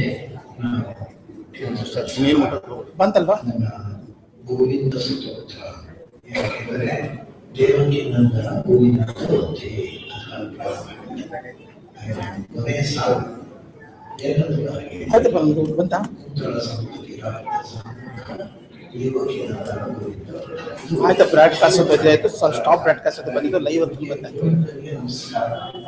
ಬಂತಲ್ವಾ ಗೋವಿಂದ ಸ್ತೋತ್ರ ಯಾಕೆಂದರೆ ದೇವಕಿ ನಂದನ ಗೋವಿಂದ ಸ್ತೋತ್ರಿ ಕೊನೆಯ ಸಾಲು ಎರಡನೇದಾಗಿ ಆಯ್ತು ಬಂದು ಬಂತಾ ಉತ್ತರ ಸಂಸ್ಕೃತಿ ರಾಜ್ಯ ದೇವಕಿ ನಂದನ ಗೋವಿಂದ ಆಯ್ತಾ ಬ್ರಾಡ್ಕಾಸ್ಟ್ ಬಂದಿದೆ ಆಯ್ತು ಸ್ಟಾಪ್ ಬ್ರಾಡ್ಕಾಸ್ಟ್ ಅಂತ ಬಂದಿದ್ದು ಲೈವ್ ಅಂತ ಬಂದಾಯ್ತು ನಮಸ್ಕಾರ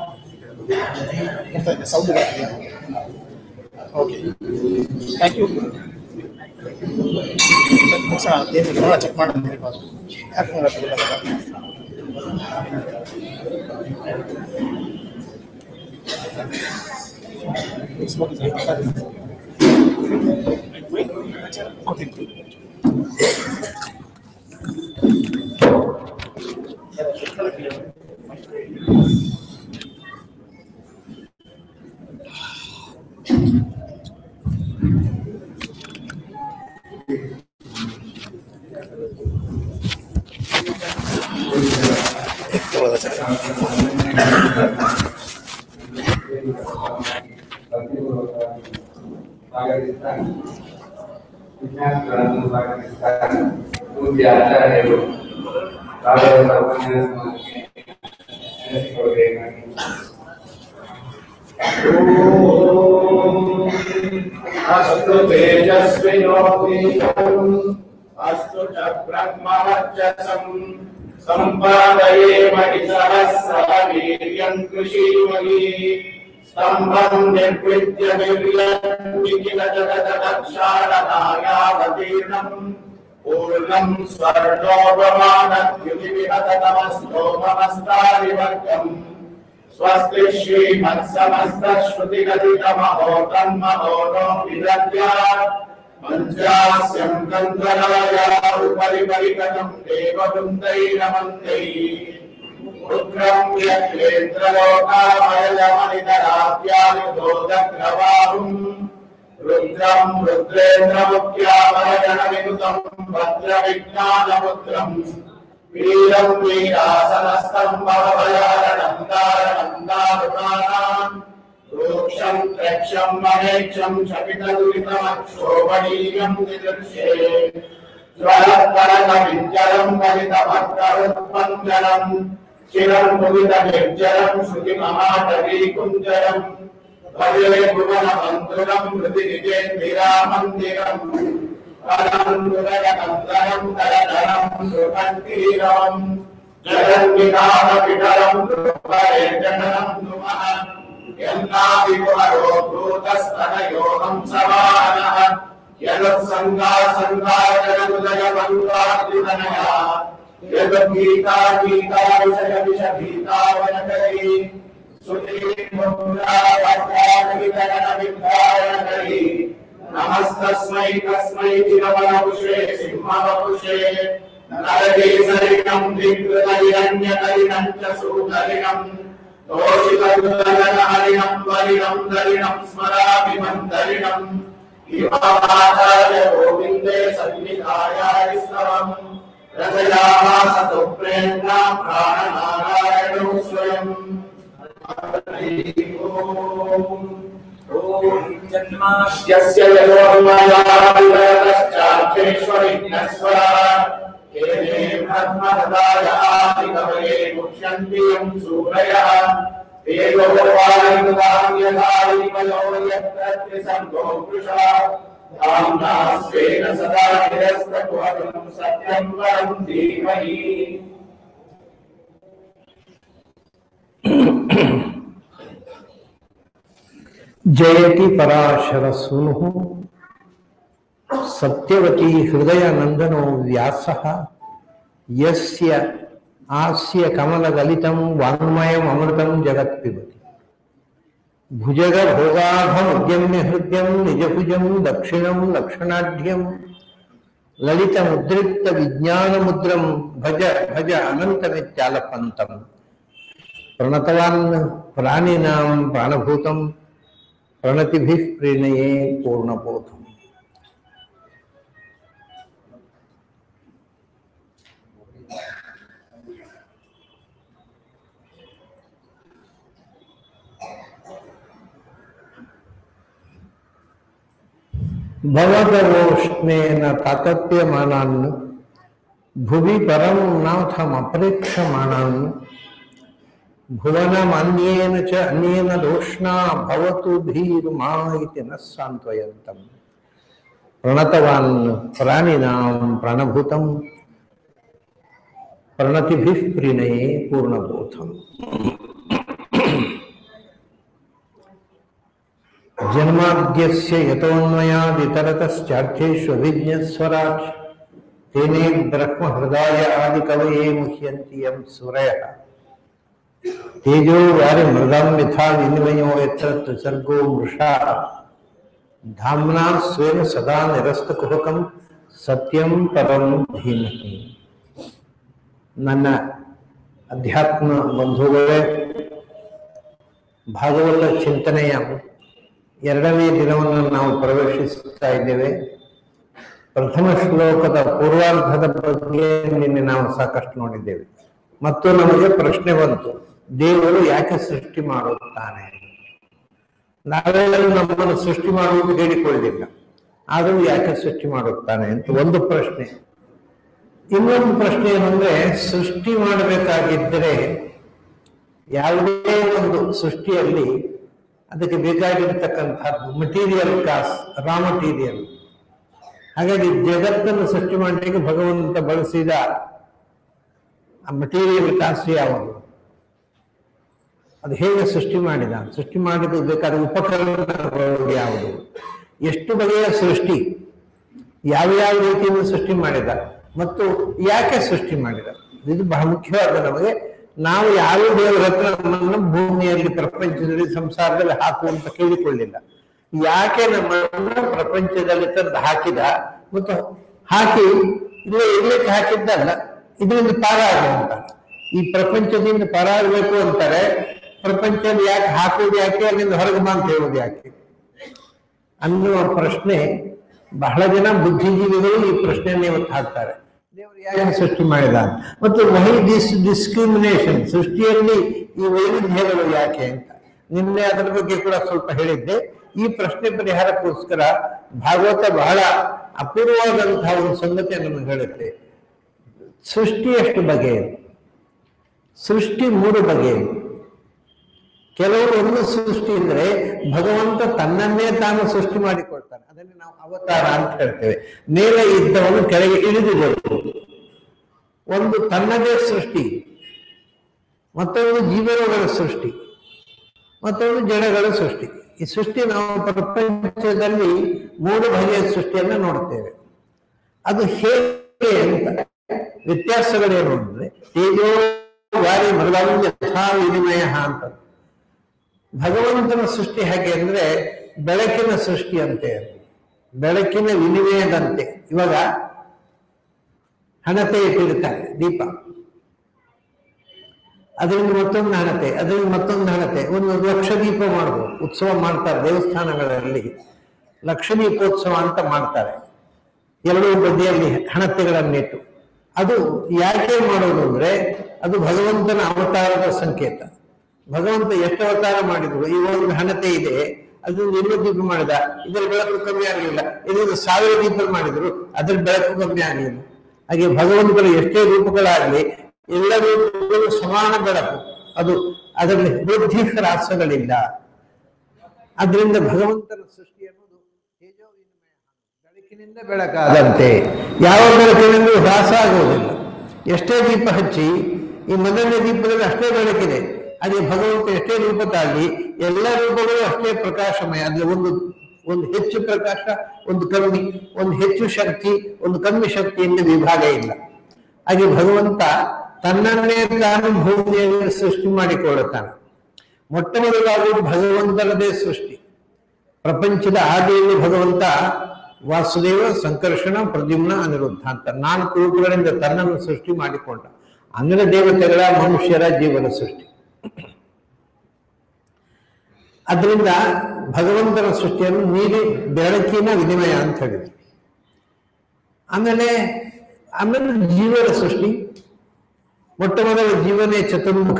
ಬರ್ತಾ ಇದೆ ಸೌಂಡ್ ಬರ್ತಿದೆ ಓಕೆ ಥ್ಯಾಂಕ್ ಯು ಏನು ನೋಡ ಚೆಕ್ ಮಾಡೋಣ ಯಾಕೆ ಮಾಡೋಕ್ಕಿಲ್ಲ ಕೊಟ್ಟಿದ್ದು Pakistan, Vietnam, Pakistan, पूज्य आचार्यರು ರಾಘವೇಂದ್ರ ಉಪನ್ಯಾಸ अस्तु तेजस्विनोऽपीतम् अस्तु च ब्रह्मवर्चसम् सम्पादये महि सहस्रः वीर्यम् कृषीमहि स्तम्भम् निर्विद्य निर्यन्निखिल जगदक्षारदायावतीर्णम् पूर्णम् स्वर्णोपमानद्युतिविहततमस्तोममस्तारिवर्गम् स्वस्ति श्रीमत्समस्तश्रुतिगदितमहो तन्महोनो विदद्यात् पञ्चास्यम् गन्धराया उपरि परिगतम् देववृन्दैरमन्दैः रुद्रम् यत्रेन्द्रलोकामयजमनितराद्यानिधोदग्रवाहुम् रुद्रम् रुद्रेन्द्रमुख्यामयगणविनुतम् भद्रविज्ञानपुत्रम् वीरम् वीरासनस्तम् भवभयारणम् दारणम् दारुणानाम् रूक्षम् त्रक्षम् महेक्षम् शपितदुरितमक्षोभणीयम् दिदृक्षे ज्वलत्करकविज्जलम् कलितभद्रवत्पञ्जलम् चिरम् मुदितनिर्जलम् श्रुतिमहाटवीकुञ्जलम् भजे भुवनमन्त्रुरम् हृदि निजेन्दिरामन्दिरम् अनन्तरनन्दनम् दरधरम् सुकण्ठीरम् जगन्विधानपितरम् रूपरेजनम् नुमः यन्नादिपुरो भूतस्तनयोगम् समानः यदुत्सङ्गासङ्गाजनमुदयमन्वार्जुनया यद्गीता गीता विषय विष भीतावनकरी सुधीर्मुद्रावधानवितरणविद्यायनकरी नमस्तस्मै तस्मै चिरवनपुषे सिंहवपुषे नरकेसरिणम् दिग्कृतहिरण्यकरिणम् च सुदरिणम् तोषितहरिणम् वरिणम् दरिणम् स्मरामि मन्दरिणम् इवाचार्य गोविन्दे सन्निधायारिस्तवम् रचयामास तु प्रेम्णा प्राणनारायणो स्वयम् यस्य यतोन्मयाविरतश्चार्थेष्वरिज्ञस्वरा केने ब्रह्महृदाय आदिकवये मुह्यन्ति यम् सूरयः तेजोवायुधाम् यथा विमलो यत्र त्रिसर्गो वृषा धाम्ना स्वेन सदा निरस्तकुहकम् सत्यम् परम् धीमहि जयति पराशर सूनु सत्यवती हृदय नंदनो व्यास यस्य आस्य कमलगलितं वाङ्मयम् अमृतं जगत्पिबति भुजग भोगाभमुद्यम्य हृद्यं निजभुजं दक्षिणं लक्षणाढ्यं ललितमुद्रिक्त विज्ञानमुद्रं भज भज अनन्तमित्यालपन्तम् प्रणतवान् प्राणिनां प्राणभूतं प्रणतिभिः प्रीणये पूर्णबोधम् ಭವದವೋಷ್ಣೇನ ತಾತಪ್ಯಮಾನಾನ್ ಭುವಿ ಪರಂ ನಾಥಮಪರೇಕ್ಷಮಾಣಾನ್ ಭುವನಮನ್ಯೇನ ಚ ಅನ್ಯೇನ ದೋಷ್ಣಾ ಭವತು ಭೀರುಮಾ ಇತಿ ನ ಸಾಂತ್ವಯಂತಂ ಪ್ರಣತವಾನ್ ಪ್ರಾಣಿನಾಂ ಪ್ರಾಣಭೂತಂ ಪ್ರಣತಿಭಿಃ ಪ್ರೀಣಯೇ ಪೂರ್ಣಬೋಧಂ ಜನ್ಮಾದ್ಯಸ್ಯ ಯತೋನ್ಮಯಾದಿತರತಶ್ಚಾರ್ಥ್ಯೇಷ್ವಭಿಜ್ಞಸ್ವರಾಟ್ ತೇನೇ ಬ್ರಹ್ಮ ಹೃದಯ ಆದಿಕವಯೇ ಮುಹ್ಯಂತಿ ಯಂ ಸುರಯಃ ತೇಜೋ ವಾರಿ ಮೃದಂ ಯಥಾ ವಿನಿಮಯೋ ಯತ್ರ ತ್ರಿಸರ್ಗೋ ಮೃಷಾ ಧಾಮ್ನಾ ಸ್ವೇನ ಸದಾ ನಿರಸ್ತಕುಹಕಂ ಸತ್ಯಂ ಪರಂ ಧೀಮಹಿ ನನ್ನ ಅಧ್ಯಾತ್ಮ ಬಂಧುಗಳೇ ಭಾಗವತ ಚಿಂತನೆಯ ಎರಡನೇ ದಿನವನ್ನು ನಾವು ಪ್ರವೇಶಿಸ್ತಾ ಇದ್ದೇವೆ ಪ್ರಥಮ ಶ್ಲೋಕದ ಪೂರ್ವಾರ್ಧದ ಬಗ್ಗೆ ನಿನ್ನೆ ನಾವು ಸಾಕಷ್ಟು ನೋಡಿದ್ದೇವೆ ಮತ್ತು ನಮಗೆ ಪ್ರಶ್ನೆ ಬಂತು ದೇವರು ಯಾಕೆ ಸೃಷ್ಟಿ ಮಾಡುತ್ತಾನೆ ನಾವೆಲ್ಲರೂ ನಮ್ಮನ್ನು ಸೃಷ್ಟಿ ಮಾಡುವುದು ಹೇಳಿಕೊಳ್ಳಿಲ್ಲ ಆದರೂ ಯಾಕೆ ಸೃಷ್ಟಿ ಮಾಡುತ್ತಾನೆ ಅಂತ ಒಂದು ಪ್ರಶ್ನೆ ಇನ್ನೊಂದು ಪ್ರಶ್ನೆ ಏನಂದ್ರೆ ಸೃಷ್ಟಿ ಮಾಡಬೇಕಾಗಿದ್ದರೆ ಯಾವುದೇ ಒಂದು ಸೃಷ್ಟಿಯಲ್ಲಿ ಅದಕ್ಕೆ ಬೇಕಾಗಿರ್ತಕ್ಕಂಥದ್ದು ಮಟೀರಿಯಲ್ ಕಾಸ್ ರಾ ಮಟೀರಿಯಲ್ ಹಾಗಾಗಿ ಜಗತ್ತನ್ನು ಸೃಷ್ಟಿ ಮಾಡಲಿಕ್ಕೆ ಭಗವಂತ ಬಳಸಿದ ಆ ಮಟೀರಿಯಲ್ ಕಾಸ್ಟ್ ಯಾವುದು ಅದು ಹೇಗೆ ಸೃಷ್ಟಿ ಮಾಡಿದ ಸೃಷ್ಟಿ ಮಾಡಿದ ಬೇಕಾದ ಉಪಕರಣಗಳು ಯಾವುದು ಎಷ್ಟು ಬಗೆಯ ಸೃಷ್ಟಿ ಯಾವ ಯಾವ ರೀತಿಯಿಂದ ಸೃಷ್ಟಿ ಮಾಡಿದ ಮತ್ತು ಯಾಕೆ ಸೃಷ್ಟಿ ಮಾಡಿದ ಇದು ಬಹಳ ಮುಖ್ಯವಾದ ನಮಗೆ ನಾವು ಯಾರೂ ದೇವರ ಹತ್ರ ನಮ್ಮನ್ನು ಭೂಮಿಯಲ್ಲಿ ಪ್ರಪಂಚದಲ್ಲಿ ಸಂಸಾರದಲ್ಲಿ ಹಾಕು ಅಂತ ಕೇಳಿಕೊಳ್ಳಿಲ್ಲ ಯಾಕೆ ನಮ್ಮನ್ನು ಪ್ರಪಂಚದಲ್ಲಿ ತಂದು ಹಾಕಿದ ಮತ್ತು ಹಾಕಿ ಇಲ್ಲೇ ಇರ್ಲಿಕ್ಕೆ ಹಾಕಿದ್ದಲ್ಲ ಇದರಿಂದ ಪಾರಾಗು ಅಂತ ಈ ಪ್ರಪಂಚದಿಂದ ಪಾರಾಗಬೇಕು ಅಂತಾರೆ ಪ್ರಪಂಚದಲ್ಲಿ ಯಾಕೆ ಹಾಕುವುದು ಯಾಕೆ ಅಲ್ಲಿಂದ ಹೊರಗೆ ಬಾ ಅಂತ ಹೇಳೋದು ಯಾಕೆ ಅನ್ನುವ ಪ್ರಶ್ನೆ ಬಹಳ ಜನ ಬುದ್ಧಿಜೀವಿಗಳು ಈ ಪ್ರಶ್ನೆಯನ್ನು ಇವತ್ತು ಹಾಕ್ತಾರೆ ದೇವರು ಯಾಕೆ ಸೃಷ್ಟಿ ಮಾಡಿದ ಅಂತ. ಮತ್ತು ವೈ ದಿಸ್ ಡಿಸ್ಕ್ರಿಮಿನೇಷನ್ ಸೃಷ್ಟಿಯಲ್ಲಿ ಈ ವೈವಿಧ್ಯಗಳು ಯಾಕೆ ಅಂತ ನಿನ್ನೆ ಅದರ ಬಗ್ಗೆ ಕೂಡ ಸ್ವಲ್ಪ ಹೇಳಿದ್ದೆ ಈ ಪ್ರಶ್ನೆ ಪರಿಹಾರಕ್ಕೋಸ್ಕರ ಭಾಗವತ ಬಹಳ ಅಪೂರ್ವವಾದಂತಹ ಒಂದು ಸಂಗತಿಯನ್ನು ನಮಗೆ ಹೇಳುತ್ತೆ ಸೃಷ್ಟಿ ಎಷ್ಟು ಬಗೆಯದು ಸೃಷ್ಟಿ ಮೂರು ಬಗೆಯದು ಕೆಲವರು ಒಂದು ಸೃಷ್ಟಿ ಅಂದ್ರೆ ಭಗವಂತ ತನ್ನನ್ನೇ ತಾನು ಸೃಷ್ಟಿ ಮಾಡಿಕೊಳ್ತಾನೆ ಅದನ್ನೇ ನಾವು ಅವತಾರ ಅಂತ ಹೇಳ್ತೇವೆ ಮೇಲೆ ಇದ್ದವನು ಕೆಳಗೆ ಇಳಿದು ಬರುವುದು ಒಂದು ತನ್ನದೇ ಸೃಷ್ಟಿ ಮತ್ತೊಂದು ಜೀವನಗಳ ಸೃಷ್ಟಿ ಮತ್ತೊಂದು ಜಡಗಳ ಸೃಷ್ಟಿ ಈ ಸೃಷ್ಟಿ ನಾವು ಪ್ರಪಂಚದಲ್ಲಿ ಮೂರು ಬಗೆಯ ಸೃಷ್ಟಿಯನ್ನು ನೋಡ್ತೇವೆ ಅದು ಹೇಗೆ ಅಂತ ವ್ಯತ್ಯಾಸಗಳೇನು ಅಂದ್ರೆ ತೇಜೋ ವಾರಿ ಮೃಗಂ ಯಥಾ ವಿನಿಮಯ ಅಂತ ಭಗವಂತನ ಸೃಷ್ಟಿ ಹೇಗೆ ಅಂದ್ರೆ ಬೆಳಕಿನ ಸೃಷ್ಟಿ ಅಂತೆ ಬೆಳಕಿನ ವಿನಿಮಯದಂತೆ ಇವಾಗ ಹಣತೆ ಇಟ್ಟಿರ್ತಾರೆ ದೀಪ ಅದರಿಂದ ಮತ್ತೊಂದು ಹಣತೆ ಅದರಿಂದ ಮತ್ತೊಂದು ಹಣತೆ ಒಂದು ಲಕ್ಷ ದೀಪ ಮಾಡ್ಬೋದು ಉತ್ಸವ ಮಾಡ್ತಾರೆ ದೇವಸ್ಥಾನಗಳಲ್ಲಿ ಲಕ್ಷ ದೀಪೋತ್ಸವ ಅಂತ ಮಾಡ್ತಾರೆ ಎರಡೂ ಬದಿಯಲ್ಲಿ ಹಣತೆಗಳನ್ನಿಟ್ಟು ಅದು ಯಾಕೆ ಮಾಡೋದು ಅಂದ್ರೆ ಅದು ಭಗವಂತನ ಅವತಾರದ ಸಂಕೇತ ಭಗವಂತ ಎಷ್ಟು ಅವತಾರ ಮಾಡಿದ್ರು ಈ ಒಂದು ಹಣತೆ ಇದೆ ಅದರಿಂದ ಇನ್ನೂ ದೀಪ ಮಾಡಿದ ಇದರ ಬೆಳಕು ಕಮ್ಮಿ ಆಗಲಿಲ್ಲ ಇದರಿಂದ ಸಾವಿರ ದೀಪ ಮಾಡಿದ್ರು ಅದ್ರ ಬೆಳಕು ಕಮ್ಮಿ ಆಗಲಿಲ್ಲ ಹಾಗೆ ಭಗವಂತನ ಎಷ್ಟೇ ರೂಪಗಳಾಗಲಿ ಎಲ್ಲ ರೂಪಗಳು ಸಮಾನ ಬೆಳಕು ಅದು ಅದರಲ್ಲಿ ವೃದ್ಧಿ ಹ್ರಾಸಗಳಿಲ್ಲ ಅದರಿಂದ ಭಗವಂತನ ಸೃಷ್ಟಿ ಅನ್ನೋದು ತೇಜೋ ವಿನಿಮಯ ಬೆಳಕಿನಿಂದ ಬೆಳಕಾದಂತೆ ಯಾವ ಬೆಳಕಿನಿಂದ ಹ್ರಾಸ ಆಗುವುದಿಲ್ಲ ಎಷ್ಟೇ ದೀಪ ಹಚ್ಚಿ ಈ ಮೊದಲನೇ ದೀಪದಲ್ಲಿ ಅಷ್ಟೇ ಬೆಳಕಿದೆ ಅದೇ ಭಗವಂತ ಎಷ್ಟೇ ರೂಪ ತಾಳಿ ಎಲ್ಲ ರೂಪಗಳು ಅಷ್ಟೇ ಪ್ರಕಾಶಮಯ ಅಂದ್ರೆ ಒಂದು ಒಂದು ಹೆಚ್ಚು ಪ್ರಕಾಶ ಒಂದು ಕಮ್ಮಿ ಒಂದು ಹೆಚ್ಚು ಶಕ್ತಿ ಒಂದು ಕಮ್ಮಿ ಶಕ್ತಿಯಿಂದ ವಿಭಾಗ ಇಲ್ಲ ಹಾಗೆ ಭಗವಂತ ತನ್ನನ್ನೇ ತಾನು ಭೂಮಿಯಲ್ಲಿ ಸೃಷ್ಟಿ ಮಾಡಿಕೊಳ್ಳುತ್ತಾನೆ ಮೊಟ್ಟ ಮೊದಲಾಗಿ ಭಗವಂತನದೇ ಸೃಷ್ಟಿ ಪ್ರಪಂಚದ ಆದಿಯಲ್ಲಿ ಭಗವಂತ ವಾಸುದೇವ ಸಂಕರ್ಷಣ ಪ್ರದ್ಯುಮ್ನ ಅನಿರುದ್ಧ ಅಂತ ನಾಲ್ಕು ರೂಪಗಳಿಂದ ತನ್ನನ್ನು ಸೃಷ್ಟಿ ಮಾಡಿಕೊಂಡ ಅಂಗನ ದೇವತೆಗಳ ಮನುಷ್ಯರ ಜೀವನ ಸೃಷ್ಟಿ ಅದರಿಂದ ಭಗವಂತನ ಸೃಷ್ಟಿಯನ್ನು ನೀರಿ ಬೆಳಕಿನ ವಿನಿಮಯ ಅಂತ ಹೇಳಿದ್ರು ಆಮೇಲೆ ಆಮೇಲೆ ಜೀವನ ಸೃಷ್ಟಿ ಮೊಟ್ಟ ಮೊದಲ ಜೀವನೇ ಚತುರ್ಮುಖ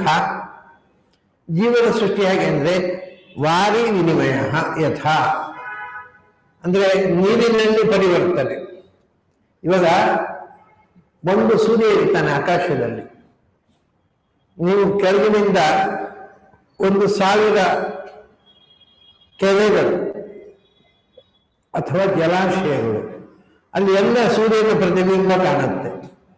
ಜೀವನ ಸೃಷ್ಟಿ ಹೇಗೆ ಅಂದ್ರೆ ವಾರಿ ವಿನಿಮಯ ಯಥಾ ಅಂದ್ರೆ ನೀರಿನಲ್ಲಿ ಪರಿವರ್ತನೆ ಇವಾಗ ಒಂದು ಸೂರ್ಯ ಇರ್ತಾನೆ ಆಕಾಶದಲ್ಲಿ ನೀವು ಕೆಳಗಿನಿಂದ ಒಂದು ಸಾವಿರ ಕೆರೆಗಳು ಅಥವಾ ಜಲಾಶಯಗಳು ಅಲ್ಲಿ ಎಲ್ಲ ಸೂರ್ಯನ ಪ್ರತಿಬಿಂಬ ಕಾಣುತ್ತೆ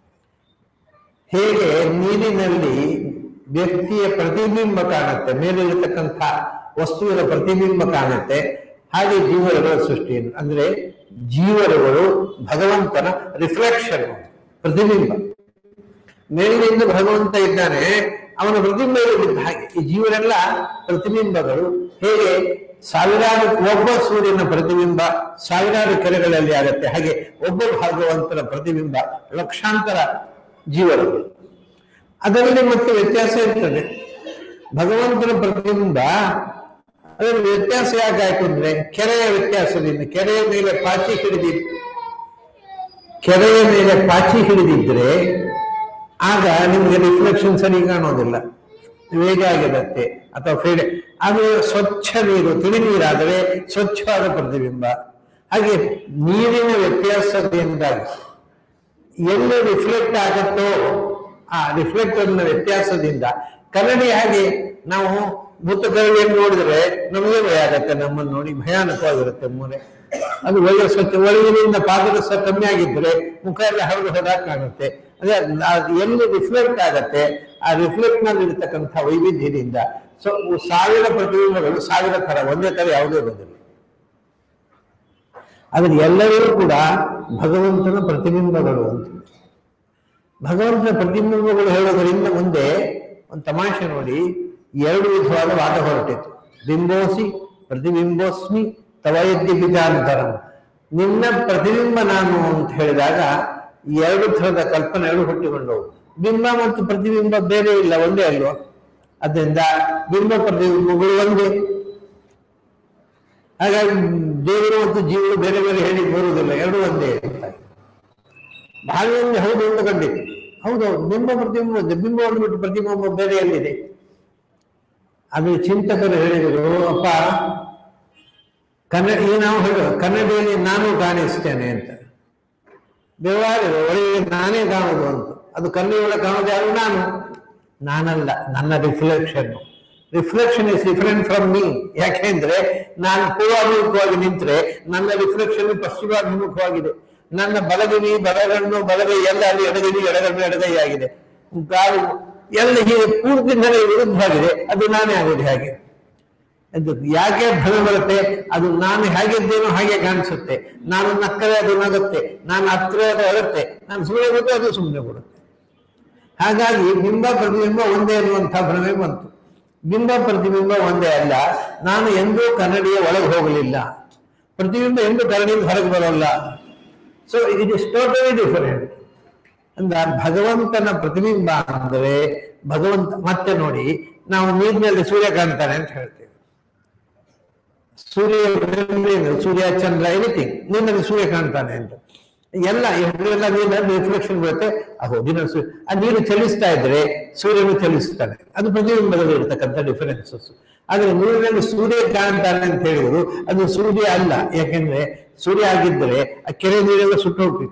ಹೇಗೆ ನೀರಿನಲ್ಲಿ ವ್ಯಕ್ತಿಯ ಪ್ರತಿಬಿಂಬ ಕಾಣುತ್ತೆ ಮೇಲಿರತಕ್ಕಂಥ ವಸ್ತುವಿನ ಪ್ರತಿಬಿಂಬ ಕಾಣುತ್ತೆ ಹಾಗೆ ಜೀವರುಗಳ ಸೃಷ್ಟಿ ಅಂದ್ರೆ ಜೀವರುಗಳು ಭಗವಂತನ ರಿಫ್ಲೆಕ್ಷನ್ ಪ್ರತಿಬಿಂಬ ಮೇಲಿನಿಂದ ಭಗವಂತ ಇದ್ದಾನೆ ಅವನ ಪ್ರತಿಬಿಂಬ ಇದ್ದ ಹಾಗೆ ಈ ಜೀವರೆಲ್ಲ ಪ್ರತಿಬಿಂಬಗಳು ಹೇಗೆ ಸಾವಿರಾರು ಒಬ್ಬ ಸೂರ್ಯನ ಪ್ರತಿಬಿಂಬ ಸಾವಿರಾರು ಕೆರೆಗಳಲ್ಲಿ ಆಗುತ್ತೆ ಹಾಗೆ ಒಬ್ಬ ಭಗವಂತನ ಪ್ರತಿಬಿಂಬ ಲಕ್ಷಾಂತರ ಜೀವರುಗಳು ಅದರಲ್ಲಿ ಮತ್ತೆ ವ್ಯತ್ಯಾಸ ಇರ್ತದೆ ಭಗವಂತನ ಪ್ರತಿಬಿಂಬ ಅದರಲ್ಲಿ ವ್ಯತ್ಯಾಸ ಯಾಕಾಯ್ತು ಅಂದ್ರೆ ಕೆರೆಯ ವ್ಯತ್ಯಾಸದಿಂದ ಕೆರೆಯ ಮೇಲೆ ಪಾಚಿ ಹಿಡಿದಿ ಕೆರೆಯ ಮೇಲೆ ಪಾಚಿ ಹಿಡಿದಿದ್ರೆ ಆಗ ನಿಮಗೆ ರಿಫ್ಲೆಕ್ಷನ್ ಸರಿ ಕಾಣೋದಿಲ್ಲ ವೇಗ ಆಗಿರುತ್ತೆ ಅಥವಾ ಫೇಡೆ ಅದು ಸ್ವಚ್ಛ ನೀರು ತಿಳಿ ನೀರಾದರೆ ಸ್ವಚ್ಛವಾದ ಪ್ರತಿಬಿಂಬ ಹಾಗೆ ನೀರಿನ ವ್ಯತ್ಯಾಸದಿಂದಾಗಿ ಎಲ್ಲಿ ರಿಫ್ಲೆಕ್ಟ್ ಆಗುತ್ತೋ ಆ ರಿಫ್ಲೆಕ್ಟರ್ನ ವ್ಯತ್ಯಾಸದಿಂದ ಕನ್ನಡಿ ಹಾಗೆ ನಾವು ಭೂತ ಕರಡಿಯನ್ನು ನೋಡಿದ್ರೆ ನಮಗೆ ಭಯ ಆಗತ್ತೆ ನಮ್ಮನ್ನು ನೋಡಿ ಭಯಾನಕವಾಗಿರುತ್ತೆ ಮೂಲೆ ಅದು ಒಳ್ಳೆ ಸ್ವಚ್ಛ ಒಳಗಿನಿಂದ ಪಾದರಸ ಕಮ್ಮಿ ಆಗಿದ್ರೆ ಮುಖ ಎಲ್ಲ ಹರಿದು ಹೋದಾಗ ಕಾಣುತ್ತೆ ಅದೇ ಅದು ಎಲ್ಲಿ ರಿಫ್ಲೆಕ್ಟ್ ಆಗತ್ತೆ ಆ ರಿಫ್ಲೆಕ್ಟ್ ನಲ್ಲಿ ಇರತಕ್ಕಂಥ ವೈವಿಧ್ಯದಿಂದ ಸೊ ಸಾವಿರ ಪ್ರತಿಬಿಂಬಗಳು ಸಾವಿರ ತರ ಒಂದೇ ತರ ಯಾವುದೇ ಬಂದಿಲ್ಲ ಆದ್ರೆ ಎಲ್ಲರೂ ಕೂಡ ಭಗವಂತನ ಪ್ರತಿಬಿಂಬಗಳು ಅಂತ ಭಗವಂತನ ಪ್ರತಿಬಿಂಬಗಳು ಹೇಳೋದರಿಂದ ಮುಂದೆ ಒಂದು ತಮಾಷೆ ನೋಡಿ ಎರಡು ವಿಧವಾದ ವಾದ ಹೊರಟಿತು ಬಿಂಬೋಸಿ ಪ್ರತಿಬಿಂಬೋಸ್ಮಿ ತವಯದ್ಯ ಬಿಜಾಂತರಂ ನಿನ್ನ ಪ್ರತಿಬಿಂಬ ನಾನು ಅಂತ ಹೇಳಿದಾಗ ಎರಡು ಥರದ ಕಲ್ಪನೆಗಳು ಹುಟ್ಟಿಕೊಂಡವು ಬಿಂಬ ಮತ್ತು ಪ್ರತಿಬಿಂಬ ಬೇರೆ ಇಲ್ಲ ಒಂದೇ ಅಲ್ವಾ ಅದರಿಂದ ಬಿಂಬ ಪ್ರತಿಬಿಂಬಗಳು ಒಂದೇ ಹಾಗಾಗಿ ದೇವರು ಮತ್ತು ಜೀವರು ಬೇರೆ ಬೇರೆ ಹೇಳಿ ಬರುವುದಿಲ್ಲ ಎರಡು ಒಂದೇ ಅಂತ ಭಾಗದಲ್ಲಿ ಹೌದು ಅಂತ ಕಂಡಿತ್ತು ಹೌದೌದು ಬಿಂಬ ಪ್ರತಿಬಿಂಬ ಒಂದೇ. ಬಿಂಬವನ್ನು ಬಿಟ್ಟು ಪ್ರತಿಬಿಂಬ ಬೇರೆ ಎಲ್ಲಿದೆ ಅದು ಚಿಂತಕರು ಹೇಳಿದರು ಅಪ್ಪ ಕನ್ನಡ ಈ ನಾವು ಹೇಳು ಕನ್ನಡಿಯಲ್ಲಿ ನಾನು ಕಾಣಿಸ್ತೇನೆ ಅಂತ ವ್ಯವಹಾರ ಒಳಗೆ ನಾನೇ ಕಾಣುದು ಅಂತ ಅದು ಕನ್ನಡಿಯೊಳಗೆ ಕಾಣೋದು ಯಾರು ನಾನು ನಾನಲ್ಲ ನನ್ನ reflection reflection is different from me ಯಾಕೆಂದ್ರೆ ನಾನು ಪೂರ್ವಾಭಿಮುಖವಾಗಿ ನಿಂತ್ರೆ ನನ್ನ ರಿಫ್ಲೆಕ್ಷನ್ ಪಶ್ಚಿಮಾಭಿಮುಖವಾಗಿದೆ ನನ್ನ ಬಲಗಿನಿ ಬಲಗಣ್ಣು ಬಲಗೈ ಎಲ್ಲ ಅಲ್ಲಿ ಎಡಗನಿ ಎಡಗಣ್ಣು ಎಡಗೈ ಆಗಿದೆ ಕಾಲು ಎಲ್ಲ ಹೀಗೆ ಪೂರ್ತಿ ನನಗೆ ವಿರುದ್ಧವಾಗಿದೆ ಅದು ನಾನೇ ಆಗೋದು ಹಾಗೆ ಅದು ಯಾಕೆ ಭ್ರಮೆ ಬರುತ್ತೆ ಅದು ನಾನು ಹೇಗಿದ್ದೇನೋ ಹಾಗೆ ಕಾಣಿಸುತ್ತೆ ನಾನು ನಕ್ಕರೆ ಅದು ನಗುತ್ತೆ ನಾನು ಹತ್ತಿರ ಅದು ಅರುತ್ತೆ ನಾನು ಸುಮ್ಮನೆ ಬಿಟ್ಟು ಅದು ಸುಮ್ಮನೆ ಬಿಡುತ್ತೆ ಹಾಗಾಗಿ ಬಿಂಬ ಪ್ರತಿಬಿಂಬ ಒಂದೇ ಅನ್ನುವಂಥ ಭ್ರಮೆ ಬಂತು ಬಿಂಬ ಪ್ರತಿಬಿಂಬ ಒಂದೇ ಅಲ್ಲ ನಾನು ಎಂದೂ ಕನ್ನಡಿಯ ಒಳಗೆ ಹೋಗಲಿಲ್ಲ ಪ್ರತಿಬಿಂಬ ಎಂದೂ ಕನ್ನಡಿಯಿಂದ ಹೊರಗೆ ಬರೋಲ್ಲ so it is totally different ಅಂದ ಭಗವಂತನ ಪ್ರತಿಬಿಂಬ ಅಂದರೆ ಭಗವಂತ ಮತ್ತೆ ನೋಡಿ ನಾವು ನೀರಿನಲ್ಲಿ ಸೂರ್ಯ ಕಾಣ್ತಾನೆ ಅಂತ ಹೇಳ್ತೇವೆ ಸೂರ್ಯ ಏನು? ಸೂರ್ಯ ಚಂದ್ರ ಎನಿಥಿಂಗ್ ನೀರಿನಲ್ಲಿ ಸೂರ್ಯ ಕಾಣ್ತಾನೆ ಅಂತ ಎಲ್ಲ ಎಲ್ಲ ನೀರಿನಲ್ಲಿ ರಿಫ್ಲೆಕ್ಷನ್ ಬರುತ್ತೆ ಅದು ದಿನ ಸೂ- ಆ ನೀರು ಚಲಿಸ್ತಾ ಇದ್ರೆ ಸೂರ್ಯನು ಚಲಿಸ್ತಾನೆ ಅದು ಪ್ರತಿಬಿಂಬದಲ್ಲಿ ಇರತಕ್ಕಂಥ ಡಿಫರೆನ್ಸಸ್ ಆದ್ರೆ ನೀರಿನಲ್ಲಿ ಸೂರ್ಯ ಕಾಣ್ತಾನೆ ಅಂತ ಹೇಳಿದ್ರು ಅದು ಸೂರ್ಯ ಅಲ್ಲ ಯಾಕೆಂದ್ರೆ ಸೂರ್ಯ ಆಗಿದ್ದರೆ ಆ ಕೆರೆ ನೀರೆಲ್ಲ ಸುಟ್ಟೋಗ್ತಿತ್ತು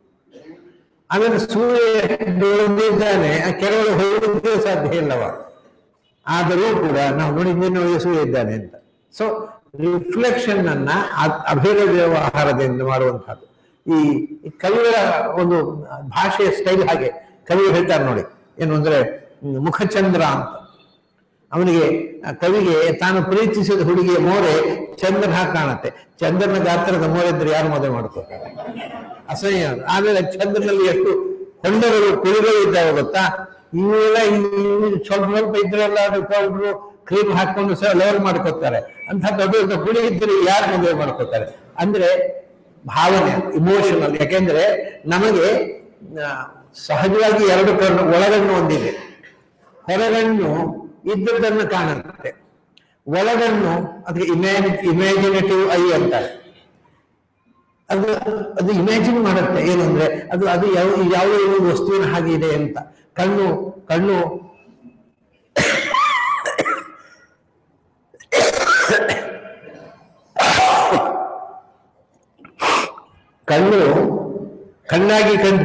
ಆಮೇಲೆ ಸೂರ್ಯ ಬೆಳೆದಿದ್ದಾನೆ ಆ ಕೆರೆಗಳು ಹೋಗೋದಕ್ಕೆ ಸಾಧ್ಯ ಇಲ್ಲವ ಆದರೂ ಕೂಡ ನಾವು ನೋಡಿ ನೀರಿನೊಳಗೆ ಸೂರ್ಯ ಇದ್ದಾನೆ ಅಂತ ಸೊ ರಿಫ್ಲೆಕ್ಷನ್ ಅನ್ನ ಅ- ಅಭೇದ ವ್ಯವಹಾರದಿಂದ ಮಾಡುವಂತಹದ್ದು ಈ ಈ ಕವಿಗಳ ಒಂದು ಭಾಷೆಯ ಸ್ಟೈಲ್ ಹಾಗೆ ಕವಿಗಳು ಹೇಳ್ತಾರೆ ನೋಡಿ ಏನು ಅಂದ್ರೆ ಹ್ಮ್, ಮುಖಚಂದ್ರ ಅಂತ ಅವನಿಗೆ ಆ ಕವಿಗೆ ತಾನು ಪ್ರೀತಿಸಿದ ಹುಡುಗಿಯ ಮೋರೆ ಚಂದ್ರನ ಹಾಗೆ ಕಾಣುತ್ತೆ ಚಂದ್ರನ ಗಾತ್ರದ ಮೋರೆ ಇದ್ರೆ ಯಾರು ಮದುವೆ ಮಾಡ್ಕೋತಾರೆ ಅಸಹ್ಯ ಅದು. ಆಮೇಲೆ ಚಂದ್ರನಲ್ಲಿ ಎಷ್ಟು ಹೊಂಡಗಳು ಕುಳಿಗಳು ಇದ್ದಾವೆ ಗೊತ್ತಾ ಇವೆಲ್ಲ ಈ ಸ್ವಲ್ಪ ಸ್ವಲ್ಪ ಇದ್ರೆಲ್ಲ ಪೌಡ್ರು ಕ್ರೀಮ್ ಹಾಕೊಂಡು ಸಹ ಲೆವೆಲ್ ಮಾಡ್ಕೋತಾರೆ ಅಂತ ದೊಡ್ಡ ದೊಡ್ಡ ಕುಳಿ ಇದ್ರೆ ಯಾರು ಮದುವೆ ಮಾಡ್ಕೋತಾರೆ ಅಂದ್ರೆ ಭಾವನೆ ಇಮೋಷನಲ್ ಯಾಕೆಂದ್ರೆ ನಮಗೆ ಆ, ಸಹಜವಾಗಿ ಎರಡು ಕಣ್ಣು ಒಳಗಣ್ಣು ಒಂದಿದೆ ಹೊರಗಣ್ಣು ಇದ್ದದ್ದನ್ನು ಕಾಣುತ್ತೆ ಒಳಗಣ್ಣು ಅದಕ್ಕೆ ಇಮ್ಯಾಜಿ ಇಮ್ಯಾಜಿನೇಟಿವ್ ಐ ಅಂತಾರೆ ಅದು ಅದು ಇಮ್ಯಾಜಿನ್ ಮಾಡುತ್ತೆ ಏನಂದ್ರೆ ಅದು ಅದು ಯಾವ ಯಾವುದೋ ಒಂದು ವಸ್ತುವಿನ ಹಾಗೆ ಇದೆ ಅಂತ ಕಣ್ಣು ಕಣ್ಣು ಕಣ್ಣು ಕಣ್ಣಾಗಿ ಕಣ್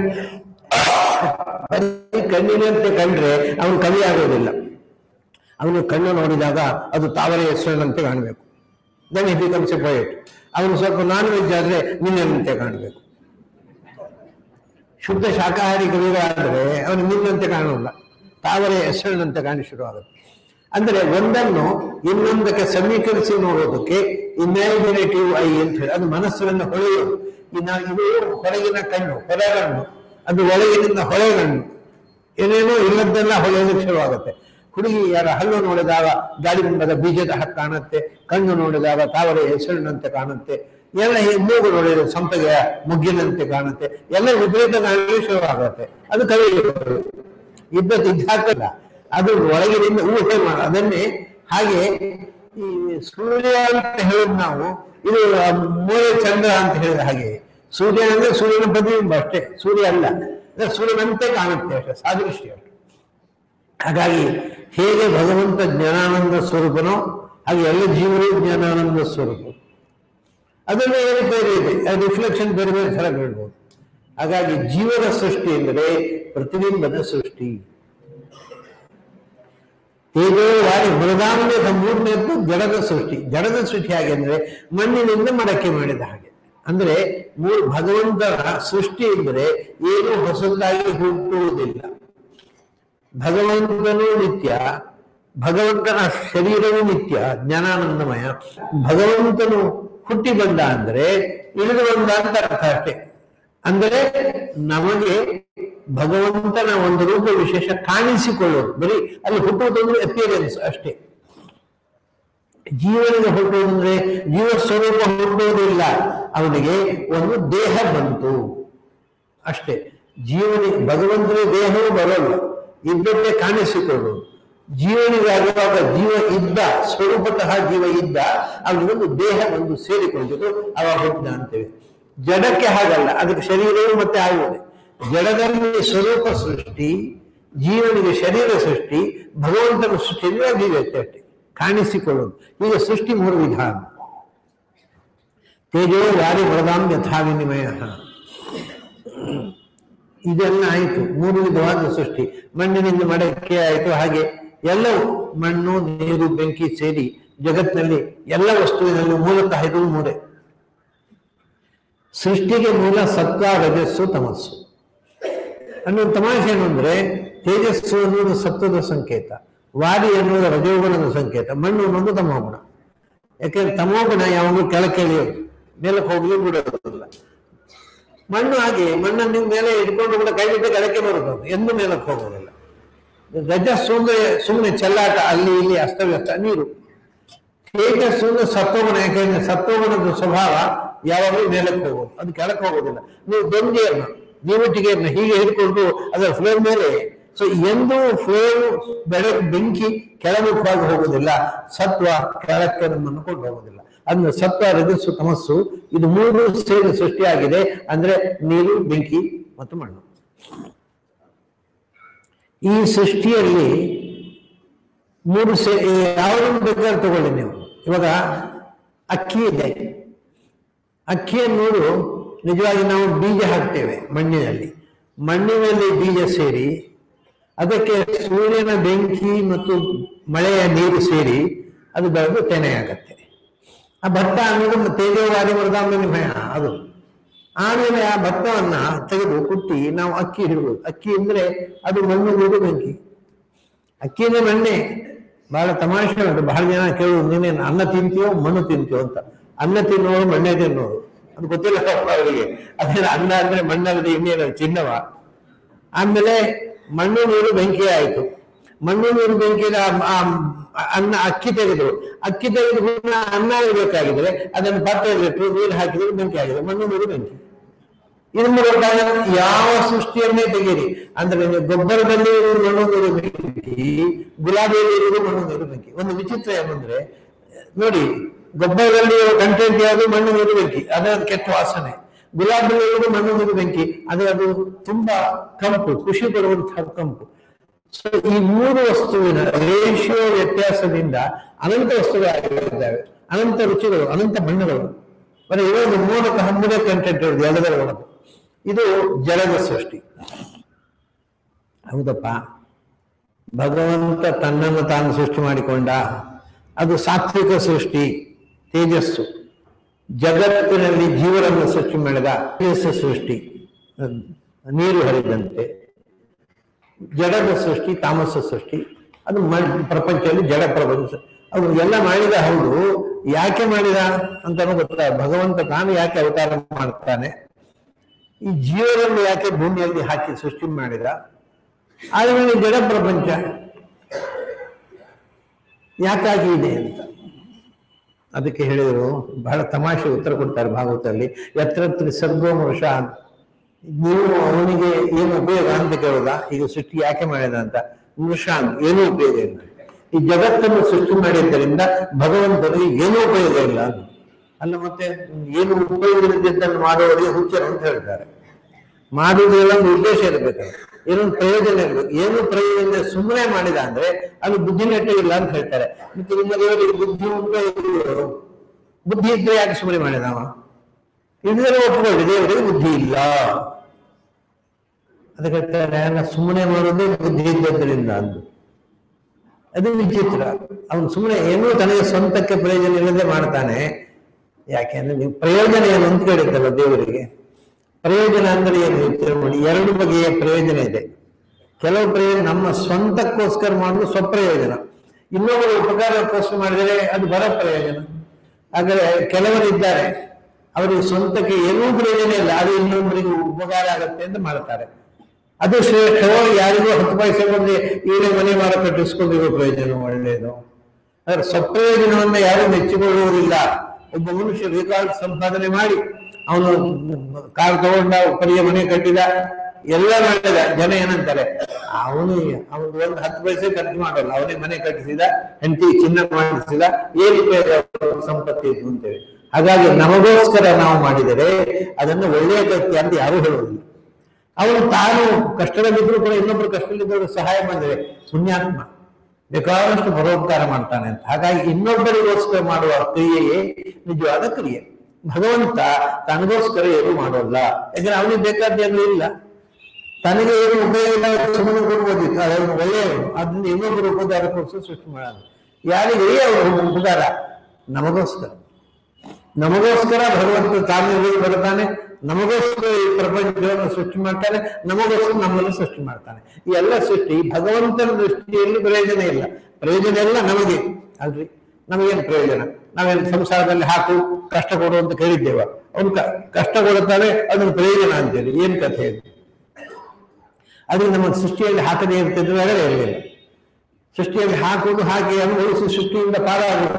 ಬರೀ ಕಣ್ಣಿನಂತೆ ಕಂಡ್ರೆ ಅವನು ಕವಿ ಆಗೋದಿಲ್ಲ ಅವನು ಕಣ್ಣು ನೋಡಿದಾಗ ಅದು ತಾವರೆ ಹೆಸರಿನಂತೆ ಕಾಣಬೇಕು then it becomes a poet ಅವನು ಸ್ವಲ್ಪ ನಾನ್ ವೆಜ್ ಆದ್ರೆ ನಿನ್ನಂತೆ ಕಾಣಬೇಕು ಶುದ್ಧ ಶಾಕಾಹಾರಿ ಕವಿಗಳಾದರೆ ಅವನು ನಿನ್ನಂತೆ ಕಾಣೋಲ್ಲ ತಾವರೆ ಹೆಸರಿನಂತೆ ಕಾಣಿ ಶುರುವಾಗುತ್ತೆ ಅಂದ್ರೆ ಒಂದನ್ನು ಇನ್ನೊಂದಕ್ಕೆ ಸಮೀಕರಿಸಿ ನೋಡೋದಕ್ಕೆ ಇಮ್ಯಾಜಿನೇಟಿವ್ ಐ ಅಂತ ಹೇಳಿ ಅದು ಮನಸ್ಸನ್ನು ಹೊಳೆಯೋದು ಇನ್ನ ಇದು ಹೊರಗಿನ ಕಣ್ಣು ಹೊರಗಣ್ಣು ಅದು ಒಳಗಿನಿಂದ ಹೊಳೆಗಣ್ಣು ಏನೇನೋ ಇಲ್ಲದ್ದೆಲ್ಲ ಹೊಳೆಯೋದಕ್ಕೆ ಶುರುವಾಗುತ್ತೆ ಹುಡುಗಿ ಯಾರ ಹಲ್ಲು ನೋಡಿದಾಗ ಗಾಳಿಗುಂಡದ ಬೀಜದ ಹಾಗೆ ಕಾಣುತ್ತೆ ಕಣ್ಣು ನೋಡಿದಾಗ ತಾವರೆ ಹೆಸರಿನಂತೆ ಕಾಣುತ್ತೆ ಎಲ್ಲ ಈ ಮೂಗು ನೋಡಿದ್ರೆ ಸಂಪಗೆಯ ಮುಗ್ಗಿನಂತೆ ಕಾಣುತ್ತೆ ಎಲ್ಲ ವಿಪರೀತ ಕಾಣಲು ಶುರುವಾಗುತ್ತೆ ಅದು ಕವಿ ಇದ್ದದ್ದು ಇದ್ದಾಕಲ್ಲ ಅದು ಒಳಗಿನಿಂದ ಊಹೆ ಮಾಡ ಅದನ್ನೇ ಹಾಗೆ ಈ ಸೂರ್ಯ ಅಂತ ಹೇಳೋದು ನಾವು ಇದು ಮೂಲೆ ಚಂದ್ರ ಅಂತ ಹೇಳಿದ ಹಾಗೆ ಸೂರ್ಯ ಅಂದ್ರೆ ಸೂರ್ಯನ ಪ್ರತಿಬಿಂಬ ಅಷ್ಟೇ ಸೂರ್ಯ ಅಲ್ಲ ಅಂದ್ರೆ ಸೂರ್ಯನಂತೆ ಕಾಣುತ್ತೆ ಅಷ್ಟೇ ಸಾದೃಶ್ಯ ಅಷ್ಟೇ ಹಾಗಾಗಿ ಹೇಗೆ ಭಗವಂತ ಜ್ಞಾನಾನಂದ ಸ್ವರೂಪನೋ ಹಾಗೆ ಎಲ್ಲ ಜೀವರು ಜ್ಞಾನಾನಂದ ಸ್ವರೂಪ ಅದರಲ್ಲಿ ಏನು ಬೇರೆ ಇದೆ ರಿಫ್ಲೆಕ್ಷನ್ ಬೇರೆ ಬೇರೆ ಥರ ಬೀಳ್ಬೋದು ಹಾಗಾಗಿ ಜೀವದ ಸೃಷ್ಟಿ ಎಂದರೆ ಪ್ರತಿಬಿಂಬದ ಸೃಷ್ಟಿ ತೇಜೋ ವಾಯು ಮೃದಾಂಗದ ಮೂರನೇದ್ದು ಜಡದ ಸೃಷ್ಟಿ ಜಡದ ಸೃಷ್ಟಿ ಹಾಗೆ ಅಂದ್ರೆ ಮಣ್ಣಿನಿಂದ ಮಡಕೆ ಮಾಡಿದ ಹಾಗೆ ಅಂದ್ರೆ ಮೂರು ಭಗವಂತನ ಸೃಷ್ಟಿ ಎಂದರೆ ಏನು ಹೊಸದಾಗಿ ಹುಟ್ಟುವುದಿಲ್ಲ ಭಗವಂತನೂ ನಿತ್ಯ ಭಗವಂತನ ಶರೀರವೂ ನಿತ್ಯ ಜ್ಞಾನಾನಂದಮಯ ಭಗವಂತನು ಹುಟ್ಟಿ ಬಂದ ಅಂದ್ರೆ ಇಳಿದು ಬಂದ ಅಂತ ಅರ್ಥ ಅಷ್ಟೇ ಅಂದರೆ ನಮಗೆ ಭಗವಂತನ ಒಂದು ರೂಪ ವಿಶೇಷ ಕಾಣಿಸಿಕೊಳ್ಳೋದು ಬರೀ ಅಲ್ಲಿ ಹುಟ್ಟುವುದಂದ್ರೆ ಅಪಿಯರೆನ್ಸ್ ಅಷ್ಟೇ ಜೀವನಿಗೆ ಹುಟ್ಟುವುದಂದ್ರೆ ಜೀವ ಸ್ವರೂಪ ಹುಟ್ಟುವುದಿಲ್ಲ ಅವನಿಗೆ ಒಂದು ದೇಹ ಬಂತು ಅಷ್ಟೇ ಜೀವನಿಗೆ ಭಗವಂತನ ದೇಹವೂ ಬರೋಲ್ಲ ಇದ್ದದ್ದೇ ಕಾಣಿಸಿಕೊಳ್ಳುವುದು ಜೀವನಿಗೆ ಆಗುವಾಗ ಜೀವ ಇದ್ದ ಸ್ವರೂಪತಃ ಜೀವ ಇದ್ದ ಅವನಿಗೊಂದು ದೇಹ ಒಂದು ಸೇರಿಕೊಂಡಿದ್ದು ಅವಾಗ ಹುಟ್ಟಿದ ಅಂತೇವೆ ಜಡಕ್ಕೆ ಹಾಗಲ್ಲ ಅದಕ್ಕೆ ಶರೀರವೂ ಮತ್ತೆ ಆಗುವುದು ಜಡದಲ್ಲಿ ಸ್ವರೂಪ ಸೃಷ್ಟಿ ಜೀವನಿಗೆ ಶರೀರ ಸೃಷ್ಟಿ ಭಗವಂತನ ಸೃಷ್ಟಿಯಿಂದ ಅಭಿವ್ಯಕ್ತಿ ಅಷ್ಟೇ ಕಾಣಿಸಿಕೊಳ್ಳುವುದು ಈಗ ಸೃಷ್ಟಿ ಮೂರು ವಿಧಾನ ತೇಜೋ ವಾರಿ ವರದಾಂ ಯಥಾ ವಿನಿಮಯ ಇದೆಲ್ಲ ಆಯಿತು ಮೂರು ವಿಧವಾದ ಸೃಷ್ಟಿ ಮಣ್ಣಿನಿಂದ ಮಡಕೆ ಆಯಿತು ಹಾಗೆ ಎಲ್ಲವೂ ಮಣ್ಣು ನೀರು ಬೆಂಕಿ ಸೇರಿ ಜಗತ್ತಿನಲ್ಲಿ ಎಲ್ಲ ವಸ್ತುವಿನಲ್ಲಿ ಮೂಲತಃ ಇದು ಮೂರೇ ಸೃಷ್ಟಿಗೆ ಮೂಲ ಸತ್ವ ರಜಸ್ಸು ತಮಸ್ಸು ಅನ್ನೋ ತಮಾಷೆ ಏನು ಅಂದ್ರೆ ತೇಜಸ್ಸು ಅನ್ನೋದು ಸತ್ವದ ಸಂಕೇತ ವಾರಿ ಅನ್ನೋದು ರಜೋಗುಣದ ಸಂಕೇತ ಮಣ್ಣು ಅನ್ನೋದು ತಮೋಗುಣ ಯಾಕೆಂದ್ರೆ ತಮೋಗುಣ ಯಾವಾಗಲೂ ಕೆಳಕ್ಕೆ ಇಳಿಯೋದು ಮೇಲಕ್ಕೆ ಹೋಗ್ಲಿ ಬಿಡೋದಿಲ್ಲ ಮಣ್ಣು ಹಾಗೆ ಮಣ್ಣನ್ನು ನೀವು ಮೇಲೆ ಇಟ್ಕೊಂಡು ಕೂಡ ಕೈ ಬಿಟ್ಟು ಕೆಳಕ್ಕೆ ಬರೋದು ಅದು. ಎಂದೂ ಮೇಲಕ್ಕೆ ಹೋಗೋದಿಲ್ಲ ರಜಸ್ಸು ಅಂದ್ರೆ ಸುಮ್ಮನೆ ಚೆಲ್ಲಾಟ ಅಲ್ಲಿ ಇಲ್ಲಿ ಅಸ್ತವ್ಯಸ್ತ ನೀರು ತೇಜಸ್ಸು ಅಂದ್ರೆ ಸತ್ವಗುಣ ಯಾಕೆಂದ್ರೆ ಸತ್ವಗುಣದ ಸ್ವಭಾವ ಯಾವಾಗಲೂ ಮೇಲಕ್ಕೆ ಹೋಗೋದು ಅದು ಕೆಳಕ್ಕೆ ಹೋಗೋದಿಲ್ಲ ನೀವು ದೊಂದಿಯನ್ನು ನೀವೊಟ್ಟಿಗೆಯನ್ನು ಹೀಗೆ ಹಿಡ್ಕೊಂಡು ಅದರ ಫ್ಲೇಮ್ ಮೇಲೆ ಸೊ ಎಂದೂ ಫ್ಲೇಮ್ ಬೆಳೆ ಬೆಂಕಿ ಕೆಳಮುಖವಾಗಿ ಹೋಗೋದಿಲ್ಲ ಸತ್ವ ಕೆಳಕ್ಕೆ ನಮ್ಮನ್ನು ಕೊಂಡು ಹೋಗೋದಿಲ್ಲ ಅಂದ್ರೆ ಸತ್ವ ರಜಸ್ಸು ತಮಸ್ಸು ಇದು ಮೂರು ಸೇರಿ ಸೃಷ್ಟಿಯಾಗಿದೆ ಅಂದ್ರೆ ನೀರು ಬೆಂಕಿ ಮತ್ತು ಮಣ್ಣು ಈ ಸೃಷ್ಟಿಯಲ್ಲಿ ಮೂರು ಸೇ ಯಾವುದನ್ನು ಬೇಕಾದ್ರೆ ತಗೊಳ್ಳಿ ನೀವು ಇವಾಗ ಅಕ್ಕಿ ಇದೆ ಅಕ್ಕಿಯನ್ನು ನಿಜವಾಗಿ ನಾವು ಬೀಜ ಹಾಕ್ತೇವೆ ಮಣ್ಣಿನಲ್ಲಿ ಮಣ್ಣಿನಲ್ಲಿ ಬೀಜ ಸೇರಿ ಅದಕ್ಕೆ ಸೂರ್ಯನ ಬೆಂಕಿ ಮತ್ತು ಮಳೆಯ ನೀರು ಸೇರಿ ಅದು ಬೆಳೆದು ತೆನೆಯಾಗತ್ತೆ ಆ ಭತ್ತ ಅನ್ನೋದು ತೇಜೋವಾದಿ ಮೃದಾಂಬನಿಮಯ ಅದು ಆಮೇಲೆ ಆ ಭತ್ತವನ್ನ ತೆಗೆದು ಕುಟ್ಟಿ ನಾವು ಅಕ್ಕಿ ಹಿಡ್ಬೋದು ಅಕ್ಕಿ ಅಂದ್ರೆ ಅದು ಮಣ್ಣು ನೀರು ಬೆಂಕಿ ಅಕ್ಕಿನೇ ಮಣ್ಣೆ ಬಹಳ ತಮಾಷೆ ಉಂಟು ಬಹಳ ಜನ ಕೇಳುವುದು ನೀನೇನು ಅನ್ನ ತಿಂತೀಯೋ ಮಣ್ಣು ತಿಂತೀಯೋ ಅಂತ ಅನ್ನ ತಿನ್ನೋರು ಮಣ್ಣೆ ತಿನ್ನೋರು ಅದು ಗೊತ್ತಿಲ್ಲ ಅವರಿಗೆ ಅದೇನು ಅನ್ನ ಅಂದ್ರೆ ಮಣ್ಣಲ್ಲದೆ ಇನ್ನೇನು ಚಿನ್ನವ ಆಮೇಲೆ ಮಣ್ಣು ನೀರು ಬೆಂಕಿ ಆಯಿತು ಮಣ್ಣು ನೀರು ಬೆಂಕಿನ ಆ- ಆ ಅನ್ನ ಅಕ್ಕಿ ತೆಗೆದು ಅಕ್ಕಿ ತೆಗೆದು ಪುನಃ ಅನ್ನ ಇರಬೇಕಾಗಿದ್ರೆ ಅದನ್ನು ಪಾತ್ರೆಯಲ್ಲಿಟ್ಟು ನೀರು ಹಾಕಿದ್ರೆ ಬೆಂಕಿ ಆಗಿದೆ ಮಣ್ಣು ನೀರು ಬೆಂಕಿ ಇನ್ನು ಗೊತ್ತಾಗ ಯಾವ ಸೃಷ್ಟಿಯನ್ನೇ ತೆಗೀರಿ ಅಂದ್ರೆ ನೀವು ಗೊಬ್ಬರದಲ್ಲಿ ಇರುವುದು ಮಣ್ಣು ನೀರು ಬೆಂಕಿ ಗುಲಾಬಿಯಲ್ಲಿ ಇರುವುದು ಮಣ್ಣು ನೀರು ಬೆಂಕಿ ಒಂದು ವಿಚಿತ್ರ ಏನಂದ್ರೆ ನೋಡಿ ಗೊಬ್ಬರದಲ್ಲಿ ಕಂಟೆಂಟ್ ಯಾವುದು ಮಣ್ಣು ನೀರು ಬೆಂಕಿ ಅದೇ ಅದು ಕೆಟ್ಟ ವಾಸನೆ ಗುಲಾಬಿಯಲ್ಲಿ ಇರುವುದು ಮಣ್ಣು ನೀರು ಬೆಂಕಿ ಅದೇ ಅದು ತುಂಬಾ ಕಂಪು ಖುಷಿ ಪಡುವಂತಹ ಕಂಪು ಸೊ ಈ ಮೂರು ವಸ್ತುವಿನ ರೇಷಿಯೋ ವ್ಯತ್ಯಾಸದಿಂದ ಅನಂತ ವಸ್ತುಗಳಾಗಿದ್ದಾವೆ ಅನಂತ ರುಚಿಗಳು ಅನಂತ ಬಣ್ಣಗಳು ಬರೀ ಇರೋದು ಮೂಲತಃ ಮೂರೇ ಕಂಟೆಂಟ್ ಇರೋದು ಎಲ್ಲದರ ಒಳಗೆ ಇದು ಜಲದ ಸೃಷ್ಟಿ ಹೌದಪ್ಪ ಭಗವಂತ ತನ್ನನ್ನು ತಾನು ಸೃಷ್ಟಿ ಮಾಡಿಕೊಂಡ ಅದು ಸಾತ್ವಿಕ ಸೃಷ್ಟಿ ತೇಜಸ್ಸು ಜಗತ್ತಿನಲ್ಲಿ ಜೀವನನ್ನು ಸೃಷ್ಟಿ ಮಾಡಿದ ತೇಜಸ್ಸು ಸೃಷ್ಟಿ ಅಹ್, ನೀರು ಹರಿದಂತೆ ಜಡದ ಸೃಷ್ಟಿ ತಾಮಸ ಸೃಷ್ಟಿ ಅದು ಮ- ಪ್ರಪಂಚದಲ್ಲಿ ಜಡ ಪ್ರಪಂಚ ಅದು ಎಲ್ಲ ಮಾಡಿದ ಹೌದು ಯಾಕೆ ಮಾಡಿದ ಅಂತ ಗೊತ್ತಾ ಭಗವಂತ ತಾನು ಯಾಕೆ ಅವತಾರ ಮಾಡ್ತಾನೆ ಈ ಜೀವನನ್ನು ಯಾಕೆ ಭೂಮಿಯಲ್ಲಿ ಹಾಕಿ ಸೃಷ್ಟಿ ಮಾಡಿದ ಆದ್ಮೇಲೆ ಜಡ ಪ್ರಪಂಚ ಯಾಕಾಗಿ ಇದೆ ಅಂತ ಅದಕ್ಕೆ ಹೇಳಿದರು ಬಹಳ ತಮಾಷೆ ಉತ್ತರ ಕೊಡ್ತಾರೆ ಭಾಗವತದಲ್ಲಿ ಯತ್ರ ಸರ್ಗೋಮರ್ಷ ನೀವು ಅವನಿಗೆ ಏನು ಉಪಯೋಗ ಅಂತ ಕೇಳೋದ ಈಗ ಸೃಷ್ಟಿ ಯಾಕೆ ಮಾಡಿದ ಅಂತ ಮೃಷಾನ್ ಏನೂ ಉಪಯೋಗ ಇಲ್ಲ ಈ ಜಗತ್ತನ್ನು ಸೃಷ್ಟಿ ಮಾಡಿದ್ದರಿಂದ ಭಗವಂತನಿಗೆ ಏನೂ ಉಪಯೋಗ ಇಲ್ಲ ಅಲ್ಲ ಮತ್ತೆ ಏನು ಉಪಯೋಗ ಇಲ್ಲದಿದ್ದನ್ನು ಮಾಡುವವರಿಗೆ ಹುಚ್ಚರು ಅಂತ ಹೇಳ್ತಾರೆ ಮಾಡುವುದೆಲ್ಲ ಒಂದು ಉದ್ದೇಶ ಇರಬೇಕು ಏನೊಂದು ಪ್ರಯೋಜನ ಇರಬೇಕು ಏನು ಪ್ರಯೋಜನ ಇಲ್ಲ, ಸುಮ್ಮನೆ ಮಾಡಿದ ಅಂದ್ರೆ ಅದು ಬುದ್ಧಿನೆಟ್ಟು ಇಲ್ಲ ಅಂತ ಹೇಳ್ತಾರೆ ಮತ್ತೆ ನಿಮ್ಮ ದೇವರಿಗೆ ಬುದ್ಧಿ ಉಂಟು ಇಲ್ವೋ? ಬುದ್ಧಿ ಇದ್ರೆ ಯಾಕೆ ಸುಮ್ಮನೆ ಮಾಡಿದವ ಇದ್ರೆ ಒಪ್ಪಿಕೊಳ್ಳಿ ದೇವರಿಗೆ ಬುದ್ಧಿ ಇಲ್ಲ ಅದಕ್ಕೆ ಹೇಳ್ತಾರೆ ನಾ ಸುಮ್ಮನೆ ಮಾಡೋದೇ ಬುದ್ಧಿ ಇದ್ದದ್ರಿಂದ ಅಂದು ಅದು ವಿಚಿತ್ರ ಅವನು ಸುಮ್ಮನೆ ಏನೂ ತನಗೆ ಸ್ವಂತಕ್ಕೆ ಪ್ರಯೋಜನ ಇಲ್ಲದೆ ಮಾಡ್ತಾನೆ ಯಾಕೆಂದ್ರೆ ನೀವು ಪ್ರಯೋಜನ ಏನು ಅಂತ ಕೇಳಿದ್ದಲ್ಲ ದೇವರಿಗೆ ಪ್ರಯೋಜನ ಅಂದ್ರೆ ಏನು ಯೋಚನೆ ಮಾಡಿ ಎರಡು ಬಗೆಯ ಪ್ರಯೋಜನ ಇದೆ ಕೆಲವು ಪ್ರಯೋಜನ ನಮ್ಮ ಸ್ವಂತಕ್ಕೋಸ್ಕರ ಮಾಡುವುದು ಸ್ವಪ್ರಯೋಜನ ಇನ್ನೊಬ್ಬರ ಉಪಕಾರಕ್ಕೋಸ್ಕರ ಮಾಡಿದರೆ ಅದು ಬರ ಪ್ರಯೋಜನ ಹಾಗಾದ್ರೆ ಕೆಲವರಿದ್ದಾರೆ ಅವರಿಗೆ ಸ್ವಂತಕ್ಕೆ ಏನೂ ಪ್ರಯೋಜನ ಇಲ್ಲ ಅದು ಇನ್ನೊಬ್ಬರಿಗೆ ಉಪಕಾರ ಆಗುತ್ತೆ ಅಂತ ಮಾಡ್ತಾರೆ ಅದು ಶ್ರೇಷ್ಠವೋ ಯಾರಿಗೂ ಹತ್ತು ಪೈಸೆ ಬಂದು ಇವರೇ ಮನೆ ಮಾರ ಕಟ್ಟಿಸ್ಕೊಂಡಿರೋ ಪ್ರಯೋಜನ ಒಳ್ಳೆಯದು ಆದರೆ ಸ್ವಪ್ರಯೋಜನವನ್ನ ಯಾರು ಮೆಚ್ಚಿಕೊಳ್ಳುವುದಿಲ್ಲ ಒಬ್ಬ ಮನುಷ್ಯ ಬೇಕಾದ ಸಂಪಾದನೆ ಮಾಡಿ ಅವನು ಕಾರ್ ತಗೊಂಡ ಪರಿಯ ಮನೆ ಕಟ್ಟಿದ ಎಲ್ಲ ಮಾಡಿದ ಜನ ಏನಂತಾರೆ ಅವನು ಅವನು ಒಂದು ಹತ್ತು ಪೈಸೆ ಖರ್ಚು ಮಾಡಲ್ಲ ಅವನೇ ಮನೆ ಕಟ್ಟಿಸಿದ ಹೆಂಡತಿ ಚಿನ್ನ ಮಾಡಿಸಿದ ಏನು ಉಪಯೋಗ ಅವನ ಸಂಪತ್ತಿ ಇದು ಅಂತೇಳಿ ಹಾಗಾಗಿ ನಮಗೋಸ್ಕರ ನಾವು ಮಾಡಿದರೆ ಅದನ್ನು ಒಳ್ಳೆಯ ಕೃತ್ಯ ಅಂತ ಯಾರು ಹೇಳುವುದಿಲ್ಲ ಅವನು ತಾನು ಕಷ್ಟದಲ್ಲಿದ್ರು ಕೂಡ ಇನ್ನೊಬ್ರು ಕಷ್ಟದಲ್ಲಿದ್ದವರು ಸಹಾಯ ಮಾಡಿದರೆ ಪುಣ್ಯಾತ್ಮ ಬೇಕಾದಷ್ಟು ಪರೋಪಕಾರ ಮಾಡ್ತಾನೆ ಅಂತ ಹಾಗಾಗಿ ಇನ್ನೊಬ್ಬರಿಗೋಸ್ಕರ ಮಾಡುವ ಕ್ರಿಯೆಯೇ ನಿಜವಾದ ಕ್ರಿಯೆ ಭಗವಂತ ತನಗೋಸ್ಕರ ಏನು ಮಾಡೋಲ್ಲ ಯಾಕಂದ್ರೆ ಅವನಿಗೆ ಬೇಕಾದ್ದೇನು ಇಲ್ಲ ತನಗೆ ಏನು ಉಪಯೋಗ ಇಲ್ಲ ಸುಮ್ಮನೆ ಕೊಡ್ಬೋದಿತ್ತು ಅದನ್ನು ಒಳ್ಳೆಯವರು ಅದನ್ನ ಇನ್ನೊಬ್ಬರು ಉಪಕಾರಕ್ಕೋಸ್ಕರ ಸೃಷ್ಟಿ ಮಾಡೋದು ಯಾರಿಗೆ ಅವರು ಉಪಕಾರ ನಮಗೋಸ್ಕರ ನಮಗೋಸ್ಕರ ಭಗವಂತ ತಾನೇ ಬರ್ತಾನೆ ನಮಗೋಸ್ಕರ ಈ ಪ್ರಪಂಚವನ್ನು ಸೃಷ್ಟಿ ಮಾಡ್ತಾನೆ ನಮಗೋಸ್ಕರ ನಮ್ಮನ್ನು ಸೃಷ್ಟಿ ಮಾಡ್ತಾನೆ ಈ ಎಲ್ಲ ಸೃಷ್ಟಿ ಭಗವಂತನ ದೃಷ್ಟಿಯಲ್ಲಿ ಪ್ರಯೋಜನ ಇಲ್ಲ ಪ್ರಯೋಜನ ಎಲ್ಲ ನಮಗೆ ಅಲ್ರಿ ನಮಗೇನು ಪ್ರಯೋಜನ ನಾವೇನು ಸಂಸಾರದಲ್ಲಿ ಹಾಕು ಕಷ್ಟ ಕೊಡು ಅಂತ ಕೇಳಿದ್ದೇವ ಅವನು ಕ- ಕಷ್ಟ ಕೊಡುತ್ತಾನೆ ಅದನ್ನು ಪ್ರಯೋಜನ ಅಂತೇಳಿ ಏನ್ ಕಥೆ ಅದು ಅದು ನಮ್ಮ ಸೃಷ್ಟಿಯಲ್ಲಿ ಹಾಕದೇ ಇರ್ತಿದ್ರೆ ಅದೇ ಇರಲಿಲ್ಲ ಸೃಷ್ಟಿಯಲ್ಲಿ ಹಾಕುವುದು ಹಾಕಿ ಅನುಭವಿಸಿ ಸೃಷ್ಟಿಯಿಂದ ಪಾರಾಗುವುದು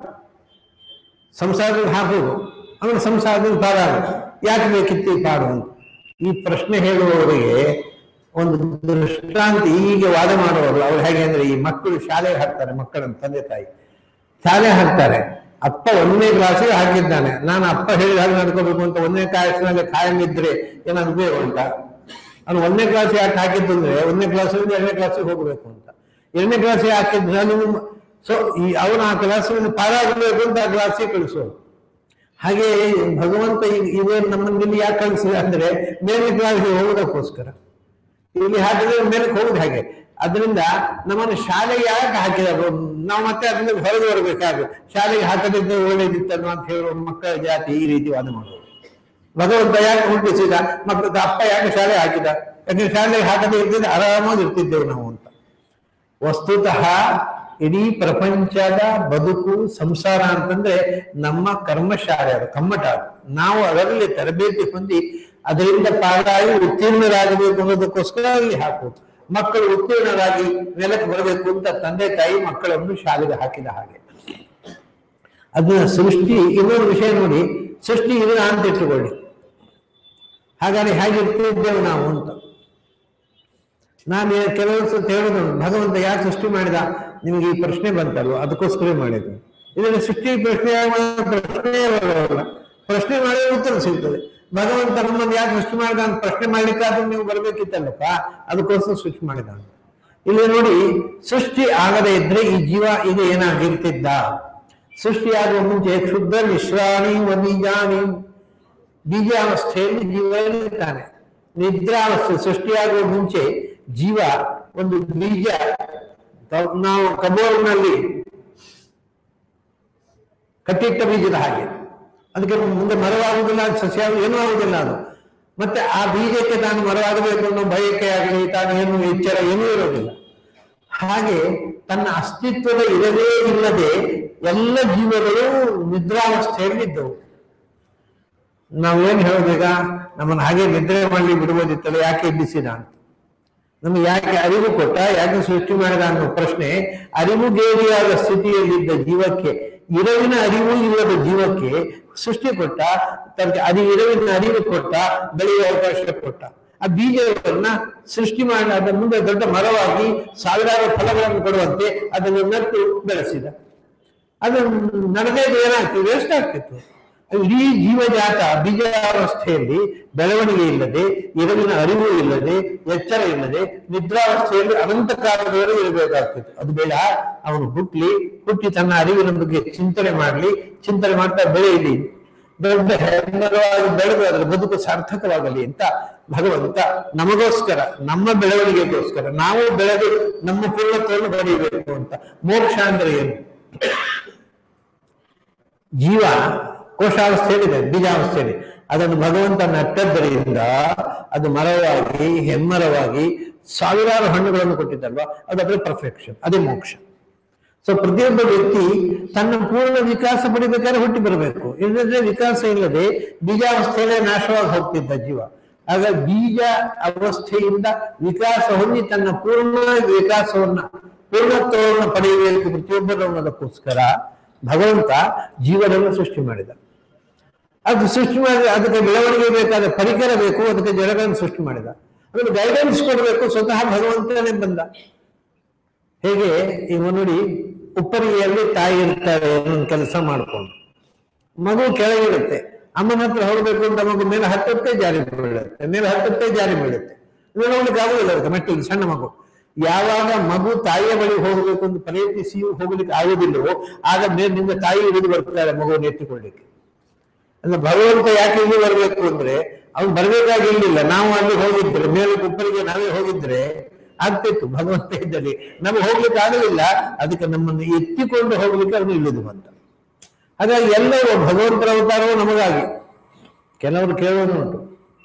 ಸಂಸಾರದಲ್ಲಿ ಹಾಕುವುದು ಅವನು ಸಂಸಾರದಲ್ಲಿ ಪಾರಾಗುವುದು ಯಾಕೆ ಬೇಕಿತ್ತು ಈ ಪಾಡು ಅಂತ ಈ ಪ್ರಶ್ನೆ ಹೇಳುವವರಿಗೆ ಒಂದು ದೃಷ್ಟಾಂತ ಈಗ ವಾದ ಮಾಡುವವರು ಅವ್ರು ಹೇಗೆ ಅಂದ್ರೆ ಈ ಮಕ್ಕಳು ಶಾಲೆಗೆ ಹಾಕ್ತಾರೆ ಮಕ್ಕಳನ್ನು ತಂದೆ ತಾಯಿ ಶಾಲೆ ಹಾಕ್ತಾರೆ ಅಪ್ಪ ಒಂದನೇ ಕ್ಲಾಸಿಗೆ ಹಾಕಿದ್ದಾನೆ ನಾನು ಅಪ್ಪ ಹೇಳಿದ ಹಾಗೆ ನಡ್ಕೋಬೇಕು ಅಂತ ಒಂದನೇ ಕ್ಲಾಸಿನಲ್ಲಿ ಕಾಯಂ ಇದ್ರೆ ಏನಾದ್ರು ಉಪಯೋಗ ಉಂಟಾ ಅವನು ಒಂದನೇ ಕ್ಲಾಸ್ ಯಾಕೆ ಹಾಕಿದ್ದು ಅಂದ್ರೆ ಒಂದನೇ ಕ್ಲಾಸಿಂದ ಎರಡನೇ ಕ್ಲಾಸಿಗೆ ಹೋಗಬೇಕು ಅಂತ ಎರಡನೇ ಕ್ಲಾಸಿಗೆ ಹಾಕಿದ್ದು ನಾನು ಸೊ ಈ ಅವನು ಆ ಕ್ಲಾಸಿನಿಂದ ಪಾರಾಗಬೇಕು ಅಂತ ಆ ಕ್ಲಾಸಿಗೆ ಕಳಿಸೋದು ಹಾಗೆ ಭಗವಂತ ಈ- ಇವರು ನಮ್ಮನ್ನು ಇಲ್ಲಿ ಯಾಕೆ ಕಳಿಸಿದ ಅಂದ್ರೆ ಮೇಲೆ ಕ್ಲಾಸ್ಗೆ ಹೋಗೋದಕ್ಕೋಸ್ಕರ ಇಲ್ಲಿ ಹಾಕಿದ್ರೆ ಮೇಲೆ ಹೋಗುದು ಹಾಗೆ ಅದರಿಂದ ನಮ್ಮನ್ನು ಶಾಲೆಗೆ ಯಾಕೆ ಹಾಕಿದರು ನಾವು ಮತ್ತೆ ಅದರಿಂದ ಹೊರಗೆ ಬರಬೇಕಾಗ ಶಾಲೆಗೆ ಹಾಕದಿದ್ದರೆ ಒಳ್ಳೇದಿತ್ತಲ್ವ ಅಂತ ಹೇಳುವ ಮಕ್ಕಳ ಜಾತಿ ಈ ರೀತಿ ವಾದ ಮಾಡುವುದು ಭಗವಂತ ಯಾಕೆ ಹುಟ್ಟಿಸಿದ ಮಕ್ಕಳ ಅಪ್ಪ ಯಾಕೆ ಶಾಲೆ ಹಾಕಿದ ಯಾಕಂದ್ರೆ ಶಾಲೆಗೆ ಹಾಕದೇ ಇರ್ತಿದ್ರೆ ಆರಾಮಾಗಿ ಇರ್ತಿದ್ದೆವು ನಾವು ಅಂತ ವಸ್ತುತಃ ಇಡೀ ಪ್ರಪಂಚದ ಬದುಕು ಸಂಸಾರ ಅಂತಂದ್ರೆ ನಮ್ಮ ಕರ್ಮಶಾಲೆ ಅದು ಕಮ್ಮಟ ಅದು ನಾವು ಅದರಲ್ಲಿ ತರಬೇತಿ ಹೊಂದಿ ಅದರಿಂದ ಪಾರಾಗಿ ಉತ್ತೀರ್ಣರಾಗಬೇಕು ಅನ್ನೋದಕ್ಕೋಸ್ಕರ ಅಲ್ಲಿ ಹಾಕುವುದು ಮಕ್ಕಳು ಉತ್ತೀರ್ಣರಾಗಿ ನೆಲಕ್ಕೆ ಬರಬೇಕು ಅಂತ ತಂದೆ ತಾಯಿ ಮಕ್ಕಳನ್ನು ಶಾಲೆಗೆ ಹಾಕಿದ ಹಾಗೆ ಅದನ್ನ ಸೃಷ್ಟಿ ಇನ್ನೊಂದು ವಿಷಯ ನೋಡಿ ಸೃಷ್ಟಿ ಇಲ್ಲ ಅಂತ ಇಟ್ಟುಕೊಳ್ಳಿ ಹಾಗಾದ್ರೆ ಹೇಗಿರ್ತಿದ್ದೇವೆ ನಾವು ಅಂತ ನಾನು ಕೆಲವು ಸತಿ ಹೇಳುದು ಭಗವಂತ ಯಾಕೆ ಸೃಷ್ಟಿ ಮಾಡಿದ ನಿಮಗೆ ಈ ಪ್ರಶ್ನೆ ಬಂತಲ್ವ ಅದಕ್ಕೋಸ್ಕರ ಮಾಡಿದ್ದು ಇದನ್ನು ಸೃಷ್ಟಿ ಪ್ರಶ್ನೆ ಪ್ರಶ್ನೆ ಬರೋಲ್ಲ ಪ್ರಶ್ನೆ ಮಾಡಿದ್ರೆ ಉತ್ತರ ಸಿಗ್ತದೆ ಭಗವಂತ ನಮ್ಮನ್ನು ಯಾಕೆ ಸೃಷ್ಟಿ ಮಾಡಿದ ಅಂತ ಪ್ರಶ್ನೆ ಮಾಡ್ಲಿಕ್ಕಾದ್ರೂ ನೀವು ಬರಬೇಕಿತ್ತಲ್ಲಪ್ಪ ಅದಕ್ಕೋಸ್ಕರ ಸೃಷ್ಟಿ ಮಾಡಿದ ಅಂತ. ಇಲ್ಲಿ ನೋಡಿ ಸೃಷ್ಟಿ ಆಗದೇ ಇದ್ರೆ ಈ ಜೀವ ಇದು ಏನಾಗಿರ್ತಿದ್ದ ಸೃಷ್ಟಿಯಾಗುವ ಮುಂಚೆ ಕ್ಷುದ್ರ ಮಿಶ್ರಾಣಿ ಬೀಜಾಣಿ ಬೀಜಾವಸ್ಥೆಯಲ್ಲಿ ಜೀವ ಇರುತ್ತಾನೆ ನಿದ್ರಾವಸ್ಥೆ ಸೃಷ್ಟಿಯಾಗುವ ಮುಂಚೆ ಜೀವ ಒಂದು ಬೀಜ ತ- ನಾವು ಕಬೋರ್ನಲ್ಲಿ ಕಟ್ಟಿಟ್ಟ ಬೀಜದ ಹಾಗೆ ಅದಕ್ಕೆ ಮುಂದೆ ಮರವಾಗುವುದಿಲ್ಲ ಸಸ್ಯ ಏನೂ ಆಗುವುದಿಲ್ಲ ಅದು ಮತ್ತೆ ಆ ಬೀಜಕ್ಕೆ ತಾನು ಮರವಾಗಬೇಕು ಅನ್ನೋ ಬಯಕೆ ಆಗಲಿ ತಾನು ಏನು ಎಚ್ಚರ ಏನೂ ಇರೋದಿಲ್ಲ ಹಾಗೆ ತನ್ನ ಅಸ್ತಿತ್ವದ ಇರದೇ ಇಲ್ಲದೆ ಎಲ್ಲ ಜೀವಗಳು ನಿದ್ರಾವಸ್ಥೆಯಲ್ಲಿದ್ದವು ನಾವೇನ್ ಹೇಳೋದೀಗ ನಮ್ಮನ್ನು ಹಾಗೆ ನಿದ್ರೆ ಮಾಡಲಿ ಬಿಡುವುದಿತ್ತಲ್ಲ ಯಾಕೆ ಎಬ್ಬಿಸಿದ ಅಂತ ನಮಗೆ ಯಾಕೆ ಅರಿವು ಕೊಟ್ಟ ಯಾಕೆ ಸೃಷ್ಟಿ ಮಾಡಿದ ಅನ್ನೋ ಪ್ರಶ್ನೆ ಅರಿವುಗೇರಿಯಾದ ಸ್ಥಿತಿಯಲ್ಲಿದ್ದ ಜೀವಕ್ಕೆ ಇರವಿನ ಅರಿವು ಇಲ್ಲದ ಜೀವಕ್ಕೆ ಸೃಷ್ಟಿ ಕೊಟ್ಟ ತನಗೆ ಅರಿ ಇರವಿನ ಅರಿವು ಕೊಟ್ಟ ಬೆಳೆಯುವ ಅವಕಾಶ ಕೊಟ್ಟ ಆ ಬೀಜವನ್ನ ಸೃಷ್ಟಿ ಮಾಡಿ ಅದರ ಮುಂದೆ ದೊಡ್ಡ ಮರವಾಗಿ ಸಾವಿರಾರು ಫಲಗಳನ್ನು ಕೊಡುವಂತೆ ಅದನ್ನು ನಟ್ಟು ಬೆಳೆಸಿದ ಅದು ನಡೆದೇ ಏನಾಗ್ತದೆ ವೇಸ್ಟ್ ಆಗ್ತಿತ್ತು ಇಡೀ ಜೀವಜಾತ ಬೀಜಾವಸ್ಥೆಯಲ್ಲಿ ಬೆಳವಣಿಗೆ ಇಲ್ಲದೆ ಎರವಿನ ಅರಿವು ಇಲ್ಲದೆ ಎಚ್ಚರ ಇಲ್ಲದೆ ನಿದ್ರಾವಸ್ಥೆಯಲ್ಲಿ ಅನಂತ ಕಾಲದವರೆಗೆ ಇರಬೇಕಾಗ್ತಿತ್ತು ಅದು ಬೇಡ ಅವನು ಹುಟ್ಲಿ ಹುಟ್ಟಿ ತನ್ನ ಅರಿವಿನ ಬಗ್ಗೆ ಚಿಂತನೆ ಮಾಡಲಿ ಚಿಂತನೆ ಮಾಡ್ತಾ ಬೆಳೆಯಲಿ ದೊಡ್ಡ ಹೆಮ್ಮರವಾಗಿ ಬೆಳೆದು ಅದರ ಬದುಕು ಸಾರ್ಥಕವಾಗಲಿ ಅಂತ ಭಗವಂತ ನಮಗೋಸ್ಕರ ನಮ್ಮ ಬೆಳವಣಿಗೆಗೋಸ್ಕರ ನಾವು ಬೆಳೆದು ನಮ್ಮ ಪೂರ್ಣತ್ವವನ್ನು ಪಡೆಯಬೇಕು ಅಂತ ಮೋಕ್ಷ ಅಂದ್ರೆ ಏನು ಜೀವ ಕೋಶಾವಸ್ಥೆಯಲ್ಲಿದೆ ಬೀಜಾವಸ್ಥೆಯಲ್ಲಿ ಅದನ್ನು ಭಗವಂತ ನಟ್ಟದ್ದರಿಂದ ಅದು ಮರವಾಗಿ ಹೆಮ್ಮರವಾಗಿ ಸಾವಿರಾರು ಹಣ್ಣುಗಳನ್ನು ಕೊಟ್ಟಿದ್ದಲ್ವಾ ಅದು ಅದರ ಪರ್ಫೆಕ್ಷನ್ ಅದೇ ಮೋಕ್ಷ ಸೊ ಪ್ರತಿಯೊಬ್ಬ ವ್ಯಕ್ತಿ ತನ್ನ ಪೂರ್ಣ ವಿಕಾಸ ಪಡಿಬೇಕಾದ್ರೆ ಹುಟ್ಟಿ ಬರಬೇಕು ಇಲ್ಲದ್ರೆ ವಿಕಾಸ ಇಲ್ಲದೆ ಬೀಜಾವಸ್ಥೆಯಲ್ಲೇ ನಾಶವಾಗಿ ಹೋಗ್ತಿದ್ದ ಜೀವ ಆಗ ಬೀಜ ಅವಸ್ಥೆಯಿಂದ ವಿಕಾಸ ಹೊಂದಿ ತನ್ನ ಪೂರ್ಣ ವಿಕಾಸವನ್ನ ಪೂರ್ಣತ್ವವನ್ನು ಪಡೆಯಬೇಕು ಪ್ರತಿಯೊಬ್ಬರು ಅನ್ನೋದಕ್ಕೋಸ್ಕರ ಭಗವಂತ ಜೀವನವನ್ನು ಸೃಷ್ಟಿ ಮಾಡಿದ ಅದು ಸೃಷ್ಟಿ ಮಾಡಿದ ಅದಕ್ಕೆ ಬೆಳವಣಿಗೆ ಬೇಕಾದ ಪರಿಕರ ಬೇಕು ಅದಕ್ಕೆ ಜಡಗಳನ್ನು ಸೃಷ್ಟಿ ಮಾಡಿದ ಅದನ್ನು ಗೈಡೆನ್ಸ್ ಕೊಡಬೇಕು ಸ್ವತಃ ಭಗವಂತನೇ ಬಂದ ಹೇಗೆ ಈಗ ನೋಡಿ ಉಪ್ಪರಿಗೆಯಲ್ಲಿ ತಾಯಿ ಇರ್ತಾರೆ ಒಂದು ಕೆಲಸ ಮಾಡಿಕೊಂಡು ಮಗು ಕೆಳಗಿರುತ್ತೆ ಅಮ್ಮನ ಹತ್ರ ಹೋಗ್ಬೇಕು ಅಂತ ಮಗು ಮೇಲೆ ಹತ್ತತ್ತೆ ಜಾರಿ ಬೀಳುತ್ತೆ ಮೇಲೆ ಹತ್ತತ್ತೆ ಜಾರಿ ಬೀಳುತ್ತೆ ನೋಡ್ಲಿಕ್ಕೆ ಆಗುದಿಲ್ಲ ಅದಕ್ಕೆ ಮೆಟ್ಟಿಲು ಸಣ್ಣ ಮಗು ಯಾವಾಗ ಮಗು ತಾಯಿಯ ಬಳಿ ಹೋಗಬೇಕು ಅಂತ ಪ್ರಯತ್ನಿಸಿ ಹೋಗ್ಲಿಕ್ಕೆ ಆಗುದಿಲ್ಲವೋ ಆಗ ಮೇಲಿನಿಂದ ತಾಯಿ ಹಿಡಿದು ಬರ್ತಾರೆ ಮಗುವನ್ನು ಎತ್ತಿಕೊಳ್ಳಿಕ್ಕೆ ಅಂದ್ರೆ ಭಗವಂತ ಯಾಕೆ ಇಲ್ಲಿ ಬರಬೇಕು ಅಂದ್ರೆ ಅವ್ನು ಬರ್ಬೇಕಾಗಿರ್ಲಿಲ್ಲ ನಾವು ಅಲ್ಲಿ ಹೋಗಿದ್ರೆ ಮೇಲೆ ಕುಪ್ಪರಿಗೆ ನಾವೇ ಹೋಗಿದ್ರೆ ಆಗ್ತಿತ್ತು ಭಗವಂತ ಇದ್ದಲ್ಲಿ ನಮಗೆ ಹೋಗ್ಲಿಕ್ಕೆ ಆಗಲಿಲ್ಲ ಅದಕ್ಕೆ ನಮ್ಮನ್ನು ಎತ್ತಿಕೊಂಡು ಹೋಗ್ಲಿಕ್ಕೆ ಅವನು ಇಳಿದು ಬಂದ ಹಾಗಾಗಿ ಎಲ್ಲವೂ ಭಗವಂತರ ಅವತಾರವು ನಮಗಾಗಿ ಕೆಲವರು ಕೇಳೋದುಂಟು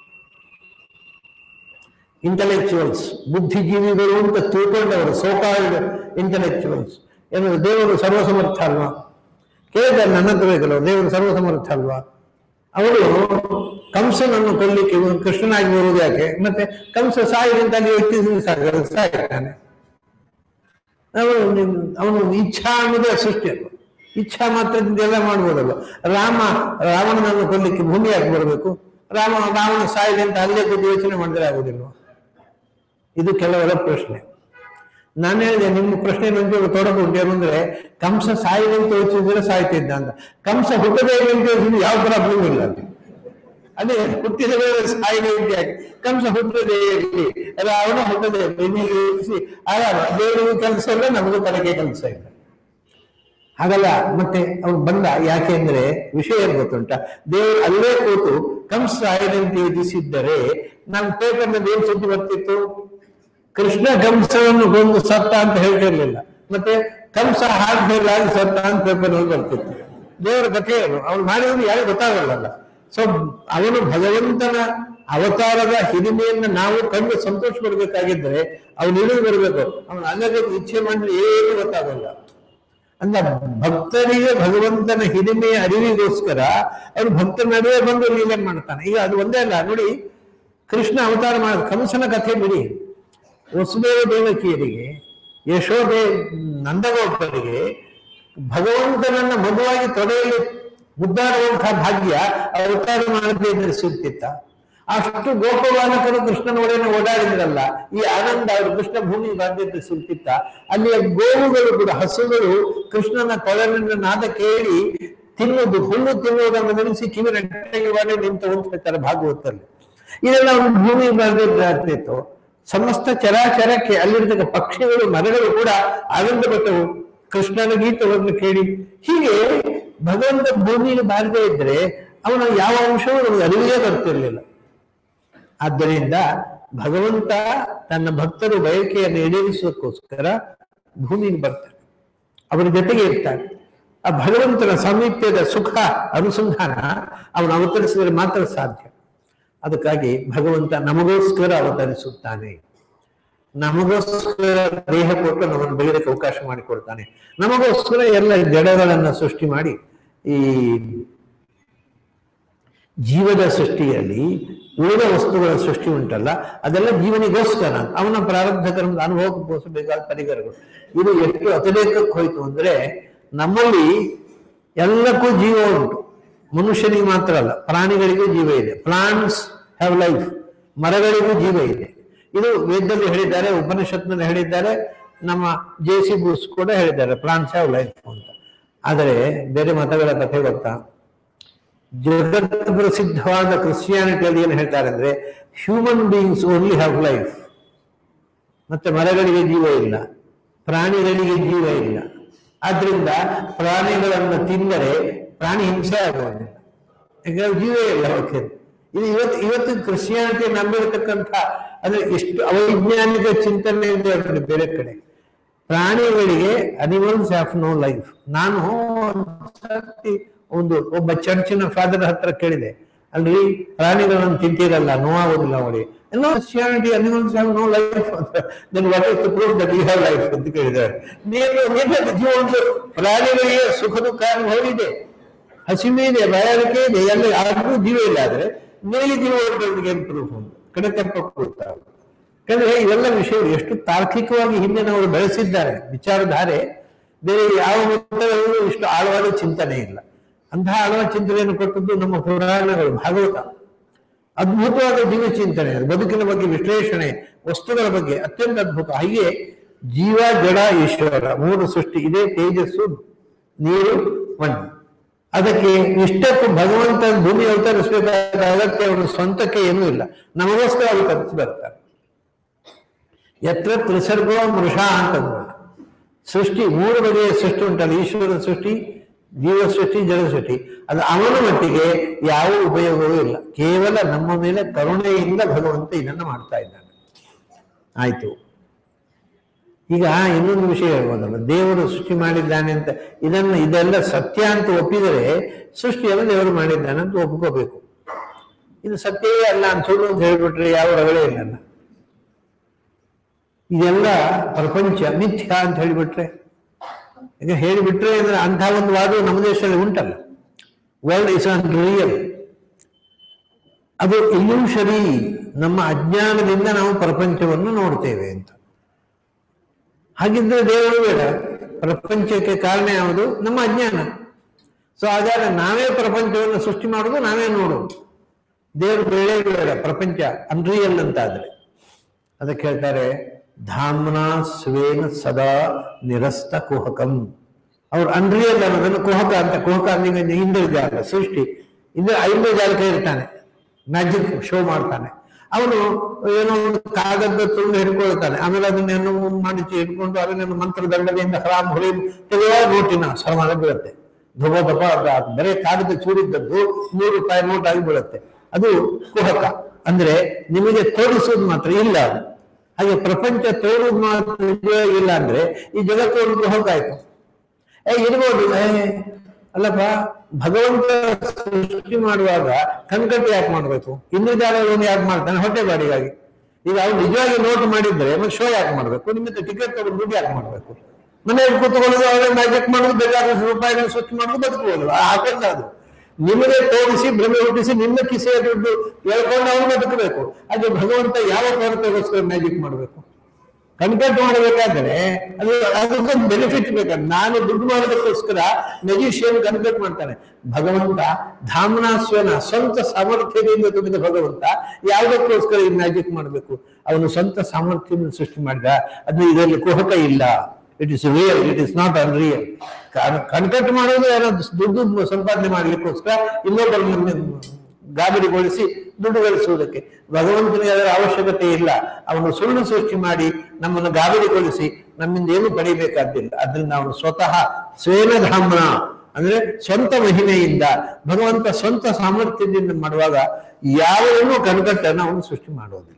ಇಂಟೆಲೆಕ್ಚುವಲ್ಸ್ ಬುದ್ಧಿಜೀವಿಗಳು ಅಂತ ತಿಳ್ಕೊಂಡವರು ಸೋಕಾಲ್ಡ್ ಇಂಟೆಲೆಕ್ಚುವಲ್ಸ್ ಏನು ದೇವರು ಸರ್ವಸಮರ್ಥ ಅಲ್ವಾ ಕೇಳಿದ್ದಾರೆ ನನ್ನ ಹತ್ರ ಕೆಲವು ದೇವರು ಸರ್ವಸಮರ್ಥ ಅಲ್ವಾ ಅವರು ಕಂಸನನ್ನು ಕೊಲ್ಲಿಕ್ಕೆ ಇವನು ಕೃಷ್ಣನಾಗಿ ಬರುವುದು ಯಾಕೆ ಮತ್ತೆ ಕಂಸ ಸಾಯಿದಂತ ಅಲ್ಲಿ ವ್ಯಕ್ತಿ ಸಾಯ್ತಾನೆ ಅವನು ನಿನ್- ಅವನು ಇಚ್ಛಾ ಅನ್ನೋದೇ ಸೃಷ್ಟಿ ಅಲ್ವ ಇಚ್ಛಾ ಮಾತ್ರದಿಂದ ಎಲ್ಲ ಮಾಡ್ಬೋದಲ್ವ ರಾಮ ರಾವಣನನ್ನು ಕೊಲ್ಲಿಕ್ಕೆ ಭೂಮಿ ಯಾಕೆ ಬರಬೇಕು ರಾಮ ರಾವಣ ಸಾಯಿದೆ ಅಂತ ಅಲ್ಲೇ ಕೂತು ಯೋಚನೆ ಮಾಡಿದ್ರೆ ಆಗುದಿಲ್ವ ಇದು ಕೆಲವರ ಪ್ರಶ್ನೆ ನಾನು ಹೇಳಿದೆ ನಿಮ್ಮ ಪ್ರಶ್ನೆ ನಂಗೆ ತೊಡಗು ಉಂಟು ಏನು ಅಂದ್ರೆ ಕಂಸ ಸಾಯಿದೆ ಅಂತ ಯೋಚಿಸಿದ್ರೆ ಸಾಯ್ತಿದ್ದ ಅಂತ ಕಂಸ ಹುಟ್ಟದೇ ಇದೆ ಅಂತ ಯೋಚಿಸಿದ್ರೆ ಯಾವ ಪ್ರಾಬ್ಲಮ್ ಇಲ್ಲ ಅಲ್ಲಿ ಅದೇ ಹುಟ್ಟಿದ ಮೇಲೆ ಸಾಯಿದೆ ಅಂತ ಯಾಕೆ ಕಂಸ ಹುಟ್ಟದೇ ಇರಲಿ ರಾವಣ ಹುಟ್ಟದೇ ಇರಲಿ ನೀವು ಯೋಚಿಸಿ ಆರಾಮ ದೇವರಿಗೂ ಕೆಲಸ ಇಲ್ಲ ನಮಗೂ ತನಗೆ ಕೆಲಸ ಇಲ್ಲ ಹಾಗಲ್ಲ ಮತ್ತೆ ಅವ್ನು ಬಂದ ಯಾಕೆ ಅಂದ್ರೆ ವಿಷಯ ಏನ್ ಗೊತ್ತುಂಟ ದೇವರು ಅಲ್ಲೇ ಕೂತು ಕಂಸ ಸಾಯಿದೆ ಅಂತ ಯೋಚಿಸಿದ್ದರೆ ನಮ್ಮ ಪೇಪರ್ನಲ್ಲಿ ಏನ್ ಸುದ್ದಿ ಬರ್ತಿತ್ತು ಕೃಷ್ಣ ಕಂಸವನ್ನು ಕೊಂದು ಸತ್ತ ಅಂತ ಹೇಳ್ತಿರ್ಲಿಲ್ಲ ಮತ್ತೆ ಕಂಸ ಹಾಡ್ಮೇಲಾಗಿ ಸತ್ತ ಅಂತ ಪೇಪರ್ನಲ್ಲಿ ಬರ್ತಿತ್ತು ದೇವರ ಕಥೆ ಏನು ಅವ್ನು ಮಾಡಿರೋದು ಯಾರು ಗೊತ್ತಾಗಲ್ಲ ಸೊ ಅವನು ಭಗವಂತನ ಅವತಾರದ ಹಿರಿಮೆಯನ್ನ ನಾವು ಕಂಡು ಸಂತೋಷ ಪಡ್ಬೇಕಾಗಿದ್ರೆ ಅವನು ಇಳಿದು ಬರಬೇಕು ಅವನು ಅಲ್ಲದೆ ಇಚ್ಛೆ ಮಾಡಿದ್ರೆ ಏನು ಗೊತ್ತಾಗಲ್ಲ ಅಂದ ಭಕ್ತರಿಗೆ ಭಗವಂತನ ಹಿರಿಮೆಯ ಅರಿವಿಗೋಸ್ಕರ ಅವನು ಭಕ್ತರ ನಡುವೆ ಬಂದು ಲೀಲೆ ಮಾಡ್ತಾನೆ ಈಗ ಅದು ಒಂದೇ ಅಲ್ಲ ನೋಡಿ ಕೃಷ್ಣ ಅವತಾರ ಮಾಡ ಕಂಸನ ಕಥೆ ಬಿಡಿ ವಸುದೇವ ದೇವಕಿಯರಿಗೆ ಯಶೋದೆ ನಂದಗೋಪರಿಗೆ ಭಗವಂತನನ್ನ ಮಗುವಾಗಿ ತೊಡೆಯಲ್ಲಿ ಮುದ್ದಾಡುವಂತಹ ಭಾಗ್ಯ ಅವತಾರ ಮಾಡದೇ ಸಿಗ್ತಿತ್ತ ಅಷ್ಟು ಗೋಪಬಾಲಕರು ಕೃಷ್ಣನ ಒಡೆಯನ್ನು ಓಡಾಡಿದ್ರಲ್ಲ ಈ ಆನಂದ ಅವರು ಕೃಷ್ಣ ಭೂಮಿ ಬಾಧ್ಯತೆ ಸಿಗ್ತಿತ್ತ ಅಲ್ಲಿಯ ಗೋವುಗಳು ಕೂಡ ಹಸುಗಳು ಕೃಷ್ಣನ ಕೊಳಲಿನ ನಾದ ಕೇಳಿ ತಿನ್ನುವುದು ಹುಲ್ಲು ತಿನ್ನುವುದನ್ನು ನೆನೆಸಿ ಕಿವಿ ನೆಟ್ಟಗೆ ಮಾಡಿ ನಿಂತು ಹೇಳ್ತಾರೆ ಭಾಗವತಲ್ಲಿ ಇದೆಲ್ಲ ಒಂದು ಭೂಮಿ ಬರ್ದಿದ್ದಾಗ್ತಿತ್ತು ಸಮಸ್ತ ಚರಾಚರಕ್ಕೆ ಅಲ್ಲಿರ್ತಕ್ಕ ಪಕ್ಷಿಗಳು ಮರಗಳು ಕೂಡ ಆನಂದ ಪಟ್ಟವು ಕೃಷ್ಣನ ಗೀತವನ್ನು ಕೇಳಿ ಹೀಗೆ ಭಗವಂತ ಭೂಮಿಯಲ್ಲಿ ಬಾರದೇ ಇದ್ರೆ ಅವನ ಯಾವ ಅಂಶವೂ ನಮಗೆ ಅರಿವಿಗೆ ಬರ್ತಿರ್ಲಿಲ್ಲ ಆದ್ದರಿಂದ ಭಗವಂತ ತನ್ನ ಭಕ್ತರು ಬಯಕೆಯನ್ನು ಈಡೇರಿಸೋದಕ್ಕೋಸ್ಕರ ಭೂಮಿಗೆ ಬರ್ತಾನೆ ಅವರ ಜೊತೆಗೆ ಇರ್ತಾನೆ ಆ ಭಗವಂತನ ಸಾಮೀಪ್ಯದ ಸುಖ ಅನುಸಂಧಾನ ಅವನು ಅವತರಿಸಿದರೆ ಮಾತ್ರ ಸಾಧ್ಯ ಅದಕ್ಕಾಗಿ ಭಗವಂತ ನಮಗೋಸ್ಕರ ಅವತರಿಸುತ್ತಾನೆ ನಮಗೋಸ್ಕರ ದೇಹ ಕೊಟ್ಟು ನಮ್ಮನ್ನು ಬೆಳೆಯೋದಕ್ಕೆ ಅವಕಾಶ ಮಾಡಿಕೊಡ್ತಾನೆ ನಮಗೋಸ್ಕರ ಎಲ್ಲ ಜಡಗಳನ್ನ ಸೃಷ್ಟಿ ಮಾಡಿ ಈ ಜೀವದ ಸೃಷ್ಟಿಯಲ್ಲಿ ಉಳಿದ ವಸ್ತುಗಳ ಸೃಷ್ಟಿ ಉಂಟಲ್ಲ ಅದೆಲ್ಲ ಜೀವನಿಗೋಸ್ಕರ ಅವನ ಪ್ರಾರಬ್ಧ ಕರ್ಮದ ಅನುಭವಕ್ಕೋಸ್ಕರ ಬೇಕಾದ ಪರಿಕರಗಳು ಇದು ಎಷ್ಟು ಅತಿರೇಕಕ್ಕೆ ಹೋಯ್ತು ಅಂದ್ರೆ ನಮ್ಮಲ್ಲಿ ಎಲ್ಲಕ್ಕೂ ಜೀವ ಉಂಟು ಮನುಷ್ಯನಿಗೆ ಮಾತ್ರ ಅಲ್ಲ ಪ್ರಾಣಿಗಳಿಗೂ ಜೀವ ಇದೆ ಪ್ಲಾಂಟ್ಸ್ ಹ್ಯಾವ್ ಲೈಫ್ ಮರಗಳಿಗೂ ಜೀವ ಇದೆ ಇದು ವೇದದಲ್ಲಿ ಹೇಳಿದ್ದಾರೆ ಉಪನಿಷತ್ನಲ್ಲಿ ಹೇಳಿದ್ದಾರೆ ನಮ್ಮ ಜೆ ಸಿ ಬೂಸ್ ಕೂಡ ಹೇಳಿದ್ದಾರೆ ಪ್ಲಾಂಟ್ಸ್ ಹ್ಯಾವ್ ಲೈಫ್ ಅಂತ ಆದರೆ ಬೇರೆ ಮತಗಳ ಕಥೆ ಗೊತ್ತಾ ಜಗತ್ ಪ್ರಸಿದ್ಧವಾದ ಕ್ರಿಶ್ಚಿಯಾನಿಟಿಯಲ್ಲಿ ಏನು ಹೇಳ್ತಾರೆ ಅಂದ್ರೆ human beings only have life ಮತ್ತೆ ಮರಗಳಿಗೆ ಜೀವ ಇಲ್ಲ ಪ್ರಾಣಿಗಳಿಗೆ ಜೀವ ಇಲ್ಲ ಆದ್ರಿಂದ ಪ್ರಾಣಿಗಳನ್ನು ತಿಂದರೆ ಪ್ರಾಣಿ ಹಿಂಸೆ ಆಗುವುದಿಲ್ಲ ಯಾಕಂದ್ರೆ ಜೀವ ಇಲ್ಲ ಅವಕ್ಕೆ ಇದು ಇವತ್ತು ಇವತ್ತು ಕ್ರಿಶ್ಚಿಯಾನಿಟಿ ನಂಬಿರತಕ್ಕಂಥ ಅಂದ್ರೆ ಎಷ್ಟು ಅವೈಜ್ಞಾನಿಕ ಚಿಂತನೆ ಇದೆ ಅವ್ರಿಗೆ ಬೇರೆ ಕಡೆ ಪ್ರಾಣಿಗಳಿಗೆ ಅನಿಮಲ್ಸ್ ಹ್ಯಾವ್ ನೋ ಲೈಫ್ ನಾನು ಒಂದ್ ಸರ್ತಿ ಒಂದು ಒಬ್ಬ ಚರ್ಚಿನ ಫಾದರ್ ಹತ್ರ ಕೇಳಿದೆ ಅಲ್ರಿ ಪ್ರಾಣಿಗಳನ್ನು ತಿಂತೀರಲ್ಲ ನೋವಾಗೋದಿಲ್ಲ ಅವರಿಗೆ no Christianity animals have no life ಅಂತ then what is to prove that you have life ಅಂತ ಕೇಳಿದ್ದಾರೆ ನೀನು ನಿನ್ನ ಜೀವ ಒಂದು ಪ್ರಾಣಿಗಳಿಗೆ ಸುಖ ದುಃಖ ಅನುಭವ ಇದೆ ಹಸಿಮೆ ಇದೆ ಬಾಯಾರಿಕೆ ಇದೆ ಎಲ್ಲ ಯಾರಿಗೂ ಜೀವ ಇಲ್ಲ ಆದ್ರೆ ಮೇಲೆ ಜೀವ ಇರೋದ್ರಿಗೆ ಏನು ಪ್ರೂಫ್ ಉಂಟು ಕಡೆ ತಪ್ಪ ಕೊಡ್ತಾರೆ ಯಾಕಂದ್ರೆ ಇವೆಲ್ಲ ವಿಷಯಗಳು ಎಷ್ಟು ತಾರ್ಕಿಕವಾಗಿ ಹಿಂದೆ ನಾವು ಬೆಳೆಸಿದ್ದಾರೆ ವಿಚಾರಧಾರೆ ಬೇರೆ ಯಾವ ಮತಗಳಲ್ಲೂ ಇಷ್ಟು ಆಳವಾದ ಚಿಂತನೆ ಇಲ್ಲ ಅಂತಹ ಆಳವಾದ ಚಿಂತನೆಯನ್ನು ಕೊಟ್ಟದ್ದು ನಮ್ಮ ಪುರಾಣಗಳು ಭಾಗವತ ಅದ್ಭುತವಾದ ಜೀವ ಚಿಂತನೆ ಅದು ಬದುಕಿನ ಬಗ್ಗೆ ವಿಶ್ಲೇಷಣೆ ವಸ್ತುಗಳ ಬಗ್ಗೆ ಅತ್ಯಂತ ಅದ್ಭುತ ಹಾಗೆ ಜೀವ ಜಡ ಈಶ್ವರ ಮೂರು ಸೃಷ್ಟಿ ಇದೇ ತೇಜಸ್ಸು ನೀರು ಮಣ್ಣು ಅದಕ್ಕೆ ಇಷ್ಟಕ್ಕೂ ಭಗವಂತ ಭೂಮಿ ಅವತರಿಸಬೇಕಾದ ಅಗತ್ಯ ಅವನ ಸ್ವಂತಕ್ಕೆ ಏನೂ ಇಲ್ಲ ನಮಗೋಸ್ಕರ ಅವತರಿಸಿ ಬರ್ತಾರೆ ಯತ್ರ ತ್ರಿಸರ್ಗೋ ಮೃಷಾ ಅಂತ ಅಂದ್ಬಿಟ್ಟು. ಸೃಷ್ಟಿ ಮೂರು ಬಗೆಯ ಸೃಷ್ಟಿ ಉಂಟಲ್ಲ ಈಶ್ವರ ಸೃಷ್ಟಿ ಜೀವ ಸೃಷ್ಟಿ ಜಡ ಸೃಷ್ಟಿ ಅದು ಅವನ ಮಟ್ಟಿಗೆ ಯಾವ ಉಪಯೋಗವೂ ಇಲ್ಲ ಕೇವಲ ನಮ್ಮ ಮೇಲೆ ಕರುಣೆಯಿಂದ ಭಗವಂತ ಇದನ್ನು ಮಾಡ್ತಾ ಇದ್ದಾನೆ ಆಯ್ತು ಈಗ ಇನ್ನೊಂದು ವಿಷಯ ಹೇಳ್ಬೋದಲ್ಲ ದೇವರು ಸೃಷ್ಟಿ ಮಾಡಿದ್ದಾನೆ ಅಂತ ಇದನ್ನು ಇದೆಲ್ಲ ಸತ್ಯ ಅಂತ ಒಪ್ಪಿದರೆ ಸೃಷ್ಟಿಯನ್ನು ದೇವರು ಮಾಡಿದ್ದಾನೆ ಅಂತ ಒಪ್ಕೋಬೇಕು ಇದು ಸತ್ಯವೇ ಅಲ್ಲ ಅಂತ ಸುಳ್ಳು ಅಂತ ಹೇಳ್ಬಿಟ್ರೆ ಯಾವ ರಗಳೇ ಇಲ್ಲಲ್ಲ ಇದೆಲ್ಲ ಪ್ರಪಂಚ ಮಿಥ್ಯ ಅಂತ ಹೇಳಿಬಿಟ್ರೆ ಈಗ ಹೇಳಿಬಿಟ್ರೆ ಅಂದ್ರೆ ಅಂಥ ಒಂದು ವಾದ ನಮ್ಮ ದೇಶದಲ್ಲಿ ಉಂಟಲ್ಲ ವರ್ಲ್ಡ್ ಇಸ್ ಅನ್ ರಿಯಲ್ ಅದು ಇಲ್ಯೂಷರಿ ನಮ್ಮ ಅಜ್ಞಾನದಿಂದ ನಾವು ಪ್ರಪಂಚವನ್ನು ನೋಡ್ತೇವೆ ಅಂತ ಹಾಗಿದ್ರೆ ದೇವರು ಬೇಡ ಪ್ರಪಂಚಕ್ಕೆ ಕಾರಣ ಯಾವುದು ನಮ್ಮ ಅಜ್ಞಾನ ಸೊ ಹಾಗಾದ್ರೆ ನಾವೇ ಪ್ರಪಂಚವನ್ನು ಸೃಷ್ಟಿ ಮಾಡೋದು ನಾವೇ ನೋಡೋದು ದೇವರು ಬೇಡ ಬೇಡ ಪ್ರಪಂಚ ಅನ್ರಿಯಲ್ ಅಂತ ಆದ್ರೆ ಅದಕ್ಕೆ ಹೇಳ್ತಾರೆ ಧಾಮ್ನಾ ಸ್ವೇನ ಸದಾ ನಿರಸ್ತ ಕುಹಕಂ ಅವ್ರು ಅನ್ರಿಯಲ್ ಅನ್ನೋದನ್ನು ಕುಹಕ ಅಂತ ಕುಹಕ ಅಂದ್ರೆ ಇಂದ್ರಜಾಲ ಸೃಷ್ಟಿ ಇಂದ್ರ ಐಂದ್ರಜಾಲಕ ಇರ್ತಾನೆ ಮ್ಯಾಜಿಕ್ ಶೋ ಮಾಡ್ತಾನೆ ಅವನು ಏನೋ ಒಂದು ಕಾಗದ ತುಂಡು ಹಿಡ್ಕೊಳ್ತಾನೆ ಆಮೇಲೆ ಅದನ್ನೇನೋ ಮಾಡಿ ಹಿಡ್ಕೊಂಡು ಅದನ್ನೇನು ಮಂತ್ರದಂಡದಿಂದ ಹರಾಮ್ ಹುಳಿ ತೆಗೆಯುವ ನೋಟಿನ ಸಮಾನ ಬೀಳುತ್ತೆ ಧುಬ ದಪ ಬರೀ ಕಾಗದ ಚೂರಿದ್ದದ್ದು ನೂರು ರೂಪಾಯಿ ನೋಟ್ ಆಗಿ ಬೀಳುತ್ತೆ ಅದು ಕುಹಕ ಅಂದ್ರೆ ನಿಮಗೆ ತೋರಿಸೋದು ಮಾತ್ರ ಇಲ್ಲ ಅದು ಹಾಗೆ ಪ್ರಪಂಚ ತೋರುದು ಮಾತ್ರ ನಿಜವಾಗಿ ಇಲ್ಲ ಅಂದ್ರೆ ಈ ಜಗತ್ತು ಒಂದು ಕುಹಕ ಆಯ್ತು ಏ ಇರ್ಬೋದು ಏ ಅಲ್ಲಪ್ಪ ಭಗವಂತ ಸೃಷ್ಟಿ ಮಾಡುವಾಗ ಕಣ್ಕಟ್ಟು ಯಾಕೆ ಮಾಡ್ಬೇಕು ಇಂದ್ರಜಾಲವನ್ನು ಯಾಕೆ ಮಾಡ್ತಾನೆ ಹೊಟ್ಟೆ ಬಾಡಿಗಾಗಿ ಈಗ ಅವ್ರು ನಿಜವಾಗಿ ನೋಟ್ ಮಾಡಿದ್ರೆ ಮತ್ತೆ ಶೋ ಯಾಕೆ ಮಾಡ್ಬೇಕು ನಿಮ್ಮಿಂದ ಟಿಕೆಟ್ ತಗೊಂಡು ದುಡ್ಡು ಯಾಕೆ ಮಾಡ್ಬೇಕು ಮನೆಯಲ್ಲಿ ಕೂತ್ಕೊಳ್ಳೋದು ಅವರೇ ಮ್ಯಾಜಿಕ್ ಮಾಡೋದು ಬೇಕಾದಷ್ಟು ರೂಪಾಯಿನ ಸ್ವಚ್ಛ ಮಾಡೋದು ಬದುಕಬಹುದು ಹಾಕಲ್ಲ ಅದು ನಿಮಗೆ ತೋರಿಸಿ ಭ್ರಮೆ ಹುಟ್ಟಿಸಿ ನಿಮ್ಮ ಕಿಸೆಯ ದುಡ್ಡು ಹೇಳ್ಕೊಂಡು ಅವನು ಬದುಕಬೇಕು ಹಾಗೆ ಭಗವಂತ ಯಾವ ಕೊರತೆಗೋಸ್ಕರ ಮ್ಯಾಜಿಕ್ ಮಾಡಬೇಕು ಕನ್ಕಟ್ ಮಾಡಬೇಕಾದ್ರೆ ಅದು ಅದಕ್ಕೊಂದು ಬೆನಿಫಿಟ್ ಬೇಕಾದ್ರೆ ನಾನು ದುಡ್ಡು ಮಾಡೋದಕ್ಕೋಸ್ಕರ ಮೆಜಿಷಿಯನ್ ಕನ್ಕಟ್ ಮಾಡ್ತಾನೆ ಭಗವಂತ ಧಾಮನಾಸ್ವನ ಸ್ವಂತ ಸಾಮರ್ಥ್ಯದಿಂದ ತುಂಬಿದ ಭಗವಂತ ಯಾವುದಕ್ಕೋಸ್ಕರ ಈ ಮ್ಯಾಜಿಕ್ ಮಾಡಬೇಕು ಅವನು ಸ್ವಂತ ಸಾಮರ್ಥ್ಯದಿಂದ ಸೃಷ್ಟಿ ಮಾಡಿದ ಅದು ಇದರಲ್ಲಿ ಕುಹಕ ಇಲ್ಲ it is real it is not unreal concoct ಮಾಡೋದು ಏನೋ ದುಡ್ಡು ಸಂಪಾದನೆ ಮಾಡ್ಲಿಕ್ಕೋಸ್ಕರ ಇನ್ನೊಬ್ಬರನ್ನ ಗಾಬರಿಗೊಳಿಸಿ ದುಡ್ಡು ಗಳಿಸುವುದಕ್ಕೆ ಭಗವಂತನಿಗೆ ಅದರ ಅವಶ್ಯಕತೆ ಇಲ್ಲ ಅವನು ಸುಳ್ಳು ಸೃಷ್ಟಿ ಮಾಡಿ ನಮ್ಮನ್ನು ಗಾಬರಿಗೊಳಿಸಿ ನಮ್ಮಿಂದ ಏನು ಪಡಿಬೇಕಾದ್ದಿಲ್ಲ ಅದರಿಂದ ಅವನು ಸ್ವತಃ ಸ್ವೇನಧಾಮ್ನ ಅಂದ್ರೆ ಸ್ವಂತ ಮಹಿಮೆಯಿಂದ ಭಗವಂತ ಸ್ವಂತ ಸಾಮರ್ಥ್ಯದಿಂದ ಮಾಡುವಾಗ ಯಾವನೂ ಕನಕಟ್ಟನ್ನು ಅವನು ಸೃಷ್ಟಿ ಮಾಡೋದಿಲ್ಲ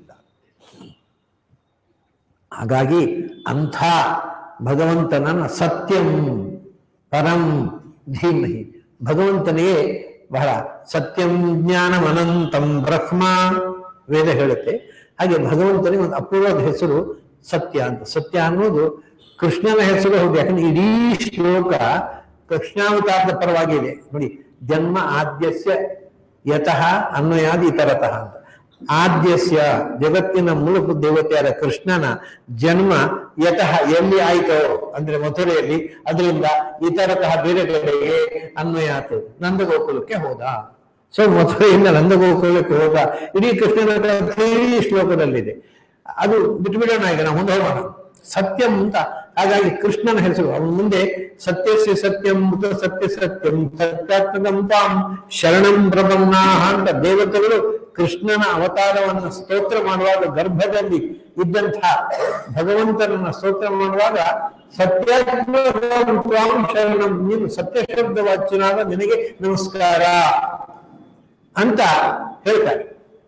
ಹಾಗಾಗಿ ಅಂಥ ಭಗವಂತನನ್ನ ಸತ್ಯಂ ಪರಂ ಧೀಮಹಿ ಭಗವಂತನಿಗೆ ಬಹಳ ಸತ್ಯಂ ಜ್ಞಾನಂ ಅನಂತಂ ಬ್ರಹ್ಮ ವೇದ ಹೇಳುತ್ತೆ ಹಾಗೆ ಭಗವಂತನಿಗೆ ಒಂದು ಅಪೂರ್ವದ ಹೆಸರು ಸತ್ಯ ಅಂತ ಸತ್ಯ ಅನ್ನೋದು ಕೃಷ್ಣನ ಹೆಸರು ಹೌದು ಯಾಕಂದ್ರೆ ಇಡೀ ಶ್ಲೋಕ ಕೃಷ್ಣಾವತಾರದ ಪರವಾಗಿದೆ ನೋಡಿ ಜನ್ಮ ಆದ್ಯಸ್ಯ ಯತಃ ಅನ್ವಯಾದಿ ಇತರತಃ ಅಂತ ಆದ್ಯಸ್ಯ ಜಗತ್ತಿನ ಮೂಲಭೂತ ದೇವತೆಯಾದ ಕೃಷ್ಣನ ಜನ್ಮ ಯತಃ ಎಲ್ಲಿ ಆಯಿತೋ ಅಂದ್ರೆ ಮಥುರೆಯಲ್ಲಿ ಅದರಿಂದ ಇತರತಃ ಬೇರೆ ಕಡೆಗೆ ಅನ್ವಯಾತು ನಂದಗೋಕುಲಕ್ಕೆ ಹೋದ ಸೊ ಮಥುರೆಯಿಂದ ನಂದಗೋಕುಲಕ್ಕೆ ಹೋದ ಇಡೀ ಕೃಷ್ಣನ ಕಥೆ ಈ ಶ್ಲೋಕದಲ್ಲಿದೆ ಅದು ಬಿಟ್ಬಿಡೋಣ ಈಗ ನಾವು ಮುಂದೆ ಹೋಗೋಣ ಸತ್ಯಂ ಅಂತ ಹಾಗಾಗಿ ಕೃಷ್ಣನ ಹೆಸರು ಅವನ ಮುಂದೆ ಸತ್ಯಸ್ಯ ಸತ್ಯಂ ಮೃತ ಸತ್ಯ ಸತ್ಯಂ ಸತ್ಯಾತ್ಮಕಂ ತಾಂ ಶರಣಂ ಪ್ರಪನ್ನಾಹ ಅಂತ ದೇವತೆಗಳು ಕೃಷ್ಣನ ಅವತಾರವನ್ನು ಸ್ತೋತ್ರ ಮಾಡುವಾಗ ಗರ್ಭದಲ್ಲಿ ಇದ್ದಂಥ ಭಗವಂತನನ್ನ ಸ್ತೋತ್ರ ಮಾಡುವಾಗ ಸತ್ಯಾತ್ಮಕಂ ತ್ವಾಂ ಶರಣಂ ನೀನು ಸತ್ಯ ಶಬ್ದ ವಾಚ್ಯನಾದ ನಿನಗೆ ನಮಸ್ಕಾರ ಅಂತ ಹೇಳ್ತಾರೆ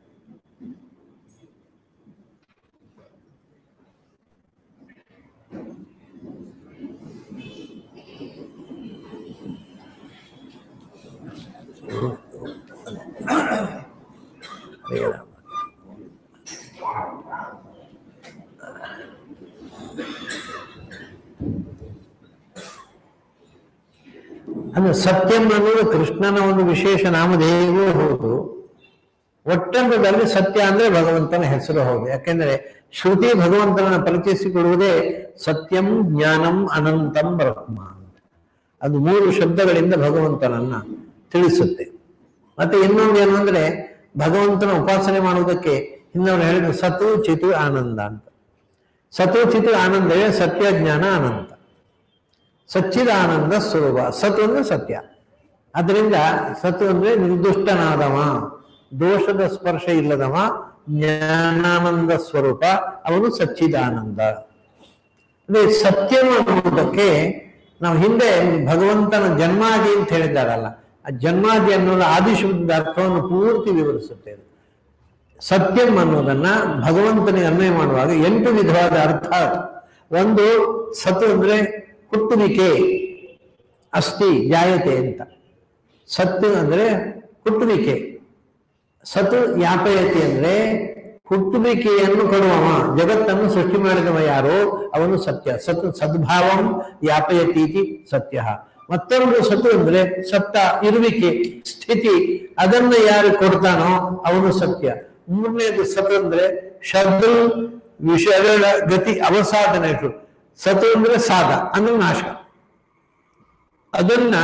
ಅಂದ್ರೆ ಸತ್ಯಂ ಅನ್ನೋದು ಕೃಷ್ಣನ ಒಂದು ವಿಶೇಷ ನಾಮಧೇಯವೂ ಹೌದು ಒಟ್ಟಂತದಲ್ಲಿ ಸತ್ಯ ಅಂದ್ರೆ ಭಗವಂತನ ಹೆಸರು ಹೌದು ಯಾಕೆಂದ್ರೆ ಶ್ರುತಿ ಭಗವಂತನನ್ನ ಪರಿಚಯಿಸಿಕೊಡುವುದೇ ಸತ್ಯಂ ಜ್ಞಾನಂ ಅನಂತಂ ಬ್ರಹ್ಮ ಅಂತ ಅದು ಮೂರು ಶಬ್ದಗಳಿಂದ ಭಗವಂತನನ್ನ ತಿಳಿಸುತ್ತೆ ಮತ್ತೆ ಇನ್ನೊಂದು ಏನು ಅಂದ್ರೆ ಭಗವಂತನ ಉಪಾಸನೆ ಮಾಡುವುದಕ್ಕೆ ಇನ್ನೊಂದು ಹೇಳಿದ್ರು ಸತು ಚಿತು ಆನಂದ ಅಂತ ಸತು ಚಿತು ಆನಂದವೇ ಸತ್ಯ ಜ್ಞಾನ ಅನಂತ ಸಚ್ಚಿದಾನಂದ ಸ್ವರೂಪ ಸತ್ ಅಂದ್ರೆ ಸತ್ಯ ಅದರಿಂದ ಸತ್ ಅಂದ್ರೆ ನಿರ್ದುಷ್ಟನಾದವ ದೋಷದ ಸ್ಪರ್ಶ ಇಲ್ಲದವ ಜ್ಞಾನಾನಂದ ಸ್ವರೂಪ ಅವನು ಸಚ್ಚಿದಾನಂದ ಅಂದ್ರೆ ಸತ್ಯಂ ಅನ್ನುವುದಕ್ಕೆ ನಾವು ಹಿಂದೆ ಭಗವಂತನ ಜನ್ಮಾದಿ ಅಂತ ಹೇಳಿದ್ದಾರಲ್ಲ ಆ ಜನ್ಮಾದಿ ಅನ್ನೋದು ಆದಿಶಬ್ದದ ಅರ್ಥವನ್ನು ಪೂರ್ತಿ ವಿವರಿಸುತ್ತೆ ಅದು. ಸತ್ಯಂ ಅನ್ನೋದನ್ನ ಭಗವಂತನಿಗೆ ಅನ್ವಯ ಮಾಡುವಾಗ ಎಂಟು ವಿಧವಾದ ಅರ್ಥ ಒಂದು ಸತು ಅಂದ್ರೆ ಹುಟ್ಟುವಿಕೆ ಅಸ್ಥಿ ಜಾಯತೆ ಅಂತ ಸತ್ತು ಅಂದ್ರೆ ಹುಟ್ಟುವಿಕೆ ಸತು ಯಾಪಯತಿ ಅಂದ್ರೆ ಹುಟ್ಟುವಿಕೆಯನ್ನು ಕೊಡುವವ ಜಗತ್ತನ್ನು ಸೃಷ್ಟಿ ಮಾಡಿದವ ಯಾರೋ ಅವನು ಸತ್ಯ ಸತ್ ಸದ್ಭಾವಂ ಯಾಪಯತೀತಿ ಸತ್ಯ ಮತ್ತೊಂದು ಸತು ಅಂದ್ರೆ ಸತ್ತ ಇರುವಿಕೆ ಸ್ಥಿತಿ ಅದನ್ನ ಯಾರು ಕೊಡ್ತಾನೋ ಅವನು ಸತ್ಯ ಮೂರನೇದು ಸತ್ ಅಂದ್ರೆ ಶಬ್ದ ವಿಷಯಗಳ ಗತಿ ಅವಸಾಧನೆ ಸತು ಅಂದ್ರೆ ಸಾಧ ಅಂದ್ರೆ ನಾಶ ಅದನ್ನ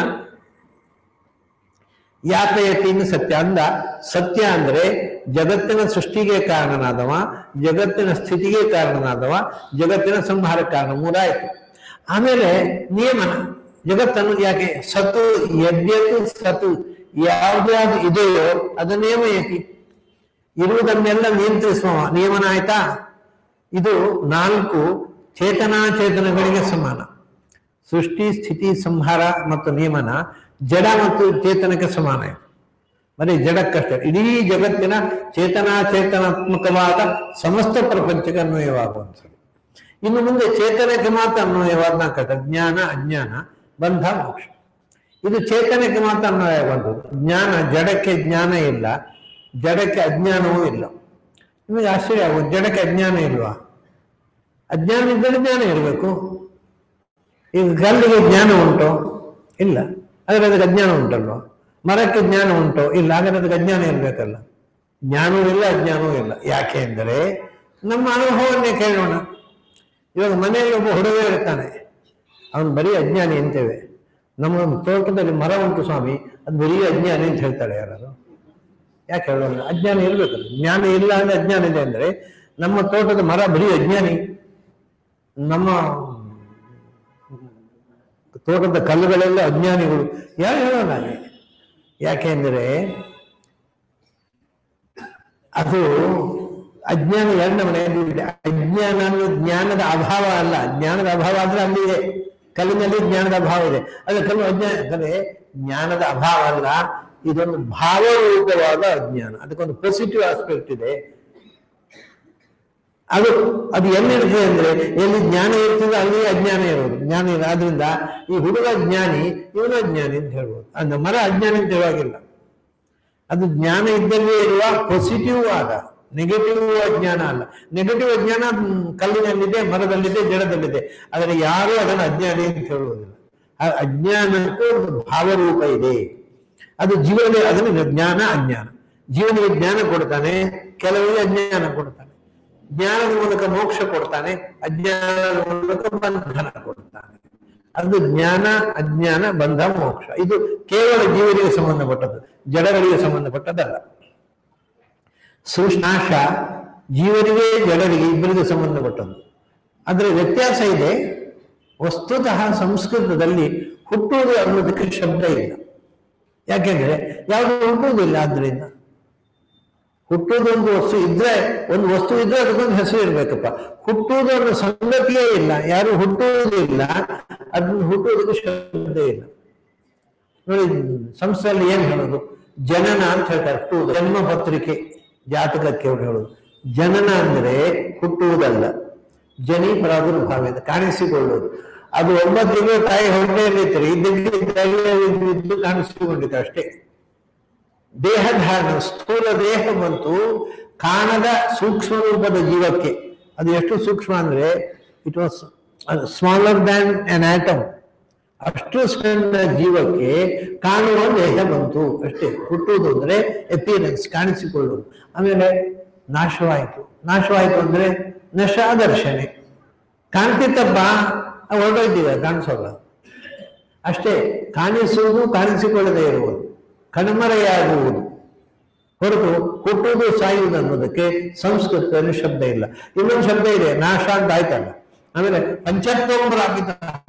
ಯಾತಯತಿನ ಸತ್ಯ ಅಂದ ಸತ್ಯ ಅಂದ್ರೆ ಜಗತ್ತಿನ ಸೃಷ್ಟಿಗೆ ಕಾರಣನಾದವ ಜಗತ್ತಿನ ಸ್ಥಿತಿಗೆ ಕಾರಣನಾದವ ಜಗತ್ತಿನ ಸಂಹಾರ ಕಾರಣ ಮೂರಾಯ್ತು ಆಮೇಲೆ ನಿಯಮನ ಜಗತ್ತನ್ನು ಯಾಕೆ ಸತು ಯದ್ಯತು ಸತು ಯಾವ್ದ್ಯಾವ್ದು ಇದೆಯೋ ಅದು ನಿಯಮಯತಿ ಇರುವುದನ್ನೆಲ್ಲ ನಿಯಂತ್ರಿಸುವ ನಿಯಮನ ಆಯ್ತಾ ಇದು ನಾಲ್ಕು ಚೇತನಾಚೇತನಗಳಿಗೆ ಸಮಾನ ಸೃಷ್ಟಿ ಸ್ಥಿತಿ ಸಂಹಾರ ಮತ್ತು ನಿಯಮನ ಜಡ ಮತ್ತು ಚೇತನಕ್ಕೆ ಸಮಾನ ಇದೆ ಬರೀ ಜಡಕ್ಕಷ್ಟೇ ಇಡೀ ಜಗತ್ತಿನ ಚೇತನಾಚೇತನಾತ್ಮಕವಾದ ಸಮಸ್ತ ಪ್ರಪಂಚಕ್ಕೆ ಅನ್ವಯವಾಗುವಂಥದ್ದು ಇನ್ನು ಮುಂದೆ ಚೇತನಕ್ಕೆ ಮಾತ್ರ ಅನ್ವಯವಾದ ಕಷ್ಟ ಜ್ಞಾನ ಅಜ್ಞಾನ ಬಂಧ ಮೋಕ್ಷ ಇದು ಚೇತನಕ್ಕೆ ಮಾತ್ರ ಅನ್ವಯವಾಗುವಂಥದ್ದು ಜ್ಞಾನ ಜಡಕ್ಕೆ ಜ್ಞಾನ ಇಲ್ಲ ಜಡಕ್ಕೆ ಅಜ್ಞಾನವೂ ಇಲ್ಲ ನಿಮಗೆ ಆಶ್ಚರ್ಯ ಆಗುತ್ತೆ ಜಡಕ್ಕೆ ಅಜ್ಞಾನ ಇಲ್ವಾ ಅಜ್ಞಾನ ಇದ್ದರೆ ಜ್ಞಾನ ಇರಬೇಕು ಈಗ ಕಲ್ಲಿಗೆ ಜ್ಞಾನ ಉಂಟು ಇಲ್ಲ ಹಾಗಾದ್ರೆ ಅದಕ್ಕೆ ಅಜ್ಞಾನ ಉಂಟಲ್ವ ಮರಕ್ಕೆ ಜ್ಞಾನ ಉಂಟು ಇಲ್ಲ ಹಾಗಾದ್ರೆ ಅದಕ್ಕೆ ಅಜ್ಞಾನ ಇರಬೇಕಲ್ಲ ಜ್ಞಾನವೂ ಇಲ್ಲ ಅಜ್ಞಾನವೂ ಇಲ್ಲ ಯಾಕೆ ಅಂದರೆ ನಮ್ಮ ಅನುಭವವನ್ನೇ ಕೇಳೋಣ ಇವಾಗ ಮನೆಯಲ್ಲಿ ಒಬ್ಬ ಹುಡುಗ ಇರ್ತಾನೆ ಅವನು ಬರೀ ಅಜ್ಞಾನಿ ಅಂತೇವೆ ನಮ್ಮ ತೋಟದಲ್ಲಿ ಮರ ಉಂಟು ಸ್ವಾಮಿ ಅದು ಬರೀ ಅಜ್ಞಾನಿ ಅಂತ ಹೇಳ್ತಾಳೆ ಯಾರು ಯಾಕೆ ಹೇಳೋಣ ಅಜ್ಞಾನ ಇರ್ಬೇಕಲ್ಲ ಜ್ಞಾನ ಇಲ್ಲ ಅಂದ್ರೆ ಅಜ್ಞಾನ ಇದೆ ಅಂದ್ರೆ ನಮ್ಮ ತೋಟದ ಮರ ಬರೀ ಅಜ್ಞಾನಿ ನಮ್ಮ ತೋಟದ ಕಲ್ಲುಗಳೆಲ್ಲ ಅಜ್ಞಾನಿಗಳು ಯಾರು ಹೇಳೋಣ ಹಾಗೆ ಯಾಕೆಂದ್ರೆ ಅದು ಅಜ್ಞಾನ ಎರಡು ನಮನೆಯಲ್ಲಿ ಇದೆ ಅಜ್ಞಾನ ಅನ್ನೋದು ಜ್ಞಾನದ ಅಭಾವ ಅಲ್ಲ ಜ್ಞಾನದ ಅಭಾವ ಆದ್ರೆ ಅಲ್ಲಿದೆ ಕಲ್ಲಿನಲ್ಲಿ ಜ್ಞಾನದ ಅಭಾವ ಇದೆ ಅದೇ ಕಲ್ಲು ಅಜ್ಞಾನ ಅಂದರೆ ಜ್ಞಾನದ ಅಭಾವ ಅಲ್ಲ ಇದೊಂದು ಭಾವರೂಪವಾದ ಅಜ್ಞಾನ ಅದಕ್ಕೊಂದು ಪಾಸಿಟಿವ್ ಆಸ್ಪೆಕ್ಟ್ ಇದೆ ಅದು ಅದು ಎಲ್ಲಿರ್ತದೆ ಅಂದ್ರೆ ಎಲ್ಲಿ ಜ್ಞಾನ ಇರ್ತದೆ ಅಲ್ಲಿ ಅಜ್ಞಾನ ಇರೋದು ಜ್ಞಾನ ಇಲ್ಲ ಆದ್ರಿಂದ ಈ ಹುಡುಗ ಜ್ಞಾನಿ ಇವನು ಅಜ್ಞಾನಿ ಅಂತ ಹೇಳ್ಬೋದು ಅಂದ್ರೆ ಮರ ಅಜ್ಞಾನಿ ಅಂತ ಹೇಳುವಾಗಿಲ್ಲ ಅದು ಜ್ಞಾನ ಇದ್ದಲ್ಲಿ ಇರುವ ಪಾಸಿಟಿವ್ ಆದ ನೆಗೆಟಿವ್ ಅಜ್ಞಾನ ಅಲ್ಲ ನೆಗೆಟಿವ್ ಅಜ್ಞಾನ ಮ್, ಕಲ್ಲಿನಲ್ಲಿದೆ ಮರದಲ್ಲಿದೆ ಜಡದಲ್ಲಿದೆ ಆದರೆ ಯಾರೂ ಅದನ್ನು ಅಜ್ಞಾನಿ ಅಂತ ಹೇಳುವುದಿಲ್ಲ ಆ ಅಜ್ಞಾನಕ್ಕೂ ಒಂದು ಭಾವರೂಪ ಇದೆ ಅದು ಜೀವನ ಅದನ್ನು ಜ್ಞಾನ ಅಜ್ಞಾನ ಜೀವನಿಗೆ ಜ್ಞಾನ ಕೊಡ್ತಾನೆ ಕೆಲವರಿಗೆ ಅಜ್ಞಾನ ಕೊಡ್ತಾನೆ ಜ್ಞಾನದ ಮೂಲಕ ಮೋಕ್ಷ ಕೊಡ್ತಾನೆ ಅಜ್ಞಾನದ ಮೂಲಕ ಬಂಧನ ಕೊಡ್ತಾನೆ ಅದು ಜ್ಞಾನ ಅಜ್ಞಾನ ಬಂಧ ಮೋಕ್ಷ ಇದು ಕೇವಲ ಜೀವನಿಗೆ ಸಂಬಂಧಪಟ್ಟದ್ದು ಜಡಗಳಿಗೆ ಸಂಬಂಧಪಟ್ಟದ್ದಲ್ಲ ಸೃಷ್ನಾಶ ಜೀವನಿಗೆ ಜಡರಿಗೆ ಇಬ್ಬರಿಗೆ ಸಂಬಂಧಪಟ್ಟದ್ದು ಅದರ ವ್ಯತ್ಯಾಸ ಇದೆ ವಸ್ತುತಃ ಸಂಸ್ಕೃತದಲ್ಲಿ ಹುಟ್ಟುವುದು ಅನ್ನೋದಕ್ಕೆ ಶಬ್ದ ಇಲ್ಲ ಯಾಕೆಂದ್ರೆ ಯಾವುದು ಹುಟ್ಟುವುದಿಲ್ಲ ಆದ್ರಿಂದ ಹುಟ್ಟುವುದು ಒಂದು ವಸ್ತು ಇದ್ರೆ ಒಂದು ವಸ್ತು ಇದ್ರೆ ಅದಕ್ಕೊಂದು ಹೆಸರು ಇರ್ಬೇಕಪ್ಪ ಹುಟ್ಟುವುದು ಅನ್ನೋ ಸಂಗತಿಯೇ ಇಲ್ಲ ಯಾರು ಹುಟ್ಟುವುದಿಲ್ಲ ಅದನ್ನ ಹುಟ್ಟುವುದಕ್ಕೆ ಶಬ್ದ ಇಲ್ಲ ನೋಡಿ ಸಂಸ್ಥೆಯಲ್ಲಿ ಏನ್ ಹೇಳೋದು ಜನನ ಅಂತ ಹೇಳ್ತಾರೆ ಹುಟ್ಟುವುದು ಜನ್ಮ ಪತ್ರಿಕೆ ಜಾತಕಕ್ಕೆ ಅವ್ರು ಹೇಳೋದು ಜನನ ಅಂದ್ರೆ ಹುಟ್ಟುವುದಲ್ಲ ಜನಿ ಪ್ರಾದುರ್ಭಾವ ಇದೆ ಕಾಣಿಸಿಕೊಳ್ಳುವುದು ಅದು ಒಂಬತ್ತು ತಿಂಗಳು ತಾಯಿ ಹೊಟ್ಟೆಯಲ್ಲಿ ಇರ್ತಾರೆ ಇದ್ದಕ್ಕೆ ಕಾಣಿಸಿಕೊಂಡಿದೆ ಅಷ್ಟೇ ದೇಹಧಾರಣ ಸ್ಥೂಲ ದೇಹ ಬಂತು ಕಾಣದ ಸೂಕ್ಷ್ಮ ರೂಪದ ಜೀವಕ್ಕೆ ಅದು ಎಷ್ಟು ಸೂಕ್ಷ್ಮ ಅಂದ್ರೆ it was smaller than an atom ಅಷ್ಟು ಸಣ್ಣ ಜೀವಕ್ಕೆ ಕಾಣುವ ದೇಹ ಬಂತು ಅಷ್ಟೇ ಹುಟ್ಟುವುದು ಅಂದ್ರೆ ಎಪಿಯರೆನ್ಸ್ ಕಾಣಿಸಿಕೊಳ್ಳುವುದು ಆಮೇಲೆ ನಾಶವಾಯಿತು ನಾಶವಾಯಿತು ಅಂದ್ರೆ ನಶಾದರ್ಶನೆ ಕಾಣ್ತಿತ್ತಪ್ಪ ಹೊರಟೋಯ್ತೀವಿ ಕಾಣಿಸೋಲ್ಲ ಅಷ್ಟೇ ಕಾಣಿಸುವುದು ಕಾಣಿಸಿಕೊಳ್ಳದೆ ಇರುವುದು ಕಣ್ಮರೆಯಾಗುವುದು ಹೊರತು ಹುಟ್ಟುವುದು ಸಾಯುವುದು ಅನ್ನೋದಕ್ಕೆ ಸಂಸ್ಕೃತದಲ್ಲಿ ಶಬ್ದ ಇಲ್ಲ ಇನ್ನೊಂದು ಶಬ್ದ ಇದೆ ನಾಶ ಅಂತ ಆಯ್ತಲ್ಲ ಆಮೇಲೆ ಪಂಚತ್ವಂಬರಾಗಿದ್ದ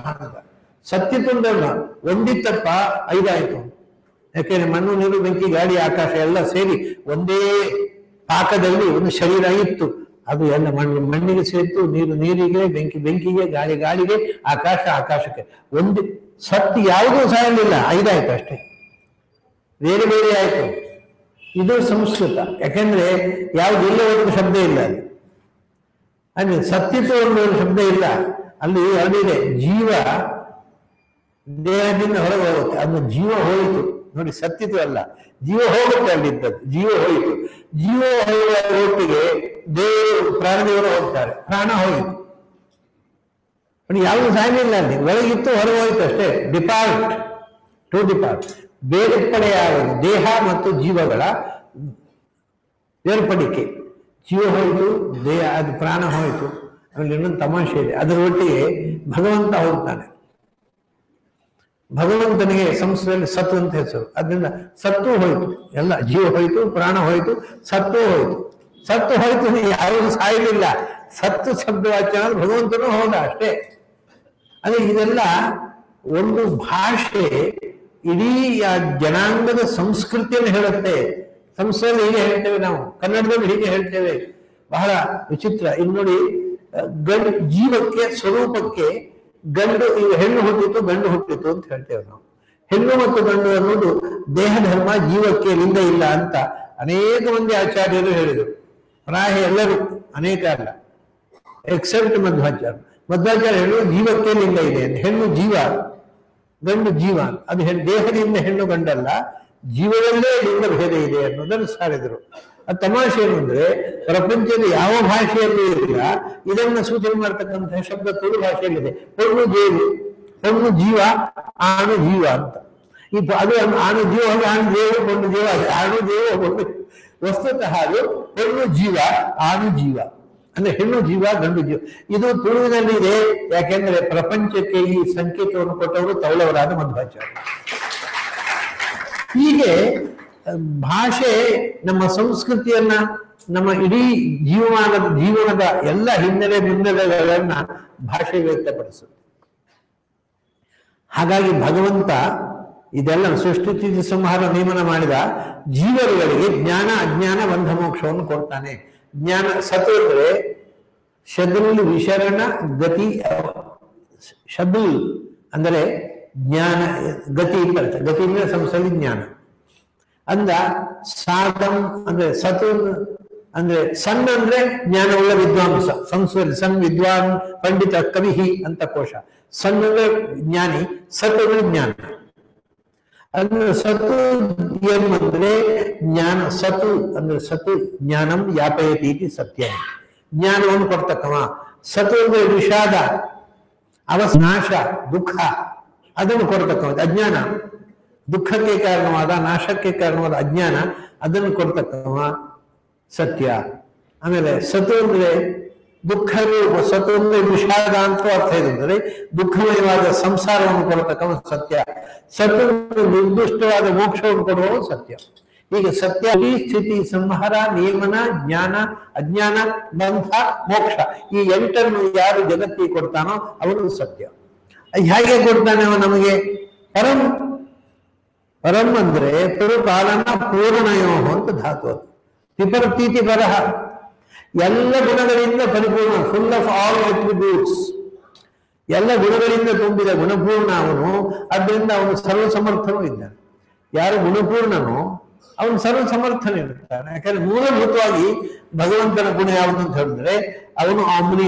ಸತ್ಯತುಂದಲ್ಲ ಒಂದಿತ್ತಪ್ಪ ಐದಾಯ್ತು ಯಾಕೆಂದ್ರೆ ಮಣ್ಣು ನೀರು ಬೆಂಕಿ ಗಾಳಿ ಆಕಾಶ ಎಲ್ಲ ಸೇರಿ ಒಂದೇ ಪಾಕದಲ್ಲಿ ಒಂದು ಶರೀರ ಇತ್ತು ಅದು ಎಲ್ಲ ಮಣ್ಣು ಮಣ್ಣಿಗೆ ಸೇರಿತು ನೀರು ನೀರಿಗೆ ಬೆಂಕಿ ಬೆಂಕಿಗೆ ಗಾಳಿ ಗಾಳಿಗೆ ಆಕಾಶ ಆಕಾಶಕ್ಕೆ ಒಂದು ಸತ್ತು ಯಾವುದೂ ಸಾಯಲಿಲ್ಲ ಐದಾಯ್ತು ಅಷ್ಟೇ ಬೇರೆ ಬೇರೆ ಆಯ್ತು ಇದು ಸಂಸ್ಕೃತ ಯಾಕೆಂದ್ರೆ ಯಾವ್ದು ಇಲ್ಲ ಒಂದು ಶಬ್ದ ಇಲ್ಲ ಅಲ್ಲಿ ಅಲ್ಲಿ ಸತ್ಯತ್ವ ಒಂದು ಶಬ್ದ ಇಲ್ಲ ಅಲ್ಲಿ ಎರಡಿದೆ ಜೀವ ದೇಹದಿಂದ ಹೊರಗೆ ಹೋಗುತ್ತೆ ಅದು ಜೀವ ಹೋಯಿತು ನೋಡಿ ಸತ್ಯತ್ವ ಅಲ್ಲ ಜೀವ ಹೋಗುತ್ತೆ ಅಲ್ಲಿದ್ದದ್ದು ಜೀವ ಹೋಯಿತು ಜೀವ ಹೋಗುವ ಒಟ್ಟಿಗೆ ದೇವರು ಪ್ರಾಣದೇವರು ಹೋಗ್ತಾರೆ ಪ್ರಾಣ ಹೋಯಿತು ನೋಡಿ ಯಾವುದು ಸಾಯಲಿಲ್ಲ ಅಲ್ಲಿ ಒಳಗಿತ್ತು ಹೊರಗೆ ಹೋಯ್ತು ಅಷ್ಟೇ ಡಿಪಾರ್ಟ್ ಟು ಡಿಪಾರ್ಟ್ ಬೇರ್ಪಡೆಯಾಗುವುದು ದೇಹ ಮತ್ತು ಜೀವಗಳ ಬೇರ್ಪಡಿಕೆ ಜೀವ ಹೋಯಿತು ದೇಹ ಅದು ಪ್ರಾಣ ಹೋಯಿತು ಆಮೇಲೆ ಇನ್ನೊಂದು ತಮಾಷೆ ಇದೆ ಅದರ ಒಟ್ಟಿಗೆ ಭಗವಂತ ಹೋಗ್ತಾನೆ ಭಗವಂತನಿಗೆ ಸಂಸ್ಕೃತದಲ್ಲಿ ಸತ್ತು ಅಂತ ಹೆಸರು ಅದರಿಂದ ಸತ್ತು ಹೋಯಿತು ಎಲ್ಲ ಜೀವ ಹೋಯಿತು ಪ್ರಾಣ ಹೋಯಿತು ಸತ್ತು ಹೋಯಿತು ಸತ್ತು ಹೋಯಿತು ಯಾರು ಸಾಯಲಿಲ್ಲ ಸತ್ತು ಶಬ್ದವಾಚ್ಯ ಅಂದ್ರೆ ಭಗವಂತನು ಹೋದ ಅಷ್ಟೇ ಅದೇ ಇದೆಲ್ಲ ಒಂದು ಭಾಷೆ ಇಡೀ ಆ ಜನಾಂಗದ ಸಂಸ್ಕೃತಿಯನ್ನು ಹೇಳುತ್ತೆ ಸಂಸ್ಕೃತದಲ್ಲಿ ಹೀಗೆ ಹೇಳ್ತೇವೆ ನಾವು ಕನ್ನಡದಲ್ಲಿ ಹೀಗೆ ಹೇಳ್ತೇವೆ ಬಹಳ ವಿಚಿತ್ರ ಇಲ್ಲಿ ನೋಡಿ ಗಂಡು ಜೀವಕ್ಕೆ ಸ್ವರೂಪಕ್ಕೆ ಗಂಡು ಈಗ ಹೆಣ್ಣು ಹುಟ್ಟಿತು ಗಂಡು ಹುಟ್ಟಿತು ಅಂತ ಹೇಳ್ತೇವೆ ನಾವು ಹೆಣ್ಣು ಮತ್ತು ಗಂಡು ಅನ್ನೋದು ದೇಹ ಧರ್ಮ ಜೀವಕ್ಕೆ ಲಿಂಗ ಇಲ್ಲ ಅಂತ ಅನೇಕ ಮಂದಿ ಆಚಾರ್ಯರು ಹೇಳಿದರು ಪ್ರಾಯ ಎಲ್ಲರೂ ಅನೇಕ ಅಲ್ಲ ಎಕ್ಸೆಪ್ಟ್ ಮಧ್ವಾಚಾರ್ಯ ಮಧ್ವಾಚಾರ್ಯ ಹೇಳುವ ಜೀವಕ್ಕೆ ಲಿಂಗ ಇದೆ ಅಂತ ಹೆಣ್ಣು ಜೀವ ಗಂಡು ಜೀವ ಅದು ಹೆಣ್ಣು ದೇಹದಿಂದ ಹೆಣ್ಣು ಗಂಡಲ್ಲ ಜೀವದಲ್ಲೇ ಲಿಂಗ ಭೇದ ಇದೆ ಅನ್ನೋದನ್ನು ಸಾರಿದರು ಅದು ತಮಾಷೆ ಏನು ಅಂದ್ರೆ ಪ್ರಪಂಚದ ಯಾವ ಭಾಷೆಯಲ್ಲೂ ಇಲ್ಲ ಇದನ್ನ ಸೂಚನೆ ಮಾಡ್ತಕ್ಕಂತಹ ಶಬ್ದ ತುಳು ಭಾಷೆಯಲ್ಲಿದೆ ಹೆಣ್ಣು ದೇವಿ ಹೆಣ್ಣು ಜೀವ ಆಣು ಜೀವ ಅಂತ ಈ ಪ- ಅದು ಆಣು ಜೀವ ಅಂದ್ರೆ ಆಣು ದೇವ ಹೆಣ್ಣು ಜೀವ ಅದು ಆಣು ದೇವ ಹೆಣ್ಣು ವಸ್ತುತಃ ಅದು ಹೆಣ್ಣು ಜೀವ ಆಣು ಜೀವ ಅಂದ್ರೆ ಹೆಣ್ಣು ಜೀವ ಗಂಡು ಜೀವ ಇದು ತುಳುವಿನಲ್ಲಿ ಇದೆ ಯಾಕೆಂದ್ರೆ ಪ್ರಪಂಚಕ್ಕೆ ಈ ಸಂಕೇತವನ್ನು ಕೊಟ್ಟವರು ತೌಳವರಾದ ಮಧ್ವಾಚಾರ್ಯ ಹೀಗೆ ಅಹ್, ಭಾಷೆ ನಮ್ಮ ಸಂಸ್ಕೃತಿಯನ್ನ ನಮ್ಮ ಇಡೀ ಜೀವಮಾನದ ಜೀವನದ ಎಲ್ಲ ಹಿನ್ನೆಲೆ ಮುನ್ನೆಲೆಗಳನ್ನ ಭಾಷೆ ವ್ಯಕ್ತಪಡಿಸುತ್ತೆ ಹಾಗಾಗಿ ಭಗವಂತ ಇದೆಲ್ಲ ಸೃಷ್ಟಿ ಸ್ಥಿತಿ ಸಂಹಾರ ನೇಮನ ಮಾಡಿದ ಜೀವರುಗಳಿಗೆ ಜ್ಞಾನ ಅಜ್ಞಾನ ಬಂಧ ಮೋಕ್ಷವನ್ನು ಕೊಡ್ತಾನೆ ಜ್ಞಾನ ಸತು ಅಂದ್ರೆ ಶದುಲ್ ವಿಶರಣ ಗತಿ ಶದುಲ್ ಅಂದರೆ ಜ್ಞಾನ ಗತಿ ಅಂತ ಅರ್ಥ. ಗತಿ ಅಂದ್ರೆ ಸಂಸ್ಥೆಯಲ್ಲಿ ಜ್ಞಾನ ಅಂದ ಸಾಧಂ ಅಂದ್ರೆ ಸತು ಅಂದ್ರೆ ಸಣ್ಣ ಅಂದ್ರೆ ಜ್ಞಾನವುಳ್ಳ ವಿದ್ವಾಂಸ ಸಂಸ್ಕೃತ ಸನ್ ವಿದ್ವಾನ್ ಪಂಡಿತ ಕವಿಹಿ ಅಂತ ಕೋಶ ಸಣ್ಣ ಅಂದ್ರೆ ಜ್ಞಾನಿ ಸತ್ ಅಂದ್ರೆ ಜ್ಞಾನ ಅಂದ್ರೆ ಸತು ಎಂಬಂದ್ರೆ ಜ್ಞಾನ ಸತು ಅಂದ್ರೆ ಸತು ಜ್ಞಾನಂ ಯಾಪಯತಿ ಇತಿ ಸತ್ಯ ಜ್ಞಾನವನ್ನು ಕೊಡ್ತಕ್ಕವ ಸತು ಅಂದ್ರೆ ವಿಷಾದ ಅವಸ್ ನಾಶ ದುಃಖ ಅದನ್ನು ಕೊಡ್ತಕ್ಕಂಥ ಅಜ್ಞಾನ ದುಃಖಕ್ಕೆ ಕಾರಣವಾದ ನಾಶಕ್ಕೆ ಕಾರಣವಾದ ಅಜ್ಞಾನ ಅದನ್ನು ಕೊಡ್ತಕ್ಕವ ಸತ್ಯ ಆಮೇಲೆ ಸತು ಅಂದ್ರೆ ದುಃಖ ರೂಪ ಸತು ಅಂದ್ರೆ ವಿಷಾದ ಅಂತ ಅರ್ಥ ಇದೆ ಅಂದರೆ ದುಃಖಮಯವಾದ ಸಂಸಾರವನ್ನು ಕೊಡತಕ್ಕವ ಸತ್ಯ ಸತು ಅಂದ್ರೆ ನಿರ್ದಿಷ್ಟವಾದ ಮೋಕ್ಷವನ್ನು ಕೊಡುವ ಸತ್ಯ ಈಗ ಸತ್ಯ ಈ ಸ್ಥಿತಿ ಸಂಹಾರ ನಿಯಮನ ಜ್ಞಾನ ಅಜ್ಞಾನ ಬಂಧ ಮೋಕ್ಷ ಈ ಎಂಟನ್ನು ಯಾರು ಜಗತ್ತಿಗೆ ಕೊಡ್ತಾನೋ ಅವನು ಸತ್ಯ ಹೇಗೆ ಕೊಡ್ತಾನೆ ಅವ ನಮಗೆ ಪರಂ ಪರಂ ಅಂದ್ರೆ ಪುರುಪಾಲನ ಪೂರ್ಣಯೋ ಅಂತ ಧಾತು ಅದು ಪಿಪರ್ತೀತಿ ಬರಹ ಎಲ್ಲ ಗುಣಗಳಿಂದ ಪರಿಪೂರ್ಣ ಫುಲ್ ಆಫ್ ಆಲ್ ಅಟ್ರಿಬ್ಯೂಟ್ಸ್ ಎಲ್ಲ ಗುಣಗಳಿಂದ ತುಂಬಿದ ಗುಣಪೂರ್ಣ ಅವನು ಅದರಿಂದ ಅವನು ಸರ್ವ ಸಮರ್ಥನೂ ಇದ್ದಾನೆ ಯಾರು ಗುಣಪೂರ್ಣನೋ ಅವನು ಸರ್ವ ಸಮರ್ಥನ ಇರ್ತಾನೆ ಯಾಕಂದ್ರೆ ಮೂಲಭೂತವಾಗಿ ಭಗವಂತನ ಗುಣ ಯಾವುದು ಅಂತ ಹೇಳಿದ್ರೆ ಅವನು ಆಮ್ನಿ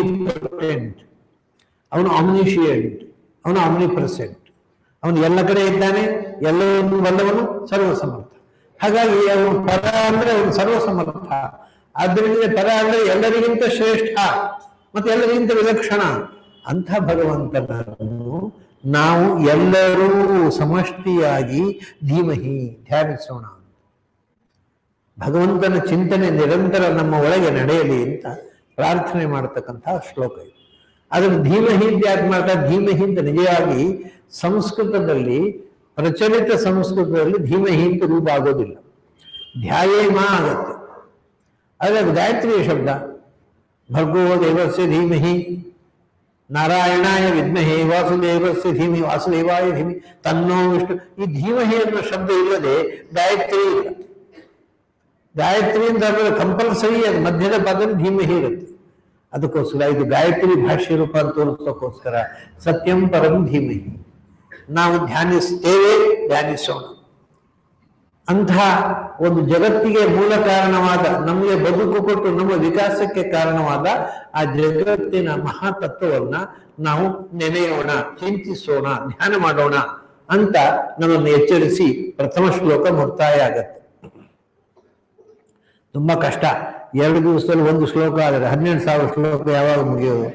ಅವನು ಆಮ್ನಿಷಿಯಂಟ್ ಅವನು ಆಮ್ನಿ ಪ್ರೆಸೆಂಟ್ ಅವನು ಎಲ್ಲ ಕಡೆ ಇದ್ದಾನೆ ಎಲ್ಲವನ್ನು ಬಲ್ಲವನು ಸರ್ವ ಸಮರ್ಥ ಹಾಗಾಗಿ ಅವನು ಪರ ಅಂದ್ರೆ ಅವನು ಸರ್ವ ಸಮರ್ಥ ಆದ್ದರಿಂದ ಪರ ಅಂದ್ರೆ ಎಲ್ಲರಿಗಿಂತ ಶ್ರೇಷ್ಠ ಮತ್ತೆ ಎಲ್ಲರಿಗಿಂತ ವಿಲಕ್ಷಣ ಅಂಥ ಭಗವಂತನನ್ನು ನಾವು ಎಲ್ಲರೂ ಸಮಷ್ಟಿಯಾಗಿ ಧೀಮಹಿ ಧ್ಯಾನಿಸೋಣ ಭಗವಂತನ ಚಿಂತನೆ ನಿರಂತರ ನಮ್ಮ ಒಳಗೆ ನಡೆಯಲಿ ಅಂತ ಪ್ರಾರ್ಥನೆ ಮಾಡತಕ್ಕಂತಹ ಶ್ಲೋಕ ಇದು ಅದನ್ನು ಧೀಮಹಿ ಅಂತ ಯಾಕೆ ಮಾಡ್ತಾರೆ ಧೀಮಹಿ ಅಂತ ನಿಜವಾಗಿ ಸಂಸ್ಕೃತದಲ್ಲಿ ಪ್ರಚಲಿತ ಸಂಸ್ಕೃತದಲ್ಲಿ ಧೀಮಹಿ ಅಂತ ರೂಪ ಆಗೋದಿಲ್ಲ ಧ್ಯಾಯೇಮ ಆಗತ್ತೆ ಆದರೆ ಅದು ಗಾಯತ್ರಿಯ ಶಬ್ದ ಭರ್ಗೋ ದೇವಸ್ಯ ಧೀಮಹಿ ನಾರಾಯಣಾಯ ವಿದ್ಮಹೇ ವಾಸುದೇವಸ್ಯ ಧೀಮಿ ವಾಸುದೇವಾಯ ಧೀಮಿ ತನ್ನೋ ವಿಷ್ಣು ಈ ಧೀಮಹಿ ಅನ್ನೋ ಶಬ್ದ ಇಲ್ಲದೆ ಗಾಯತ್ರಿ ಇಲ್ಲ ಗಾಯತ್ರಿ ಅಂತ ಕಂಪಲ್ಸರಿ ಅದು ಮಧ್ಯದ ಪದದಲ್ಲಿ ಧೀಮಹಿ ಇರುತ್ತೆ ಅದಕ್ಕೋಸ್ಕರ ಇದು ಗಾಯತ್ರಿ ಭಾಷ್ಯ ರೂಪ ಅಂತ ತೋರಿಸೋಕ್ಕೋಸ್ಕರ ಸತ್ಯಂ ಪರಂ ಧೀಮಹಿ ನಾವು ಧ್ಯಾನಿಸ್ತೇವೆ ಧ್ಯಾನಿಸೋಣ ಅಂತಹ ಒಂದು ಜಗತ್ತಿಗೆ ಮೂಲ ಕಾರಣವಾದ ನಮಗೆ ಬದುಕು ಕೊಟ್ಟು ನಮ್ಮ ವಿಕಾಸಕ್ಕೆ ಕಾರಣವಾದ ಆ ಜಗತ್ತಿನ ಮಹಾತತ್ವವನ್ನ ನಾವು ನೆನೆಯೋಣ ಚಿಂತಿಸೋಣ ಧ್ಯಾನ ಮಾಡೋಣ ಅಂತ ನಮ್ಮನ್ನು ಎಚ್ಚರಿಸಿ ಪ್ರಥಮ ಶ್ಲೋಕ ಮುಕ್ತಾಯ ಆಗತ್ತೆ ತುಂಬಾ ಕಷ್ಟ ಎರಡು ದಿವಸದಲ್ಲಿ ಒಂದು ಶ್ಲೋಕ ಆದರೆ ಹನ್ನೆರಡು ಸಾವಿರ ಶ್ಲೋಕ ಯಾವಾಗ ಮುಗಿಯೋದು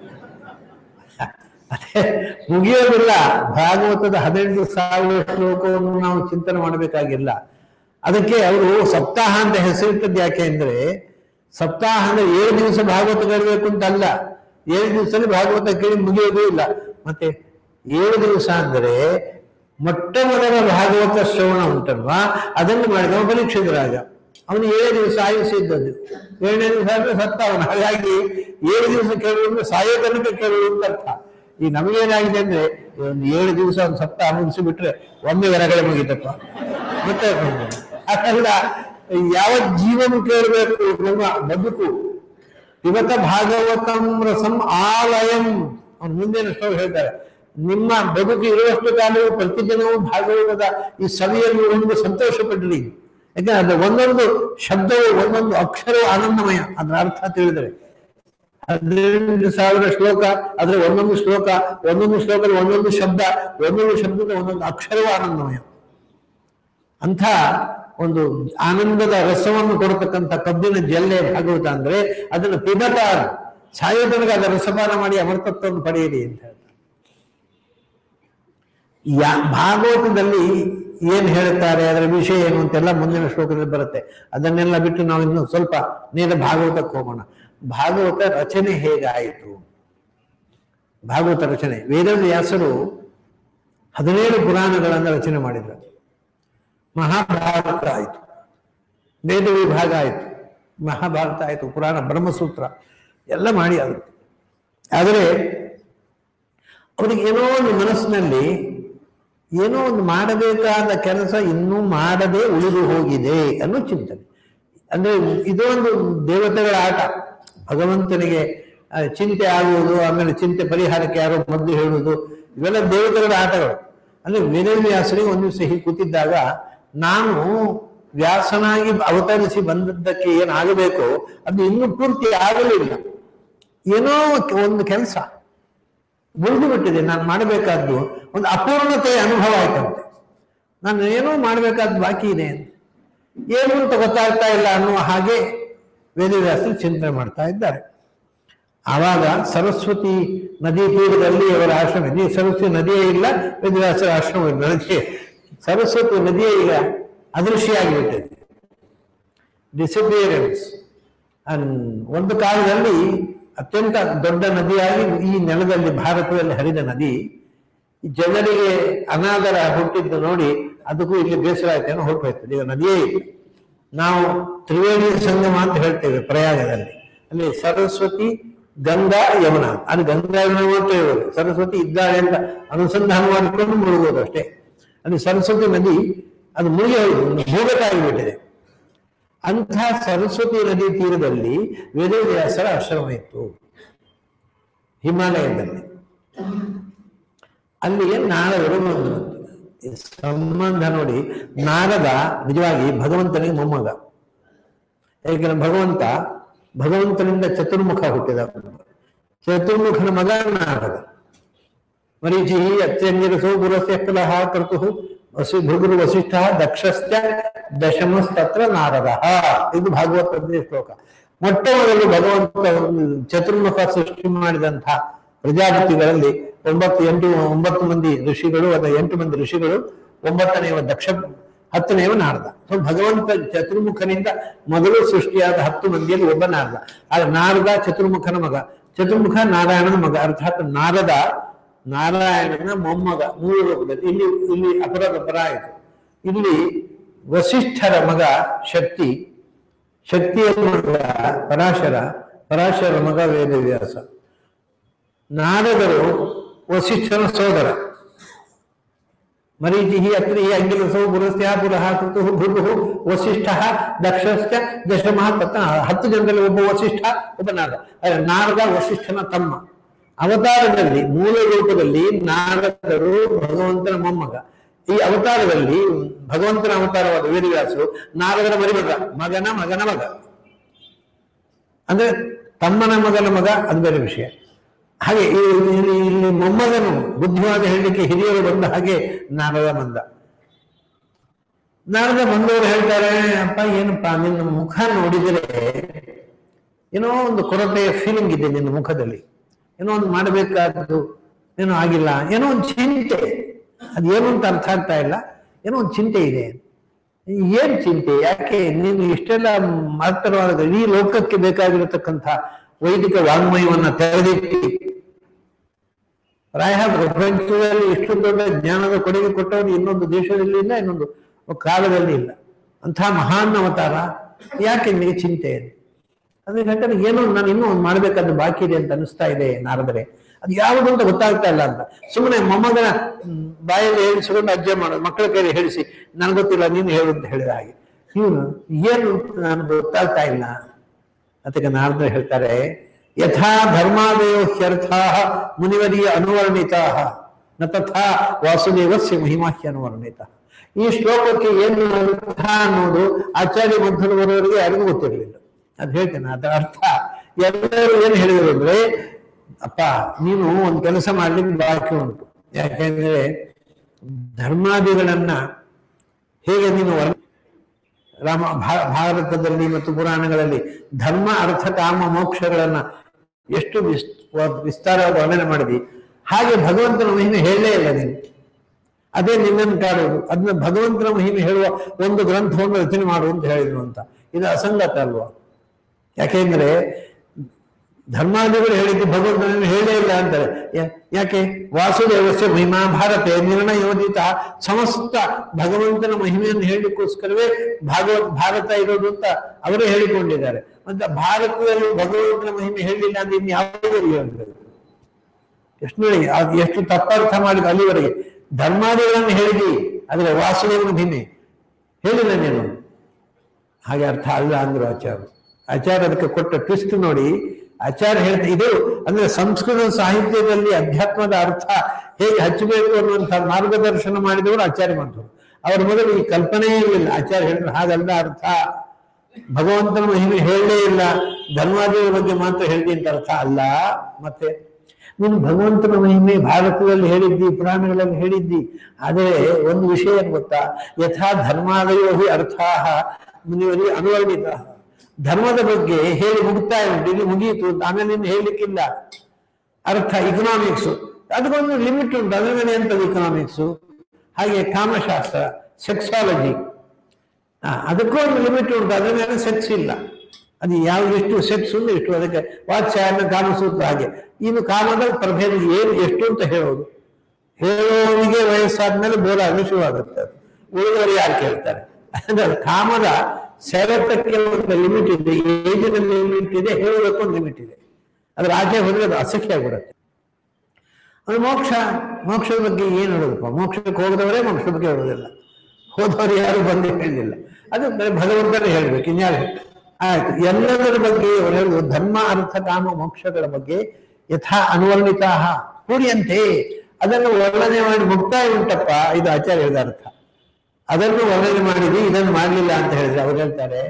ಅದೇ ಮುಗಿಯೋದಿಲ್ಲ ಭಾಗವತದ ಹದಿನೆಂಟು ಸಾವಿರ ಶ್ಲೋಕವನ್ನು ನಾವು ಚಿಂತನೆ ಮಾಡಬೇಕಾಗಿಲ್ಲ ಅದಕ್ಕೆ ಅವರು ಸಪ್ತಾಹ ಅಂತ ಹೆಸರಿಟ್ಟದ್ದು ಯಾಕೆ ಅಂದ್ರೆ ಸಪ್ತಾಹ ಅಂದ್ರೆ ಏಳು ದಿವಸ ಭಾಗವತ ಕೇಳಬೇಕು ಅಂತ ಅಲ್ಲ ಏಳು ದಿವಸದಲ್ಲಿ ಭಾಗವತ ಕೇಳಿ ಮುಗಿಯೋದೇ ಇಲ್ಲ ಮತ್ತೆ ಏಳು ದಿವಸ ಅಂದರೆ ಮೊಟ್ಟ ಮೊದಲ ಭಾಗವತ ಶ್ರವಣ ಉಂಟಲ್ವಾ ಅದನ್ನು ಮಾಡಿದವ ಪರೀಕ್ಷಿತ ರಾಜ ಅವನು ಏಳು ದಿವಸ ಆಯುಷ್ಯ ಇದ್ದದ್ದು ಏಳನೇ ದಿವಸ ಆದ್ರೆ ಸತ್ತ ಅವನು ಹಾಗಾಗಿ ಏಳು ದಿವಸ ಕೇಳುವುದು ಸಾಯೋ ತನಕ ಕೇಳುವುದು ಅಂತ ಅರ್ಥ ಈ ನಮಗೇನಾಗಿದೆ ಅಂದ್ರೆ ಒಂದು ಏಳು ದಿವಸ ಒಂದು ಸಪ್ತ ಮುಗಿಸಿಬಿಟ್ರೆ ಒಮ್ಮೆ ಹೊರಗಡೆ ಮುಗಿತಪ್ಪ ಮತ್ತೆ ಅದಲ್ಲ ಯಾವ ಜೀವನ ಕೇಳಬೇಕು ನಮ್ಮ ಬದುಕು ಇವತ್ತ ಭಾಗವತಂ ರಸಂ ಆಲಯಂ ಅವ್ನು ಮುಂದಿನ ಶ್ಲೋಕ ಹೇಳ್ತಾರೆ ನಿಮ್ಮ ಬದುಕು ಇರುವಷ್ಟು ಕಾಲವು ಪ್ರತಿದಿನವೂ ಭಾಗವತದ ಈ ಸವಿಯಲ್ಲಿ ಒಂದು ಸಂತೋಷ ಪಡ್ರಿ ಯಾಕಂದ್ರೆ ಅದು ಒಂದೊಂದು ಶಬ್ದವು ಒಂದೊಂದು ಅಕ್ಷರವು ಆನಂದಮಯ ಅದರ ಅರ್ಥ ತಿಳಿದರೆ ಹದಿನೆಂಟು ಸಾವಿರ ಶ್ಲೋಕ ಅದ್ರ ಒಂದೊಂದು ಶ್ಲೋಕ ಒಂದೊಂದು ಶ್ಲೋಕದ ಒಂದೊಂದು ಶಬ್ದ ಒಂದೊಂದು ಶಬ್ದದ ಒಂದೊಂದು ಅಕ್ಷರವೂ ಆನಂದಮಯ ಅಂಥ ಒಂದು ಆನಂದದ ರಸವನ್ನು ಕೊಡತಕ್ಕಂಥ ಕಬ್ಬಿನ ಜಲ್ಲೆ ಭಾಗವತ ಅಂದ್ರೆ ಅದನ್ನು ಪಿಬತ ಸಾಯೋ ತನಕ ಅದರ ರಸಪಾನ ಮಾಡಿ ಅಮೃತತ್ವವನ್ನು ಪಡೆಯಿರಿ ಅಂತ ಹೇಳ್ತಾರೆ ಯಾ ಭಾಗವತದಲ್ಲಿ ಏನ್ ಹೇಳ್ತಾರೆ ಅದರ ವಿಷಯ ಏನು ಅಂತೆಲ್ಲ ಮುಂದಿನ ಶ್ಲೋಕದಲ್ಲಿ ಬರುತ್ತೆ ಅದನ್ನೆಲ್ಲ ಬಿಟ್ಟು ನಾವು ಇನ್ನು ಸ್ವಲ್ಪ ನೇರ ಭಾಗವತಕ್ಕೆ ಹೋಗೋಣ ಭಾಗವತ ರಚನೆ ಹೇಗಾಯಿತು ಭಾಗವತ ರಚನೆ ವೇದವ್ಯಾಸರು ಹದಿನೇಳು ಪುರಾಣಗಳನ್ನು ರಚನೆ ಮಾಡಿದ್ರು ಮಹಾಭಾರತ ಆಯಿತು ವೇದ ವಿಭಾಗ ಆಯಿತು ಮಹಾಭಾರತ ಆಯಿತು ಪುರಾಣ ಬ್ರಹ್ಮಸೂತ್ರ ಎಲ್ಲ ಮಾಡಿ ಆದರು ಆದರೆ ಅವರಿಗೆ ಏನೋ ಒಂದು ಮನಸ್ಸಿನಲ್ಲಿ ಏನೋ ಒಂದು ಮಾಡಬೇಕಾದ ಕೆಲಸ ಇನ್ನೂ ಮಾಡದೆ ಉಳಿದು ಹೋಗಿದೆ ಅನ್ನೋ ಚಿಂತನೆ ಅಂದ್ರೆ ಇದು ಒಂದು ದೇವತೆಗಳ ಆಟ ಭಗವಂತನಿಗೆ ಆ, ಚಿಂತೆ ಆಗುವುದು ಆಮೇಲೆ ಚಿಂತೆ ಪರಿಹಾರಕ್ಕೆ ಯಾರೋ ಮದ್ದು ಹೇಳುವುದು ಇವೆಲ್ಲ ದೇವತೆಗಳ ಆಟಗಳು ಅಂದ್ರೆ ವೇದವ್ಯಾಸರಿಗೆ ಒಂದು ದಿವಸ ಹೀಗೆ ಕೂತಿದ್ದಾಗ ನಾನು ವ್ಯಾಸನಾಗಿ ಅವತರಿಸಿ ಬಂದದ್ದಕ್ಕೆ ಏನಾಗಬೇಕು ಅದು ಇನ್ನೂ ಪೂರ್ತಿ ಆಗಲಿಲ್ಲ ಏನೋ ಒಂದು ಕೆಲಸ ಮುರಿದು ಬಿಟ್ಟಿದೆ ನಾನು ಮಾಡಬೇಕಾದ್ದು ಒಂದು ಅಪೂರ್ಣತೆಯ ಅನುಭವ ಆಯ್ತಂತೆ ನಾನು ಏನೋ ಮಾಡಬೇಕಾದ ಬಾಕಿ ಇದೆ ಅಂತ ಏನು ಅಂತ ಗೊತ್ತಾಗ್ತಾ ಇಲ್ಲ ಅನ್ನುವ ಹಾಗೆ ವೇದವ್ಯಾಸರು ಚಿಂತನೆ ಮಾಡ್ತಾ ಇದ್ದಾರೆ ಆವಾಗ ಸರಸ್ವತಿ ನದಿ ತೀರದಲ್ಲಿ ಅವರ ಆಶ್ರಮ ಇದೆ ಈ ಸರಸ್ವತಿ ನದಿಯೇ ಇಲ್ಲ ವೇದವ್ಯಾಸರ ಆಶ್ರಮ ಇಲ್ಲ ನದಿ ಸರಸ್ವತಿ ನದಿಯೇ ಈಗ ಅದೃಶ್ಯ ಆಗಿಬಿಟ್ಟಿದೆ ಡಿಸಪಿಯರೆನ್ಸ್ ಒಂದು ಕಾಲದಲ್ಲಿ ಅತ್ಯಂತ ದೊಡ್ಡ ನದಿಯಾಗಿ ಈ ನೆಲದಲ್ಲಿ ಭಾರತದಲ್ಲಿ ಹರಿದ ನದಿ ಈ ಜನರಿಗೆ ಅನಾದರ ಹುಟ್ಟಿದ್ದು ನೋಡಿ ಅದಕ್ಕೂ ಇಲ್ಲಿ ಬೇಸರ ಆಯ್ತೇನೋ ಹೊರಟೋಯ್ತದೆ ಈಗ ನದಿಯೇ ಇಲ್ಲ ನಾವು ತ್ರಿವೇಣಿ ಸಂಗಮ ಅಂತ ಹೇಳ್ತೇವೆ ಪ್ರಯಾಗದಲ್ಲಿ ಅಲ್ಲಿ ಸರಸ್ವತಿ ಗಂಗಾ ಯಮುನಾ ಅದು ಗಂಗಾ ಯಮುನಾ ಮಾತ್ರ ಇರೋದು ಸರಸ್ವತಿ ಇದ್ದಾಳೆ ಅಂತ ಅನುಸಂಧಾನ ಮಾಡಿಕೊಂಡು ಮುಳುಗೋದು ಅಷ್ಟೇ ಅಲ್ಲಿ ಸರಸ್ವತಿ ನದಿ ಅದು ಮುಳುಗಿ ಹೋಗಿದೆ ಭೂಗತಾಗಿಬಿಟ್ಟಿದೆ ಅಂಥ ಸರಸ್ವತಿ ನದಿ ತೀರದಲ್ಲಿ ವೇದವ್ಯಾಸರ ಆಶ್ರಮ ಇತ್ತು ಹಿಮಾಲಯದಲ್ಲಿ ಅಲ್ಲಿಗೆ ನಾರದರು ಬಂದರು ಈ ಸಂಬಂಧ ನೋಡಿ ನಾರದ ನಿಜವಾಗಿ ಭಗವಂತನಿಗೆ ಮೊಮ್ಮಗ ಏಕೆಂದ್ರೆ ಭಗವಂತ ಭಗವಂತನಿಂದ ಚತುರ್ಮುಖ ಹುಟ್ಟಿದ ಚತುರ್ಮುಖನ ಮಗ ನಾರದ ಮರೀಚಿ ಅತ್ಯಂಜರಸೋ ಗುರಸ್ಯ ಕುಲಃ ಕರ್ತು ವಸಿ ಭೃಗುರು ವಸಿಷ್ಠ ದಕ್ಷಸ್ಯ ದಶಮಸ್ತತ್ರ ನಾರದ ಇದು ಭಾಗವತ ಶ್ಲೋಕ ಮೊಟ್ಟ ಮೊದಲು ಭಗವಂತ ಒಂದು ಚತುರ್ಮುಖ ಸೃಷ್ಟಿ ಮಾಡಿದಂತಹ ಪ್ರಜಾಪತಿಗಳಲ್ಲಿ ಒಂಬತ್ತು ಎಂಟು ಒಂಬತ್ತು ಮಂದಿ ಋಷಿಗಳು ಅಥವಾ ಎಂಟು ಮಂದಿ ಋಷಿಗಳು ಒಂಬತ್ತನೆಯವ ದಕ್ಷ ಹತ್ತನೆಯವ ನಾರದ ಸೊ ಭಗವಂತ ಚತುರ್ಮುಖನಿಂದ ಮೊದಲು ಸೃಷ್ಟಿಯಾದ ಹತ್ತು ಮಂದಿಯಲ್ಲಿ ಒಬ್ಬ ನಾರದ ಆದ್ರೆ ನಾರದ ಚತುರ್ಮುಖನ ಮಗ ಚತುರ್ಮುಖ ನಾರಾಯಣನ ಮಗ ಅರ್ಥಾತ್ ನಾರದ ನಾರಾಯಣನ ಮೊಮ್ಮಗ ಮೂರು ರೂಪದಲ್ಲಿ ಇಲ್ಲಿ ಇಲ್ಲಿ ಅಪರದ ಪರ ಆಯಿತು ಇಲ್ಲಿ ವಸಿಷ್ಠರ ಮಗ ಶಕ್ತಿ ಶಕ್ತಿಯ ಮಗ ಪರಾಶರ ಪರಾಶರ ಮಗ ವೇದವ್ಯಾಸ ನಾರದರು ವಸಿಷ್ಠನ ಸೋದರ ಮರೀಚಿ ಅತ್ರಿ ಅಂಗಿಲಸೋ ಗುರುಸ್ಯ ಪುರಃ ಕೃತು ಭೃಗು ವಸಿಷ್ಠ ದಕ್ಷಶ್ಚ ದಶಮಃ ತತ್ರ ಹತ್ತು ಜನರಲ್ಲಿ ಒಬ್ಬ ವಸಿಷ್ಠ ಒಬ್ಬ ನಾರದ ಆದರೆ ನಾರದ ವಸಿಷ್ಠನ ತಮ್ಮ ಅವತಾರದಲ್ಲಿ ಮೂಲ ರೂಪದಲ್ಲಿ ನಾರದರು ಭಗವಂತನ ಮೊಮ್ಮಗ ಈ ಅವತಾರದಲ್ಲಿ ಭಗವಂತನ ಅವತಾರವಾದ ವೇದವ್ಯಾಸರು ನಾರದರ ಮರಿಮಗ ಮಗನ ಮಗನ ಮಗ ಅಂದ್ರೆ ತಮ್ಮನ ಮಗನ ಮಗ ಅದು ಬೇರೆ ವಿಷಯ ಹಾಗೆ ಈ- ಇಲ್ಲಿ ಇಲ್ಲಿ ಮೊಮ್ಮಗನು ಬುದ್ಧಿವಾದ ಹೇಳಲಿಕ್ಕೆ ಹಿರಿಯರು ಬಂದ ಹಾಗೆ ನಾರದ ಬಂದ ನಾರದ ಬಂದವರು ಹೇಳ್ತಾರೆ ಅಪ್ಪ ಏನಪ್ಪ ನಿನ್ನ ಮುಖ ನೋಡಿದರೆ ಏನೋ ಒಂದು ಕೊರತೆಯ ಫೀಲಿಂಗ್ ಇದೆ ನಿನ್ನ ಮುಖದಲ್ಲಿ ಏನೋ ಒಂದು ಮಾಡಬೇಕಾದ್ದು ಏನೋ ಆಗಿಲ್ಲ ಏನೋ ಒಂದು ಚಿಂತೆ ಅದೇನು ಅಂತ ಅರ್ಥ ಆಗ್ತಾ ಇಲ್ಲ ಏನೋ ಒಂದು ಚಿಂತೆ ಇದೆ ಏನ್ ಚಿಂತೆ ಯಾಕೆ ನೀನು ಇಷ್ಟೆಲ್ಲ ಮಹತ್ತರವಾದ ಇಡೀ ಲೋಕಕ್ಕೆ ಬೇಕಾಗಿರತಕ್ಕಂಥ ವೈದಿಕ ವಾಂಗ್ಮಯವನ್ನ ತೆರೆದಿಟ್ಟು ಪ್ರಾಯ ಪ್ರಪಂಚದಲ್ಲಿ ಇಷ್ಟು ದೊಡ್ಡ ಜ್ಞಾನದ ಕೊಡುಗೆ ಕೊಟ್ಟವರು ಇನ್ನೊಂದು ದೇಶದಲ್ಲಿ ಇಲ್ಲ ಇನ್ನೊಂದು ಕಾಲದಲ್ಲಿ ಇಲ್ಲ ಅಂಥ ಮಹಾನ್ ಅವತಾರ ಯಾಕೆ ನಿನಗೆ ಚಿಂತೆ ಇದೆ ಅದೇ ಹೇಳ್ತಾರೆ ಏನೋ ನಾನು ಇನ್ನೂ ಒಂದು ಮಾಡ್ಬೇಕಾದ್ದು ಬಾಕಿ ಇದೆ ಅಂತ ಅನಿಸ್ತಾ ಇದೆ ನಾರದರೆ ಅದು ಯಾವುದು ಅಂತ ಗೊತ್ತಾಗ್ತಾ ಇಲ್ಲ ಅಂತ ಸುಮ್ಮನೆ ಮೊಮ್ಮಗನ ಹ್ಮ್, ಬಾಯಲ್ಲಿ ಹೇಳಿಸಿಕೊಂಡು ಅಜ್ಜೆ ಮಾಡೋದು ಮಕ್ಕಳ ಕೈಲಿ ಹೇಳಿಸಿ ನನಗೆ ಗೊತ್ತಿಲ್ಲ ನೀನು ಹೇಳು ಅಂತ ಹೇಳಿದ ಹಾಗೆ ಇವನು ಏನು ನಾನು ಗೊತ್ತಾಗ್ತಾ ಇಲ್ಲ ಅದಕ್ಕೆ ನಾರದರು ಹೇಳ್ತಾರೆ ಯಥಾ ಧರ್ಮಾದಯೋ ಹ್ಯರ್ಥಾ ಮುನಿವರಿಯ ಅನುವರ್ಣಿತಾ ನ ತಥಾ ವಾಸುದೇವಸ್ಯ ಮಹಿಮಾಹ್ಯ ಅನುವರ್ಣಿತ ಈ ಶ್ಲೋಕಕ್ಕೆ ಏನು ಅರ್ಥ ಅನ್ನೋದು ಆಚಾರ್ಯ ಮಧ್ವರು ಬರೋವರಿಗೆ ಯಾರಿಗೂ ಗೊತ್ತಿರಲಿಲ್ಲ ಅದು ಹೇಳ್ತೇನೆ ಅದರ ಅರ್ಥ ಎಲ್ಲರೂ ಏನು ಹೇಳಿದರು ಅಂದ್ರೆ ಅಪ್ಪ ನೀನು ಒಂದು ಕೆಲಸ ಮಾಡ್ಲಿಕ್ಕೆ ಬಾಕಿ ಉಂಟು ಯಾಕೆಂದ್ರೆ ಧರ್ಮಾದಿಗಳನ್ನ ಹೇಗೆ ನೀನು ವರ್ಣ ರಾಮ ಭಾ- ಭಾರತದಲ್ಲಿ ಮತ್ತು ಪುರಾಣಗಳಲ್ಲಿ ಧರ್ಮ ಅರ್ಥ ಕಾಮ ಮೋಕ್ಷಗಳನ್ನ ಎಷ್ಟು ವಿಸ್ ವಿಸ್ತಾರವಾಗಿ ವರ್ಣನೆ ಮಾಡಿದಿ ಹಾಗೆ ಭಗವಂತನ ಮಹಿಮೆ ಹೇಳಲೇ ಇಲ್ಲ ನೀನು ಅದೇ ನಿನ್ನನ್ನು ಕಾಡುವುದು ಅದನ್ನ ಭಗವಂತನ ಮಹಿಮೆ ಹೇಳುವ ಒಂದು ಗ್ರಂಥವನ್ನು ರಚನೆ ಮಾಡು ಅಂತ ಹೇಳಿದ್ರು ಅಂತ ಇದು ಅಸಂಗತ ಅಲ್ವಾ ಯಾಕೆಂದ್ರೆ ಧರ್ಮಾದಿಗಳು ಹೇಳಿದ್ದು ಭಗವಂತನನ್ನು ಹೇಳೇ ಇಲ್ಲ ಅಂತಾರೆ ಯಾ- ಯಾಕೆ ವಾಸುದೇವಸ್ಯ ಮಹಿಮಾ ಭಾರತೆ ನಿರ್ಣಯೋದಿತ ಸಮಸ್ತ ಭಗವಂತನ ಮಹಿಮೆಯನ್ನು ಹೇಳಲಿಕ್ಕೋಸ್ಕರವೇ ಭಾಗವತ್ ಭಾರತ ಇರೋದು ಅಂತ ಅವರೇ ಹೇಳಿಕೊಂಡಿದ್ದಾರೆ ಮತ್ತೆ ಭಾರತದಲ್ಲಿ ಭಗವಂತನ ಮಹಿಮೆ ಹೇಳಲಿಲ್ಲ ಅಂದ್ರೆ ಇನ್ನು ಯಾವುದರಲ್ಲಿ ಹೇಳ್ತಾರೆ ಎಷ್ಟು ನೋಡಿ ಅದು ಎಷ್ಟು ತಪ್ಪರ್ಥ ಮಾಡಿದ ಅಲ್ಲಿವರೆಗೆ ಧರ್ಮಾದಿಗಳನ್ನು ಹೇಳಿದಿ ಆದರೆ ವಾಸುದೇವನ ಮಹಿಮೆ ಹೇಳಿಲ್ಲ ನೀನು ಹಾಗೆ ಅರ್ಥ ಅಲ್ಲ ಅಂದ್ರು ಆಚಾರ್ಯ ಆಚಾರ್ಯ ಅದಕ್ಕೆ ಕೊಟ್ಟ ಟ್ವಿಸ್ಟ್ ನೋಡಿ ಆಚಾರ್ಯ ಹೇಳ್ತಾ ಇದು ಅಂದ್ರೆ ಸಂಸ್ಕೃತ ಸಾಹಿತ್ಯದಲ್ಲಿ ಅಧ್ಯಾತ್ಮದ ಅರ್ಥ ಹೇಗೆ ಹಚ್ಚಬೇಕು ಅನ್ನುವಂಥ ಮಾರ್ಗದರ್ಶನ ಮಾಡಿದವರು ಆಚಾರ್ಯ ಮಾಡಿದ್ರು ಅವ್ರ ಮೊದಲು ಈ ಕಲ್ಪನೆಯೇ ಇರಲಿಲ್ಲ ಆಚಾರ್ಯ ಹೇಳಿದ್ರು ಹಾಗಲ್ಲ ಅರ್ಥ ಭಗವಂತನ ಮಹಿಮೆ ಹೇಳಲೇ ಇಲ್ಲ ಧರ್ಮಾದಿಗಳ ಬಗ್ಗೆ ಮಾತ್ರ ಹೇಳಿದೆ ಅಂತ ಅರ್ಥ ಅಲ್ಲ ಮತ್ತೆ ನೀನು ಭಗವಂತನ ಮಹಿಮೆ ಭಾರತದಲ್ಲಿ ಹೇಳಿದ್ದಿ ಪುರಾಣಗಳಲ್ಲಿ ಹೇಳಿದ್ದಿ ಆದರೆ ಒಂದು ವಿಷಯ ಏನ್ ಗೊತ್ತಾ ಯಥಾ ಧರ್ಮಾದಯೋ ಹಿ ಅರ್ಥಾಹ ಮುನಿವರಿಗೆ ಅನುವರ್ಣಿತ ಧರ್ಮದ ಬಗ್ಗೆ ಹೇಳಿ ಮುಗ್ತಾ ಉಂಟು ಇಲ್ಲಿ ಮುಗಿಯಿತು ಆಮೇಲೆ ಇನ್ನು ಹೇಳಲಿಕ್ಕಿಲ್ಲ ಅರ್ಥ ಇಕನಾಮಿಕ್ಸ್ ಅದಕ್ಕೊಂದು ಲಿಮಿಟ್ ಉಂಟು ಅದ್ರ ಮೇಲೆ ಎಂತದ್ದು ಇಕನಾಮಿಕ್ಸ್ ಹಾಗೆ ಕಾಮಶಾಸ್ತ್ರ ಸೆಕ್ಸಾಲಜಿ ಅದಕ್ಕೂ ಒಂದು ಲಿಮಿಟ್ ಉಂಟು ಅದ್ರ ಮೇಲೆ ಸೆಕ್ಸ್ ಇಲ್ಲ ಅದು ಯಾವ ಎಷ್ಟು ಸೆಕ್ಸ್ ಉಂಟು ಎಷ್ಟು ಅದಕ್ಕೆ ವಾತ್ಸಾಯನ ಕಾಮಸೂತ್ರ ಹಾಗೆ ಇನ್ನು ಕಾಮದ ಪ್ರಭೇದ ಏನು ಎಷ್ಟು ಅಂತ ಹೇಳೋದು ಹೇಳೋನಿಗೆ ವಯಸ್ಸಾದ್ಮೇಲೆ ಬೋರಾಗಲು ಶುರುವಾಗುತ್ತೆ ಅದು. ಉಳಿದವರು ಯಾರು ಕೇಳ್ತಾರೆ ಅಂದ್ರೆ ಕಾಮದ ಸೆಳೆತಕ್ಕೆ ಒಂದು ಲಿಮಿಟ್ ಇದೆ ಏಜಿನ ಲಿಮಿಟ್ ಇದೆ ಹೇಳೋದಕ್ಕೆ ಒಂದು ಲಿಮಿಟ್ ಇದೆ ಅದ್ರ ಆಚೆ ಹೋದ್ರೆ ಅದು ಅಸಖ್ಯ ಆಗ್ಬಿಡುತ್ತೆ ಅದು ಮೋಕ್ಷ ಮೋಕ್ಷದ ಬಗ್ಗೆ ಏನು ಹೇಳೋದಪ್ಪ ಮೋಕ್ಷಕ್ಕೆ ಹೋಗದವರೇ ಮೋಕ್ಷದ ಬಗ್ಗೆ ಹೇಳೋದಿಲ್ಲ ಹೋದವರು ಯಾರು ಬಂದು ಹೇಳಿಲ್ಲ ಅದು ಬರೀ ಭಗವಂತನೇ ಹೇಳ್ಬೇಕು ಇನ್ಯಾರು ಹೇಳ್ತಾರೆ? ಆಯ್ತು ಎಲ್ಲದರ ಬಗ್ಗೆ ಅವರು ಹೇಳುದು ಧರ್ಮ ಅರ್ಥ ಕಾಮ ಮೋಕ್ಷಗಳ ಬಗ್ಗೆ ಯಥಾ ಅನುವರ್ಣಿತ ಕೂಡಿಯಂತೆ ಅದನ್ನು ವರ್ಣನೆ ಮಾಡಿ ಮುಕ್ತಾಯ ಉಂಟಪ್ಪ ಇದು ಆಚಾರ್ಯ ಹೇಳಿದ ಅರ್ಥ ಅದನ್ನು ವರ್ಣನೆ ಮಾಡಿದ್ವಿ ಇದನ್ನು ಮಾಡಲಿಲ್ಲ ಅಂತ ಹೇಳಿದ್ರೆ ಅವ್ರು ಹೇಳ್ತಾರೆ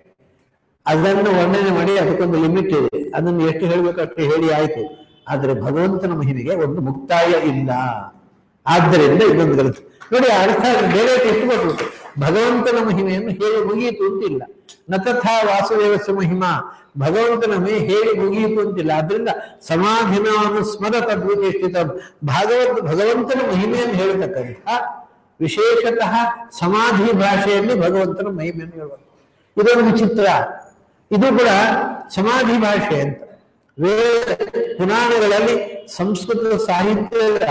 ಅದನ್ನು ವರ್ಣನೆ ಮಾಡಿ ಅದಕ್ಕೊಂದು ಲಿಮಿಟ್ ಇದೆ ಅದನ್ನು ಎಷ್ಟು ಹೇಳಬೇಕು ಅಷ್ಟು ಹೇಳಿ ಆಯ್ತು ಆದ್ರೆ ಭಗವಂತನ ಮಹಿಮೆಗೆ ಒಂದು ಮುಕ್ತಾಯ ಇಲ್ಲ ಆದ್ದರಿಂದ ಇದೊಂದು ಗ್ರಂಥ ನೋಡಿ ಅರ್ಥ ಬೇರೆ ಎಷ್ಟು ಕೊಟ್ಟು ಭಗವಂತನ ಮಹಿಮೆಯನ್ನು ಹೇಳಿ ಮುಗಿಯಿತು ಅಂತಿಲ್ಲ ನತಥಾ ವಾಸುದೇವಸ್ಯ ಮಹಿಮಾ ಭಗವಂತನ ಮೇ ಹೇಳಿ ಮುಗಿಯಿತು ಅಂತಿಲ್ಲ ಆದ್ರಿಂದ ಸಮಾಧಿನವನ್ನು ಸ್ಮರ ತದ್ವಿಚೇಷ್ಟಿತ ಭಾಗವತ್ ಭಗವಂತನ ಮಹಿಮೆಯನ್ನು ಹೇಳತಕ್ಕಂಥ ವಿಶೇಷತಃ ಸಮಾಧಿ ಭಾಷೆಯಲ್ಲಿ ಭಗವಂತನ ಮಹಿಮೆಯನ್ನು ಹೇಳುವುದು ಇದೊಂದು ವಿಚಿತ್ರ ಇದು ಕೂಡ ಸಮಾಧಿ ಭಾಷೆ ಅಂತ ವೇದ ಪುರಾಣಗಳಲ್ಲಿ ಸಂಸ್ಕೃತ ಸಾಹಿತ್ಯದ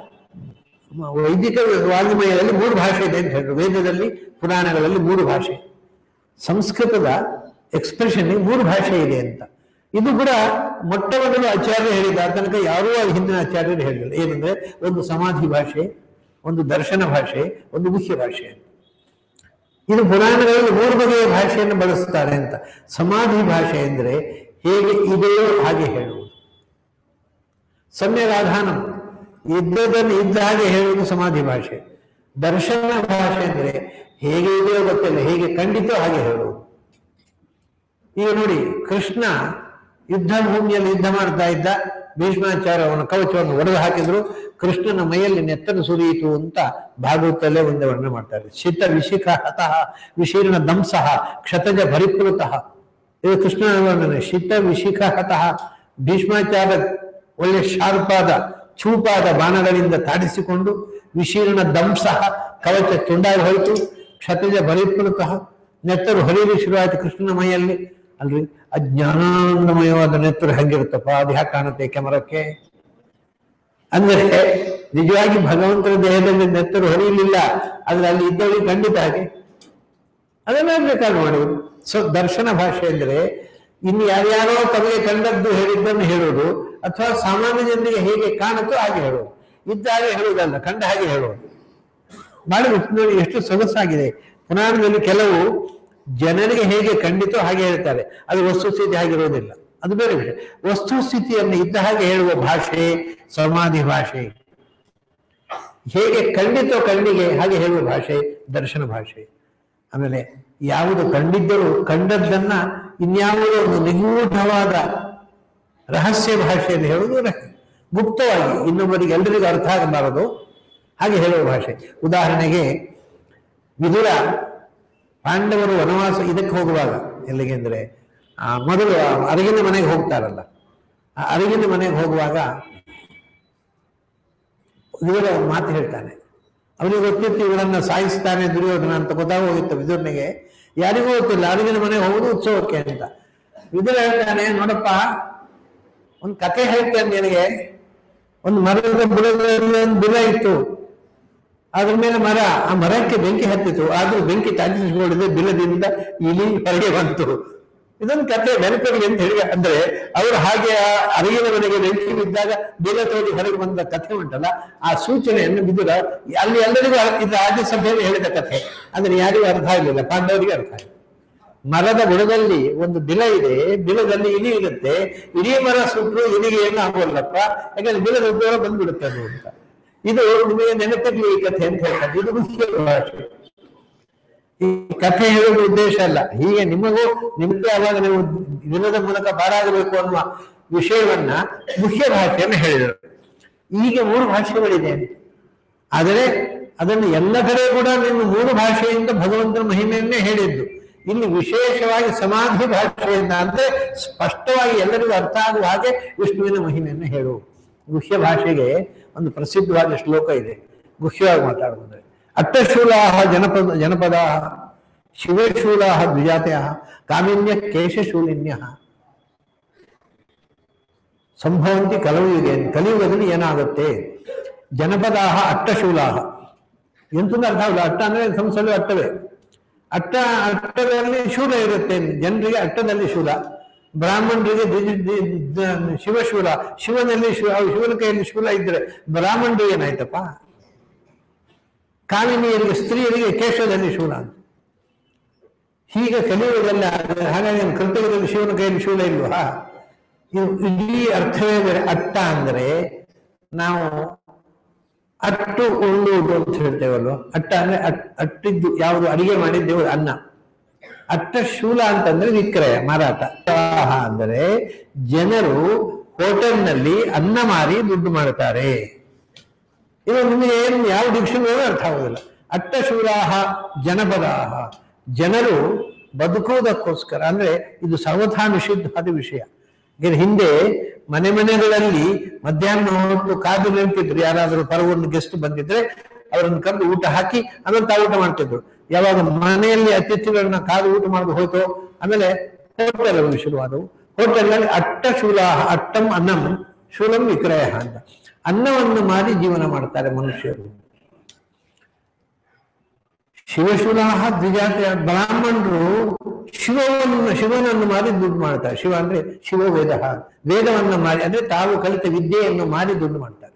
ವೈದಿಕ ವಾಂಗ್ಮಯದಲ್ಲಿ ಮೂರು ಭಾಷೆ ಇದೆ ಅಂತ ಹೇಳಿದ್ರು ವೇದದಲ್ಲಿ ಪುರಾಣಗಳಲ್ಲಿ ಮೂರು ಭಾಷೆ ಸಂಸ್ಕೃತದ ಎಕ್ಸ್ಪ್ರೆಷನ್ ಮೂರು ಭಾಷೆ ಇದೆ ಅಂತ ಇದು ಕೂಡ ಮೊಟ್ಟ ಮೊದಲು ಆಚಾರ್ಯ ಹೇಳಿದ ಆ ತನಕ ಯಾರೂ ಆ ಹಿಂದಿನ ಆಚಾರ್ಯರು ಹೇಳಿಲ್ಲ ಏನಂದ್ರೆ ಒಂದು ಸಮಾಧಿ ಭಾಷೆ ಒಂದು ದರ್ಶನ ಭಾಷೆ ಒಂದು ಮುಖ್ಯ ಭಾಷೆ ಅಂತ ಇದು ಪುರಾಣಗಳಲ್ಲಿ ಮೂರು ಬಗೆಯ ಭಾಷೆಯನ್ನು ಬಳಸ್ತಾರೆ ಅಂತ ಸಮಾಧಿ ಭಾಷೆ ಅಂದ್ರೆ ಹೇಗೆ ಇದೆಯೋ ಹಾಗೆ ಹೇಳುವುದು ಸಮ್ಯಗಾಧಾನಂ ಇದ್ದದನ್ನು ಇದ್ದ ಹಾಗೆ ಹೇಳುವುದು ಸಮಾಧಿ ಭಾಷೆ ದರ್ಶನ ಭಾಷೆ ಅಂದ್ರೆ ಹೇಗೆ ಇದೆಯೋ ಗೊತ್ತಿಲ್ಲ ಹೇಗೆ ಖಂಡಿತೋ ಹಾಗೆ ಹೇಳುವುದು ಈಗ ನೋಡಿ ಕೃಷ್ಣ ಯುದ್ಧ ಭೂಮಿಯಲ್ಲಿ ಯುದ್ಧ ಮಾಡ್ತಾ ಇದ್ದ ಭೀಷ್ಮಾಚಾರ್ಯ ಅವನ ಕವಚವನ್ನು ಒಡೆದು ಹಾಕಿದ್ರು ಕೃಷ್ಣನ ಮೈಯಲ್ಲಿ ನೆತ್ತರು ಸುರಿಯಿತು ಅಂತ ಭಾಗವತಲ್ಲೇ ಒಂದೇ ವರ್ಣನೆ ಮಾಡ್ತಾರೆ ಶಿತ ವಿಶಿಖ ಹತಃ ವಿಶೀರ್ಣ ದಂಸಃ ಕ್ಷತಜ ಪರಿಪ್ಲುತಃ ಇದು ಕೃಷ್ಣನ ವರ್ಣನೆ ಶಿತ ವಿಶಿಖ ಹತಃ ಭೀಷ್ಮಾಚಾರ್ಯ ಒಳ್ಳೆ ಶಾರ್ಪಾದ ಚೂಪಾದ ಬಾಣಗಳಿಂದ ತಾಡಿಸಿಕೊಂಡು ವಿಶೀರ್ಣ ದಂಸಃ ಕವಚ ತುಂಡಾಗಿ ಹೋಯಿತು ಕ್ಷತಜ ಪರಿಪ್ಲುತಃ ನೆತ್ತರು ಹರಿಯಲು ಶುರುವಾಯಿತು ಕೃಷ್ಣನ ಮೈಯಲ್ಲಿ ಅಲ್ರಿ ಅಜ್ಞಾನಾನಂದಮಯವಾದ ನೆತ್ತರು ಹೆಂಗಿರುತ್ತಪ್ಪ ಅದು ಯಾಕೆ ಕಾಣುತ್ತೆ ಕ್ಯಾಮರಕ್ಕೆ ಅಂದ್ರೆ ನಿಜವಾಗಿ ಭಗವಂತನ ದೇಹದಲ್ಲಿ ನೆತ್ತರು ಹೊರೆಯಲಿಲ್ಲ ಆದ್ರೆ ಅಲ್ಲಿ ಇದ್ದವರಿಗೆ ಖಂಡಿತ ಹಾಗೆ ಅದನ್ನ ಬೇಕಾದ್ರೆ ಮಾಡುವುದು ಸೊ ದರ್ಶನ ಭಾಷೆ ಅಂದ್ರೆ ಇನ್ನು ಯಾರ್ಯಾರೋ ತಮಗೆ ಕಂಡದ್ದು ಹೇಳಿದ್ದನ್ನು ಹೇಳುವುದು ಅಥವಾ ಸಾಮಾನ್ಯ ಜನರಿಗೆ ಹೇಗೆ ಕಾಣುತ್ತೋ ಹಾಗೆ ಹೇಳುವುದು ಇದ್ದ ಹಾಗೆ ಹೇಳುವುದಲ್ಲ ಕಂಡ ಹಾಗೆ ಹೇಳುವುದು ಬಹಳ ನೋಡಿ ಎಷ್ಟು ಸೊಗಸಾಗಿದೆ ಪುರಾಣದಲ್ಲಿ ಕೆಲವು ಜನರಿಗೆ ಹೇಗೆ ಖಂಡಿತೋ ಹಾಗೆ ಹೇಳ್ತಾರೆ ಅದು ವಸ್ತುಸ್ಥಿತಿ ಆಗಿರೋದಿಲ್ಲ ಅದು ಬೇರೆ ವಿಷಯ ವಸ್ತುಸ್ಥಿತಿಯನ್ನು ಇದ್ದ ಹಾಗೆ ಹೇಳುವ ಭಾಷೆ ಸಮಾಧಿ ಭಾಷೆ ಹೇಗೆ ಖಂಡಿತೋ ಕಣ್ಣಿಗೆ ಹಾಗೆ ಹೇಳುವ ಭಾಷೆ ದರ್ಶನ ಭಾಷೆ ಆಮೇಲೆ ಯಾವುದು ಕಂಡಿದ್ದರೂ ಕಂಡದ್ದನ್ನ ಇನ್ಯಾವುದೋ ಒಂದು ನಿಗೂಢವಾದ ರಹಸ್ಯ ಭಾಷೆಯಲ್ಲಿ ಹೇಳುವುದು ರಹಸ್ಯ. ಗುಪ್ತವಾಗಿ ಇನ್ನೊಬ್ಬರಿಗೆ ಎಲ್ಲರಿಗೂ ಅರ್ಥ ಆಗಬಾರದು ಹಾಗೆ ಹೇಳುವ ಭಾಷೆ ಉದಾಹರಣೆಗೆ ವಿದುರ ಪಾಂಡವರು ವನವಾಸ ಇದಕ್ಕೆ ಹೋಗುವಾಗ ಎಲ್ಲಿಗೆ ಅಂದ್ರೆ ಆ ಮೊದಲು ಆ ಅರಗಿನ ಮನೆಗೆ ಹೋಗ್ತಾರಲ್ಲ ಆ ಅರಗಿನ ಮನೆಗೆ ಹೋಗುವಾಗ ವಿದುರ ಒಂದು ಮಾತು ಹೇಳ್ತಾನೆ ಅವನಿಗೆ ಗೊತ್ತಿತ್ತು ಇವರನ್ನ ಸಾಯಿಸ್ತಾನೆ ದುರ್ಯೋಧನ ಅಂತ ಗೊತ್ತಾಗೋಗಿತ್ತು ವಿದುರನಿಗೆ ಯಾರಿಗೂ ಗೊತ್ತಿಲ್ಲ ಅರಗಿನ ಮನೆಗೆ ಹೋಗುದು ಉತ್ಸವಕ್ಕೆ ಅಂತ ವಿದುರ ಹೇಳ್ತಾನೆ ನೋಡಪ್ಪ ಒಂದು ಕತೆ ಹೇಳ್ತೇನೆ ನಿನಗೆ ಒಂದು ಮರದ ಬುಡದಲ್ಲಿ ಒಂದು ಬಿಲ ಇತ್ತು ಅದ್ರ ಮೇಲೆ ಮರ ಆ ಮರಕ್ಕೆ ಬೆಂಕಿ ಹತ್ತಿತು ಆದ್ರೂ ಬೆಂಕಿ ತಾಗಿಸಿಕೊಂಡಿದೆ ಬಿಲದಿಂದ ಇಲಿ ಹೊರಗೆ ಬಂತು ಇದೊಂದು ಕತೆ ನೆನಪಿರಲಿ ಅಂತ ಹೇಳಿ ಅಂದ್ರೆ ಅವರು ಹಾಗೆ ಆ ಅರಿಗಿನ ಮನೆಗೆ ಬೆಂಕಿ ಬಿದ್ದಾಗ ಬಿಲ ತೋಡಿ ಹೊರಗೆ ಬಂದ ಕಥೆ ಉಂಟಲ್ಲ ಆ ಸೂಚನೆಯನ್ನು ಬಿದ್ದುರ ಅಲ್ಲಿ ಎಲ್ಲರಿಗೂ ಅರ್- ಇದು ರಾಜ್ಯಸಭೆಯಲ್ಲಿ ಹೇಳಿದ ಕಥೆ ಅಂದ್ರೆ ಯಾರಿಗೂ ಅರ್ಥ ಆಗಲಿಲ್ಲ ಪಾಂಡವರಿಗೆ ಅರ್ಥ ಆಗಿದೆ ಮರದ ಬುಡದಲ್ಲಿ ಒಂದು ಬಿಲ ಇದೆ ಬಿಲದಲ್ಲಿ ಇಲಿ ಇರುತ್ತೆ ಇಡೀ ಮರ ಸುಟ್ಟರು ಇಲಿಗೆ ಏನು ಆಗೋಲ್ಲಪ್ಪ ಯಾಕಂದ್ರೆ ಬಿಲದ ಉಪಯೋಗ ಬಂದ್ಬಿಡುತ್ತೆ ಅದು ಅಂತ ಇದು ನಿಮಗೆ ನೆನಪಿರ್ಲಿ ಈ ಕಥೆ ಅಂತ ಹೇಳ್ತಾರೆ ಇದು ಮುಖ್ಯ ಭಾಷೆ ಈ ಕಥೆ ಹೇಳುವ ಉದ್ದೇಶ ಅಲ್ಲ ಹೀಗೆ ನಿಮಗೂ ನಿಮಗೆ ಅವಾಗ ನೀವು ದಿನದ ಮೂಲಕ ಪಾರಾಗಬೇಕು ಅನ್ನುವ ವಿಷಯವನ್ನ ಮುಖ್ಯ ಭಾಷೆಯನ್ನು ಹೇಳಿದರು ಹೀಗೆ ಮೂರು ಭಾಷೆಗಳಿದೆ ಆದರೆ ಅದನ್ನು ಎಲ್ಲ ಕಡೆ ಕೂಡ ನಿಮ್ಮ ಮೂರು ಭಾಷೆಯಿಂದ ಭಗವಂತನ ಮಹಿಮೆಯನ್ನೇ ಹೇಳಿದ್ದು ಇಲ್ಲಿ ವಿಶೇಷವಾಗಿ ಸಮಾಧಿ ಭಾಷೆಯಿಂದ ಅಂದ್ರೆ ಸ್ಪಷ್ಟವಾಗಿ ಎಲ್ಲರಿಗೂ ಅರ್ಥ ಆಗುವ ಹಾಗೆ ವಿಷ್ಣುವಿನ ಮಹಿಮೆಯನ್ನು ಹೇಳು ಗುಹ್ಯ ಭಾಷೆಗೆ ಒಂದು ಪ್ರಸಿದ್ಧವಾದ ಶ್ಲೋಕ ಇದೆ ಗುಹ್ಯವಾಗಿ ಮಾತಾಡುವುದು ಅಟ್ಟಶೂಲಾ ಜನಪದ ಜನಪದ ಶಿವಶೂಲಾ ದ್ವಿಜಾತೆಯ ಕಾಮಿನ್ಯ ಕೇಶಶೂಲಿನ್ಯ ಸಂಭವಂತಿ ಕಲಯುಗೆ ಕಲಿಯುಗದಲ್ಲಿ ಏನಾಗುತ್ತೆ ಜನಪದಾಹ ಅಟ್ಟಶೂಲಾಹ ಎಂತಂದ್ರೆ ಅರ್ಥ ಆಗಲ್ಲ ಅಟ್ಟ ಅಂದ್ರೆ ಸಂಸಲು ಅಟ್ಟವೇ ಅಟ್ಟ ಅಟ್ಟದಲ್ಲಿ ಶೂಲ ಇರುತ್ತೆ ಜನರಿಗೆ ಅಟ್ಟದಲ್ಲಿ ಶೂಲ ಬ್ರಾಹ್ಮಣರಿಗೆ ದ್ವಿಜ- ದ್ವಿ- ದ- ಶಿವಶೂಲ ಶಿವನಲ್ಲಿ ಶಿವ ಶಿವನ ಕೈಯಲ್ಲಿ ಶೂಲ ಇದ್ರೆ ಬ್ರಾಹ್ಮಣರಿಗೆ ಏನಾಯ್ತಪ್ಪ ಕಾಮಿನಿಯರಿಗೆ ಸ್ತ್ರೀಯರಿಗೆ ಕೇಶದಲ್ಲಿ ಶೂಲ ಅಂತ ಹೀಗೆ ಕಲಿಯುವುದಲ್ಲ ಹಾಗಾಗಿ ಕರ್ತವ್ಯದಲ್ಲಿ ಶಿವನ ಕೈಯಲ್ಲಿ ಶೂಲ ಇಲ್ವಾ ಇದು ಇಡೀ ಅರ್ಥವೇ ಬೇರೆ ಅಟ್ಟ ಅಂದ್ರೆ ನಾವು ಅಟ್ಟು ಉಣ್ಣುವುದು ಅಂತ ಹೇಳ್ತೇವಲ್ವ ಅಟ್ಟ ಅಂದ್ರೆ ಅಟ್- ಅಟ್ಟಿದ್ದು ಯಾವುದು ಅಡಿಗೆ ಮಾಡಿದ್ದೇವೆ ಅನ್ನ ಅಟ್ಟ ಶೂಲ ಅಂತಂದ್ರೆ ವಿಕ್ರಯ ಮಾರಾಟ ಪ್ರವಾಹ ಅಂದರೆ ಜನರು ಹೋಟೆಲ್ನಲ್ಲಿ ಅನ್ನ ಮಾರಿ ದುಡ್ಡು ಮಾಡ್ತಾರೆ ಇದು ನಿಮಗೆ ಏನು ಯಾವ ಡಿಕ್ಷನರಿ ಅರ್ಥ ಆಗುದಿಲ್ಲ ಅಟ್ಟಶೂಲಾಹ ಜನಪದಾಹ ಜನರು ಬದುಕುವುದಕ್ಕೋಸ್ಕರ ಅಂದ್ರೆ ಇದು ಸರ್ವಥಾ ನಿಷಿದ್ಧವಾದ ವಿಷಯ ಈಗ ಹಿಂದೆ ಮನೆ ಮನೆಗಳಲ್ಲಿ ಮಧ್ಯಾಹ್ನ ಹೊತ್ತು ಕಾದು ನಿಂತಿದ್ರು ಯಾರಾದರೂ ಪರವನ್ನು ಗೆಸ್ಟ್ ಬಂದಿದ್ರೆ ಅವರನ್ನು ಕರೆದು ಊಟ ಹಾಕಿ ಆಮೇಲೆ ತಾವು ಊಟ ಮಾಡ್ತಿದ್ರು ಯಾವಾಗ ಮನೆಯಲ್ಲಿ ಅತಿಥಿಗಳನ್ನ ಕಾದು ಊಟ ಮಾಡೋದು ಹೋಯ್ತು ಆಮೇಲೆ ಹೋಟೆಲ್ ಶುರುವಾದವು ಹೋಟೆಲ್ನಲ್ಲಿ ಅಟ್ಟ ಶೂಲಾಹ ಅಟ್ಟಂ ಅನ್ನಂ ಶೂಲಂ ವಿಕ್ರಯ ಅಂತ ಅನ್ನವನ್ನು ಮಾರಿ ಜೀವನ ಮಾಡ್ತಾರೆ ಮನುಷ್ಯರು ಶಿವಶೂಲಾಹ ದ್ವಿಜಾತಿಯ ಬ್ರಾಹ್ಮಣರು ಶಿವವನ್ನು ಶಿವನನ್ನು ಮಾರಿ ದುಡ್ಡು ಮಾಡ್ತಾರೆ ಶಿವ ಅಂದ್ರೆ ಶಿವ ವೇದ ವೇದವನ್ನು ಮಾರಿ ಅಂದ್ರೆ ತಾವು ಕಲಿತ ವಿದ್ಯೆಯನ್ನು ಮಾರಿ ದುಡ್ಡು ಮಾಡ್ತಾರೆ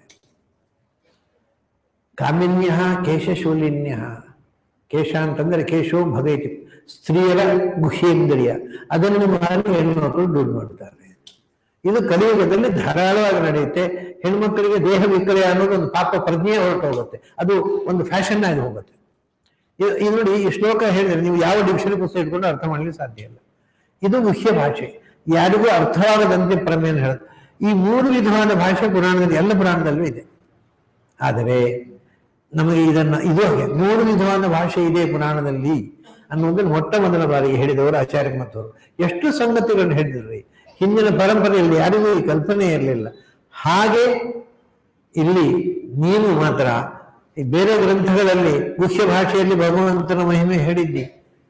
ಕಾಮಿನ್ಯ ಕೇಶಶೂಲಿನ್ಯ ಕೇಶ ಅಂತಂದ್ರೆ ಕೇಶೋ ಭಗೈತಿ ಸ್ತ್ರೀಯರ ಗುಹೇಂದ್ರಿಯ ಅದನ್ನು ಮಾರಿ ಹೆಣ್ಣುಮಕ್ಕಳು ದುಡ್ಡು ಮಾಡ್ತಾರೆ ಇದು ಕಲಿಯುಗದಲ್ಲಿ ಧಾರಾಳವಾಗಿ ನಡೆಯುತ್ತೆ ಹೆಣ್ಮಕ್ಕಳಿಗೆ ದೇಹ ವಿಕ್ರಯ ಅನ್ನೋದು ಒಂದು ಪಾಪ ಪ್ರಜ್ಞೆ ಹೊರಟೋಗುತ್ತೆ ಅದು ಒಂದು ಫ್ಯಾಷನ್ ಆಗಿ ಹೋಗುತ್ತೆ ಇದು ಇದು ನೋಡಿ ಈ ಶ್ಲೋಕ ಹೇಳಿದ್ರೆ ನೀವು ಯಾವ ಡಿಕ್ಷನರಿ ಪುಸ್ತಕ ಇಟ್ಕೊಂಡು ಅರ್ಥ ಮಾಡಲಿಕ್ಕೆ ಸಾಧ್ಯ ಇಲ್ಲ ಇದು ಮುಖ್ಯ ಭಾಷೆ ಯಾರಿಗೂ ಅರ್ಥವಾಗದಂತೆ ಪ್ರಮೇಯ ಹೇಳೋದು ಈ ಮೂರು ವಿಧವಾದ ಭಾಷೆ ಪುರಾಣದಲ್ಲಿ ಎಲ್ಲ ಪುರಾಣದಲ್ಲೂ ಇದೆ ಆದರೆ ನಮಗೆ ಇದನ್ನ ಇದು ಹಾಗೆ ಮೂರು ವಿಧವಾದ ಭಾಷೆ ಇದೆ ಪುರಾಣದಲ್ಲಿ ಅನ್ನೋದನ್ನು ಮೊಟ್ಟ ಮೊದಲ ಬಾರಿಗೆ ಹೇಳಿದವರು ಆಚಾರ್ಯ ಮತ್ತವರು ಎಷ್ಟು ಸಂಗತಿಗಳನ್ನು ಹೇಳಿದ್ರಿ ಹಿಂದಿನ ಪರಂಪರೆಯಲ್ಲಿ ಯಾರಿಗೂ ಈ ಕಲ್ಪನೆ ಇರಲಿಲ್ಲ ಹಾಗೆ ಇಲ್ಲಿ ನೀನು ಮಾತ್ರ ಈ ಬೇರೆ ಗ್ರಂಥಗಳಲ್ಲಿ ಮುಖ್ಯ ಭಾಷೆಯಲ್ಲಿ ಭಗವಂತನ ಮಹಿಮೆ ಹೇಳಿದ್ದಿ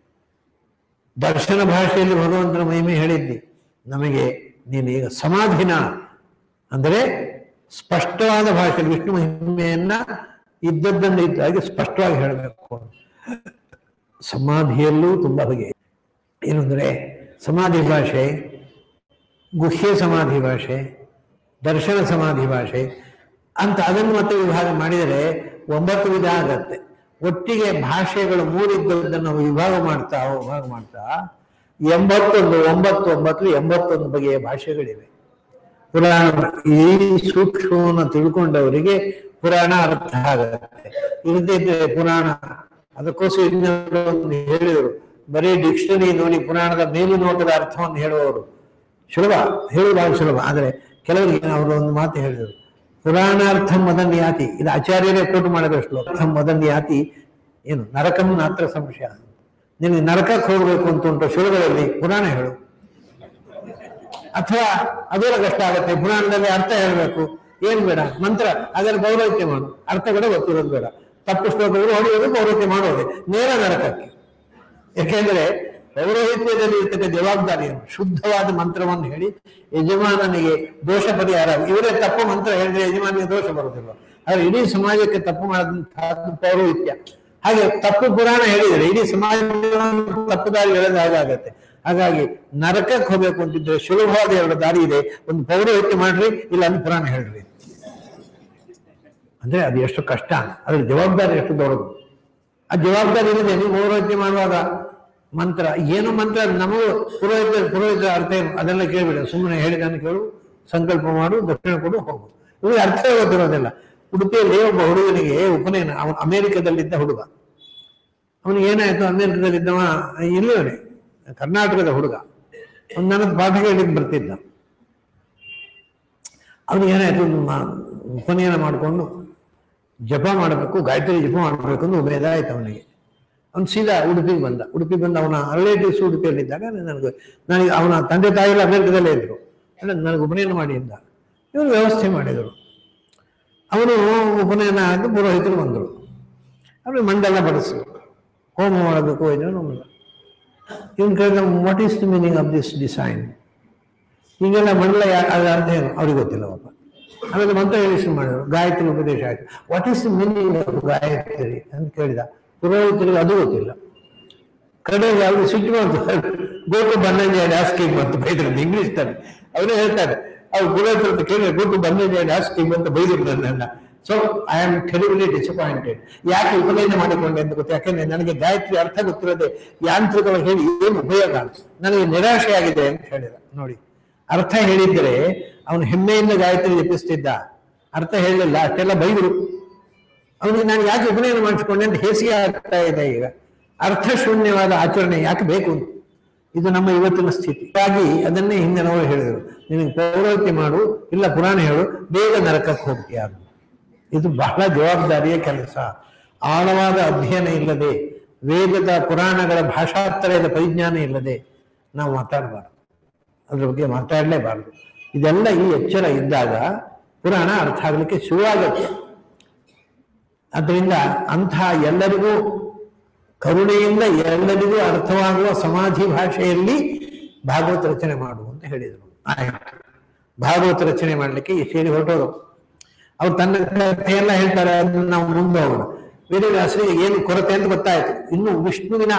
ದರ್ಶನ ಭಾಷೆಯಲ್ಲಿ ಭಗವಂತನ ಮಹಿಮೆ ಹೇಳಿದ್ದಿ ನಮಗೆ ನೀನು ಈಗ ಸಮಾಧಿನ ಅಂದರೆ ಸ್ಪಷ್ಟವಾದ ಭಾಷೆಯಲ್ಲಿ ವಿಷ್ಣು ಮಹಿಮೆಯನ್ನ ಇದ್ದದ್ದನ್ನು ಇದ್ದಾಗಿ ಸ್ಪಷ್ಟವಾಗಿ ಹೇಳಬೇಕು ಸಮಾಧಿಯಲ್ಲೂ ತುಂಬಾ ಬಗೆ ಏನು ಅಂದರೆ ಸಮಾಧಿ ಭಾಷೆ ಗುಹ್ಯ ಸಮಾಧಿ ಭಾಷೆ ದರ್ಶನ ಸಮಾಧಿ ಭಾಷೆ ಅಂತ ಅದನ್ನು ಮತ್ತೆ ವಿಭಾಗ ಮಾಡಿದರೆ ಒಂಬತ್ತು ವಿಧ ಆಗತ್ತೆ ಒಟ್ಟಿಗೆ ಭಾಷೆಗಳು ಮೂರಿದ್ದನ್ನು ನಾವು ವಿಭಾಗ ಮಾಡ್ತಾ ವಿಭಾಗ ಮಾಡ್ತಾ ಎಂಬತ್ತೊಂದು ಒಂಬತ್ತು ಒಂಬತ್ತು ಎಂಬತ್ತೊಂದು ಬಗೆಯ ಭಾಷೆಗಳಿವೆ ಪುರಾಣ ಈ ಸೂಕ್ಷ್ಮವನ್ನು ತಿಳ್ಕೊಂಡವರಿಗೆ ಪುರಾಣ ಅರ್ಥ ಆಗತ್ತೆ ಇಲ್ಲದಿದ್ರೆ ಪುರಾಣ ಅದಕ್ಕೋಸ್ಕರ ಇನ್ನೊಂದು ಒಂದು ಹೇಳಿದರು ಬರೀ ಡಿಕ್ಷನರಿ ನೋಡಿ ಪುರಾಣದ ಮೇಲುನೋಟದ ಅರ್ಥವನ್ನು ಹೇಳುವವರು ಸುಲಭ ಹೇಳುವುದು ಸುಲಭ ಆದರೆ ಕೆಲವರಿಗೆ ಅವರು ಒಂದು ಮಾತು ಹೇಳಿದರು ಪುರಾಣಾರ್ಥ ಮದನ್ಯಾತಿ ಇದು ಆಚಾರ್ಯರೇ ಕೋಟ್ ಮಾಡಿದ ಶ್ಲೋಕ ಅರ್ಥ ಮದನ್ಯಾತಿ ಏನು ನರಕಂ ನಾತ್ರ ಸಂಶಯ ನಿನಗೆ ನರಕಕ್ಕೆ ಹೋಗ್ಬೇಕು ಅಂತ ಉಂಟು ಶುರುಗಳಲ್ಲಿ ಪುರಾಣ ಹೇಳು ಅಥವಾ ಅದರ ಕಷ್ಟ ಆಗುತ್ತೆ ಪುರಾಣದಲ್ಲಿ ಅರ್ಥ ಹೇಳಬೇಕು ಏನ್ ಬೇಡ ಮಂತ್ರ ಅದರ ಪೌರೋಹಿತ್ಯ ಮಾಡು ಅರ್ಥ ಕೂಡ ಗೊತ್ತಿರೋದು ಬೇಡ ತಪ್ಪು ಶ್ಲೋಕಗಳು ಹೊಡೆಯೋದು ಪೌರೋಹಿತ್ಯ ಮಾಡೋದು ನೇರ ನರಕಕ್ಕೆ ಯಾಕೆಂದ್ರೆ ಪೌರೋಹಿತ್ಯದಲ್ಲಿ ಇರ್ತಕ್ಕ ಜವಾಬ್ದಾರಿಯನ್ನು ಶುದ್ಧವಾದ ಮಂತ್ರವನ್ನು ಹೇಳಿ ಯಜಮಾನನಿಗೆ ದೋಷ ಪರಿಹಾರ ಇವರೇ ತಪ್ಪು ಮಂತ್ರ ಹೇಳಿದ್ರೆ ಯಜಮಾನಿಗೆ ದೋಷ ಬರುತ್ತಿಲ್ಲ ಆದ್ರೆ ಇಡೀ ಸಮಾಜಕ್ಕೆ ತಪ್ಪು ಮಾಡಿದಂತಹದ್ದು ಪೌರೋಹಿತ್ಯ ಹಾಗೆ ತಪ್ಪು ಪುರಾಣ ಹೇಳಿದರೆ ಇಡೀ ಸಮಾಜ ತಪ್ಪು ದಾರಿ ಎಳೆದ ಹಾಗಾಗತ್ತೆ ಹಾಗಾಗಿ ನರಕಕ್ಕೆ ಹೋಗ್ಬೇಕು ಅಂತಿದ್ರೆ ಸುಲಭವಾದ ಎರಡು ದಾರಿ ಇದೆ ಒಂದು ಪೌರೋಹಿತ್ಯ ಮಾಡ್ರಿ ಇಲ್ಲ ಒಂದು ಪುರಾಣ ಹೇಳ್ರಿ ಅಂದ್ರೆ ಅದು ಎಷ್ಟು ಕಷ್ಟ ಅದ್ರ ಜವಾಬ್ದಾರಿ ಎಷ್ಟು ದೊಡ್ಡದು ಆ ಜವಾಬ್ದಾರಿ ಇಲ್ಲದೆ ನೀವು ಪೌರೋಹಿತ್ಯ ಮಾಡುವಾಗ ಮಂತ್ರ ಏನು ಮಂತ್ರ ನಮಗೂ ಪುರೋಹಿತ ಪುರೋಹಿತ ಅರ್ಥ ಏನು ಅದೆಲ್ಲ ಕೇಳಿಬಿಡ ಸುಮ್ಮನೆ ಹೇಳಿದನ್ನು ಕೇಳು ಸಂಕಲ್ಪ ಮಾಡು ದಕ್ಷಿಣ ಕೊಡು ಹೋಗು ಇವ್ರಿಗೆ ಅರ್ಥ ಗೊತ್ತಿರೋದಿಲ್ಲ ಉಡುಪಿಯಲ್ಲಿ ಒಬ್ಬ ಹುಡುಗನಿಗೆ ಉಪನಯನ ಅವನು ಅಮೆರಿಕದಲ್ಲಿದ್ದ ಹುಡುಗ ಅವನಿಗೆ ಏನಾಯ್ತು ಅಮೆರಿಕದಲ್ಲಿದ್ದವ ಇಲ್ಲವನೇ ಕರ್ನಾಟಕದ ಹುಡುಗ ಅವ್ನು ನನಗೆ ಪಾಠ ಹೇಳಿದ್ ಬರ್ತಿದ್ದ ಅವನಿಗೆ ಏನಾಯ್ತು ಒಂದು ಮಾ- ಉಪನಯನ ಮಾಡಿಕೊಂಡು ಜಪ ಮಾಡಬೇಕು ಗಾಯತ್ರಿ ಜಪ ಮಾಡಬೇಕು ಅಂತ ಉಮೇದ ಆಯ್ತು ಅವನಿಗೆ ಅವ್ನು ಸೀದಾ ಉಡುಪಿಗೆ ಬಂದ ಉಡುಪಿ ಬಂದ ಅವನ ರಿಲೇಟಿವ್ಸ್ ಉಡುಪಿಯಲ್ಲಿದ್ದಾಗ ನನಗೆ ನನಗೆ ಅವನ ತಂದೆ ತಾಯಿ ಎಲ್ಲ ಅಮೆರಿಕದಲ್ಲೇ ಇದ್ರು ಅಂದ್ರೆ ನನಗೆ ಉಪನಯನ ಮಾಡಿ ಅಂದ ಇವರು ವ್ಯವಸ್ಥೆ ಮಾಡಿದರು ಅವನು ಉಪನಯನ ಆಗಿ ಪುರೋಹಿತರು ಬಂದರು ಅವನಿಗೆ ಮಂಡಲ ಬಡಿಸಿ ಹೋಮ ಮಾಡಬೇಕು ಇದನ್ನು ಇವನು ಕೇಳಿದ what is the meaning of this design ಹೀಗೆಲ್ಲ ಮಂಡಲ ಯಾ- ಅದ್ರ ಅರ್ಥ ಏನು ಅವ್ರಿಗೆ ಗೊತ್ತಿಲ್ಲ ಪಾಪ ಆಮೇಲೆ ಮಂತ್ರ ಹೇಳಿ ಶುರು ಮಾಡಿದ್ರು ಗಾಯತ್ರಿ ಉಪದೇಶ ಆಯ್ತು what is the meaning of Gayatri ಅಂತ ಕೇಳಿದ ಪುರೋಹಿತರಿಗೆ ಅದು ಗೊತ್ತಿಲ್ಲ ಕಡೆಗೆ ಅವರು ಸಿಟ್ಟು ಬಂತು ಗೋಟು ಬನ್ನಂಜೆ ಆಸ್ಕಿಂಗ್ ಬಂತು ಬೈದ್ರು ಇಂಗ್ಲಿಷ್ ತಾರೆ ಅವರೇ ಹೇಳ್ತಾರೆ ಅವ್ರು ಪುರೋಹಿತರ ಹತ್ರ ಕೇಳಿದ್ರೆ ಗೋಟು ಬನ್ನಂಜೆ ಆಸ್ಕಿಂಗ್ ಅಂತ ಬೈದ್ರು ನನ್ನನ್ನ so I am terribly disappointed ಯಾಕೆ ಉಪನಯನ ಮಾಡಿಕೊಂಡೆ ಅಂತ ಗೊತ್ತು ಯಾಕಂದ್ರೆ ನನಗೆ ಗಾಯತ್ರಿ ಅರ್ಥ ಗೊತ್ತಿರೋದೆ ಯಾಂತ್ರಿಕವಾಗಿ ಹೇಳಿ ಏನು ಉಪಯೋಗ ನನಗೆ ನಿರಾಶೆ ಆಗಿದೆ ಅಂತ ಹೇಳಿದ ನೋಡಿ ಅರ್ಥ ಹೇಳಿದ್ರೆ ಅವನು ಹೆಮ್ಮೆಯಿಂದ ಗಾಯತ್ರಿ ಜಪಿಸ್ತಿದ್ದ ಅರ್ಥ ಹೇಳಲಿಲ್ಲ ಅಷ್ಟೆಲ್ಲ ಬೈದರು ಅವನಿಗೆ ನಾನು ಯಾಕೆ ಉಪನಯನ ಮಾಡಿಸಿಕೊಂಡೆ ಅಂತ ಹೇಸಿಗೆ ಆಗ್ತಾ ಇದೆ ಈಗ ಅರ್ಥಶೂನ್ಯವಾದ ಆಚರಣೆ ಯಾಕೆ ಬೇಕು ಅಂತ ಇದು ನಮ್ಮ ಇವತ್ತಿನ ಸ್ಥಿತಿ ಹಾಗಾಗಿ ಅದನ್ನೇ ಹಿಂದಿನವರು ಹೇಳಿದರು ನಿನಗೆ ಪೌರೋಹಿತ್ಯ ಮಾಡು ಇಲ್ಲ ಪುರಾಣ ಹೇಳು ಬೇಗ ನರಕಕ್ಕೆ ಹೋಗ್ತೀಯ ಅಂತ. ಇದು ಬಹಳ ಜವಾಬ್ದಾರಿಯ ಕೆಲಸ ಆಳವಾದ ಅಧ್ಯಯನ ಇಲ್ಲದೆ ವೇದದ ಪುರಾಣಗಳ ಭಾಷಾತ್ರಯದ ಪರಿಜ್ಞಾನ ಇಲ್ಲದೆ ನಾವು ಮಾತಾಡಬಾರ್ದು ಅದ್ರ ಬಗ್ಗೆ ಮಾತಾಡಲೇಬಾರದು ಇದೆಲ್ಲ ಈ ಎಚ್ಚರ ಇದ್ದಾಗ ಪುರಾಣ ಅರ್ಥ ಆಗಲಿಕ್ಕೆ ಶುರುವಾಗತ್ತೆ ಅದರಿಂದ ಅಂಥ ಎಲ್ಲರಿಗೂ ಕರುಣೆಯಿಂದ ಎಲ್ಲರಿಗೂ ಅರ್ಥವಾಗುವ ಸಮಾಧಿ ಭಾಷೆಯಲ್ಲಿ ಭಾಗವತ ರಚನೆ ಮಾಡು ಅಂತ ಹೇಳಿದರು ಆಯ್ತು ಭಾಗವತ ರಚನೆ ಮಾಡಲಿಕ್ಕೆ ಈ ಸೇರಿ ಹೊರಟೋರು ಅವ್ರು ತನ್ನ ಕಥೆಯೆಲ್ಲ ಹೇಳ್ತಾರೆ ಅದನ್ನ ನಾವು ಮುಂದೆ ಹೋಗೋಣ ವೇದವ್ಯಾಸರಿಗೆ ಏನು ಕೊರತೆ ಅಂತ ಗೊತ್ತಾಯ್ತು ಇನ್ನು ವಿಷ್ಣುವಿನ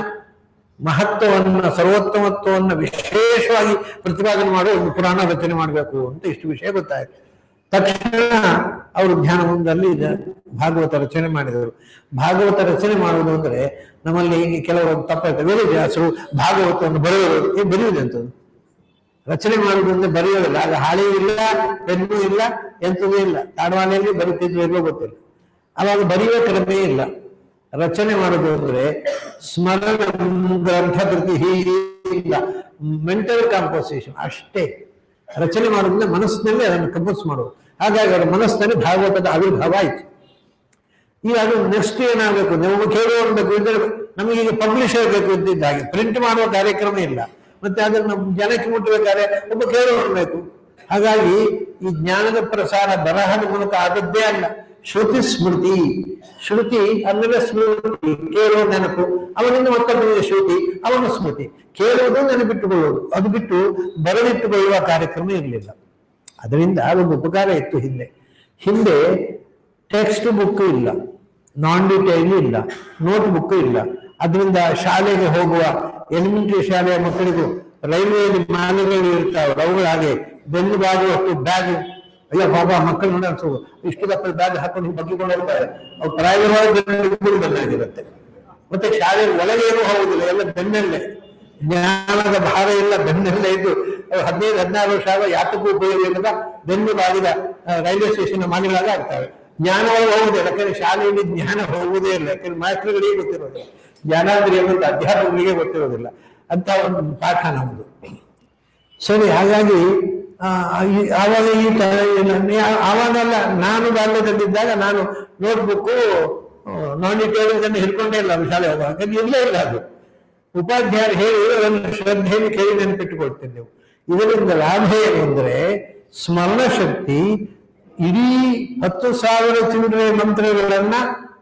ಮಹತ್ವವನ್ನು ಸರ್ವೋತ್ತಮತ್ವವನ್ನು ವಿಶೇಷವಾಗಿ ಪ್ರತಿಪಾದನೆ ಮಾಡುವ ಒಂದು ಪುರಾಣ ರಚನೆ ಮಾಡಬೇಕು ಅಂತ ಇಷ್ಟು ವಿಷಯ ಗೊತ್ತಾಯ್ತು ತಕ್ಷಣ ಅವರು ಧ್ಯಾನ ಮುಂದಲ್ಲಿ ಇದ- ಭಾಗವತ ರಚನೆ ಮಾಡಿದರು ಭಾಗವತ ರಚನೆ ಮಾಡುವುದು ಅಂದ್ರೆ ನಮ್ಮಲ್ಲಿ ಹೀಗೆ ಕೆಲವರು ತಪ್ಪಾಯ್ತು ವೇದವ್ಯಾಸರು ಭಾಗವತವನ್ನು ಬರೆಯುವುದು ಏ, ಬರೆಯುವುದು ಅಂತದ್ದು ರಚನೆ ಮಾಡುವುದು ಅಂದ್ರೆ ಬರೆಯೋದಿಲ್ಲ ಆಗ ಹಾಳೆ ಇಲ್ಲ ಪೆನ್ನು ಇಲ್ಲ ಎಂಥದೂ ಇಲ್ಲ ತಾಡವಾಲೆಯಲ್ಲಿ ಬರೀತಿದ್ರು ಎಲ್ಲೋ ಗೊತ್ತಿಲ್ಲ ಅವಾಗ ಬರೆಯುವ ಕ್ರಮೇ ಇಲ್ಲ ರಚನೆ ಮಾಡುವುದು ಅಂದ್ರೆ ಸ್ಮರಣ ಗ್ರಂಥ ಕೃತಿ ಹೀಗೆ ಇಲ್ಲ ಮೆಂಟಲ್ ಕಾಂಪೋಸಿಷನ್ ಅಷ್ಟೇ ರಚನೆ ಮಾಡೋದ್ರಿಂದ ಮನಸ್ಸಿನಲ್ಲಿ ಅದನ್ನು ಕಂಪೋಸ್ ಮಾಡುವುದು ಹಾಗಾಗಿ ಅವರ ಮನಸ್ಸಿನಲ್ಲಿ ಭಾಗವತದ ಆವಿರ್ಭಾವ ಆಯಿತು ಈಗ ಅದು ನೆಕ್ಸ್ಟ್ ಏನಾಗಬೇಕು ನೀವು ಕೇಳುವ ಬೇಕು ಇದ್ರೆ ನಮಗೀಗ ಪಬ್ಲಿಷರ್ ಬೇಕು ಇದ್ದಿದ್ದ ಹಾಗೆ ಪ್ರಿಂಟ್ ಮಾಡುವ ಕಾರ್ಯಕ್ರಮ ಇಲ್ಲ ಮತ್ತೆ ಅದನ್ನು ಜನಕ್ಕೆ ಮುಟ್ಟಬೇಕಾದ್ರೆ ಒಬ್ಬ ಕೇಳುವವನು ಬೇಕು ಹಾಗಾಗಿ ಈ ಜ್ಞಾನದ ಪ್ರಸಾರ ಬರಹದ ಮೂಲಕ ಆದದ್ದೇ ಅಲ್ಲ ಶ್ರುತಿ ಸ್ಮೃತಿ ಶ್ರುತಿ ಅಂದರೆ ಸ್ಮೃತಿ ಕೇಳುವ ನೆನಪು ಅವನಿಂದ ಮತ್ತೊಬ್ಬನಿಗೆ ಶ್ರುತಿ ಅವನ ಸ್ಮೃತಿ ಕೇಳುವುದು ನೆನಪಿಟ್ಟುಕೊಳ್ಳುವುದು ಅದು ಬಿಟ್ಟು ಬರೆದಿಟ್ಟುಕೊಳ್ಳುವ ಕಾರ್ಯಕ್ರಮ ಇರಲಿಲ್ಲ ಅದರಿಂದ ಒಂದು ಉಪಕಾರ ಇತ್ತು ಹಿಂದೆ ಹಿಂದೆ ಟೆಕ್ಸ್ಟ್ ಬುಕ್ ಇಲ್ಲ ನಾನ್ ಡಿಟೈಲ್ ಇಲ್ಲ ನೋಟ್ ಬುಕ್ ಇಲ್ಲ ಅದರಿಂದ ಶಾಲೆಗೆ ಹೋಗುವ ಎಲಿಮೆಂಟರಿ ಶಾಲೆಯ ಮಕ್ಕಳಿಗೂ ರೈಲ್ವೆಯಲ್ಲಿ ಮಾಲೆಗಳು ಇರ್ತಾವೆ ಅವುಗಳ ಹಾಗೆ ಬೆನ್ನು ಬಾಗುವಷ್ಟು ಬ್ಯಾಗ್ ಅಯ್ಯೋ ಪಾಪ ಮಕ್ಕಳು ನೋಡಿ ಅನ್ಸೋದು ಇಷ್ಟು ದಪ್ಪ ಬ್ಯಾಗ್ ಹಾಕೊಂಡು ಬಗ್ಗಿಕೊಂಡು ಹೋಗ್ತಾರೆ ಅವ್ರು ಪ್ರಾಯವಾಗಿ ಬಂದಾಗಿರುತ್ತೆ ಮತ್ತೆ ಶಾಲೆ ಒಳಗೆ ಏನೂ ಹೋಗುದಿಲ್ಲ ಎಲ್ಲ ಬೆನ್ನಲ್ಲೇ ಜ್ಞಾನದ ಭಾರ ಎಲ್ಲ ಬೆನ್ನಲ್ಲೇ ಇದ್ದು ಅವ್ರು ಹದಿನೈದು ಹದಿನಾರು ವರ್ಷ ಆಗ ಯಾತಕ್ಕೂ ಉಪಯೋಗ ಇಲ್ಲದ ಬೆನ್ನು ಬಾಗಿದ ಆ, ರೈಲ್ವೆ ಸ್ಟೇಷನ್ ಮಾಲಿಗಳಾಗ ಆಗ್ತವೆ ಜ್ಞಾನ ಒಳಗೆ ಹೋಗುದಿಲ್ಲ ಯಾಕಂದ್ರೆ ಶಾಲೆಯಲ್ಲಿ ಜ್ಞಾನ ಹೋಗುವುದೇ ಇಲ್ಲ ಯಾಕಂದ್ರೆ ಮಾಸ್ಟರ್ಗಳಿಗೆ ಗೊತ್ತಿರೋದಿಲ್ಲ ಜ್ಞಾನ ಅಂದ್ರೆ ಏನು ಅಂತ ಅಧ್ಯಾಪಕರಿಗೆ ಗೊತ್ತಿರೋದಿಲ್ಲ ಅಂತ ಒಂದು ಪಾಠ ನಮ್ಮದು ಸರಿ ಹಾಗಾಗಿ ಆ, ಈ- ಆವಾಗ ಈ ತ- ಏನು, ನೀ- ಆವಾಗೆಲ್ಲ ನಾನು ಬಾಲ್ಯದಲ್ಲಿದ್ದಾಗ ನಾನು ನೋಟ್ಬುಕ್ಕು ನಾನ್ ಡಿಟೇಲ್ಸ್ ಹಿಡ್ಕೊಂಡೇ ಇಲ್ಲ ಶಾಲೆ ಹೋಗುವಾಗ ಯಾಕಂದ್ರೆ ಇರ್ಲೇ ಇಲ್ಲ ಅದು ಉಪಾಧ್ಯಾಯರು ಹೇಳಿ ಅದನ್ನು ಶ್ರದ್ಧೆಯಲ್ಲಿ ಕೇಳಿ ನೆನಪಿಟ್ಟುಕೊಳ್ತಿದ್ದೆವು ಇದರಿಂದ ಲಾಭ ಏನು ಅಂದ್ರೆ ಸ್ಮರಣ ಶಕ್ತಿ ಇಡೀ ಹತ್ತು ಸಾವಿರ ಚಿಲ್ಲರೆ ಮಂತ್ರಗಳನ್ನ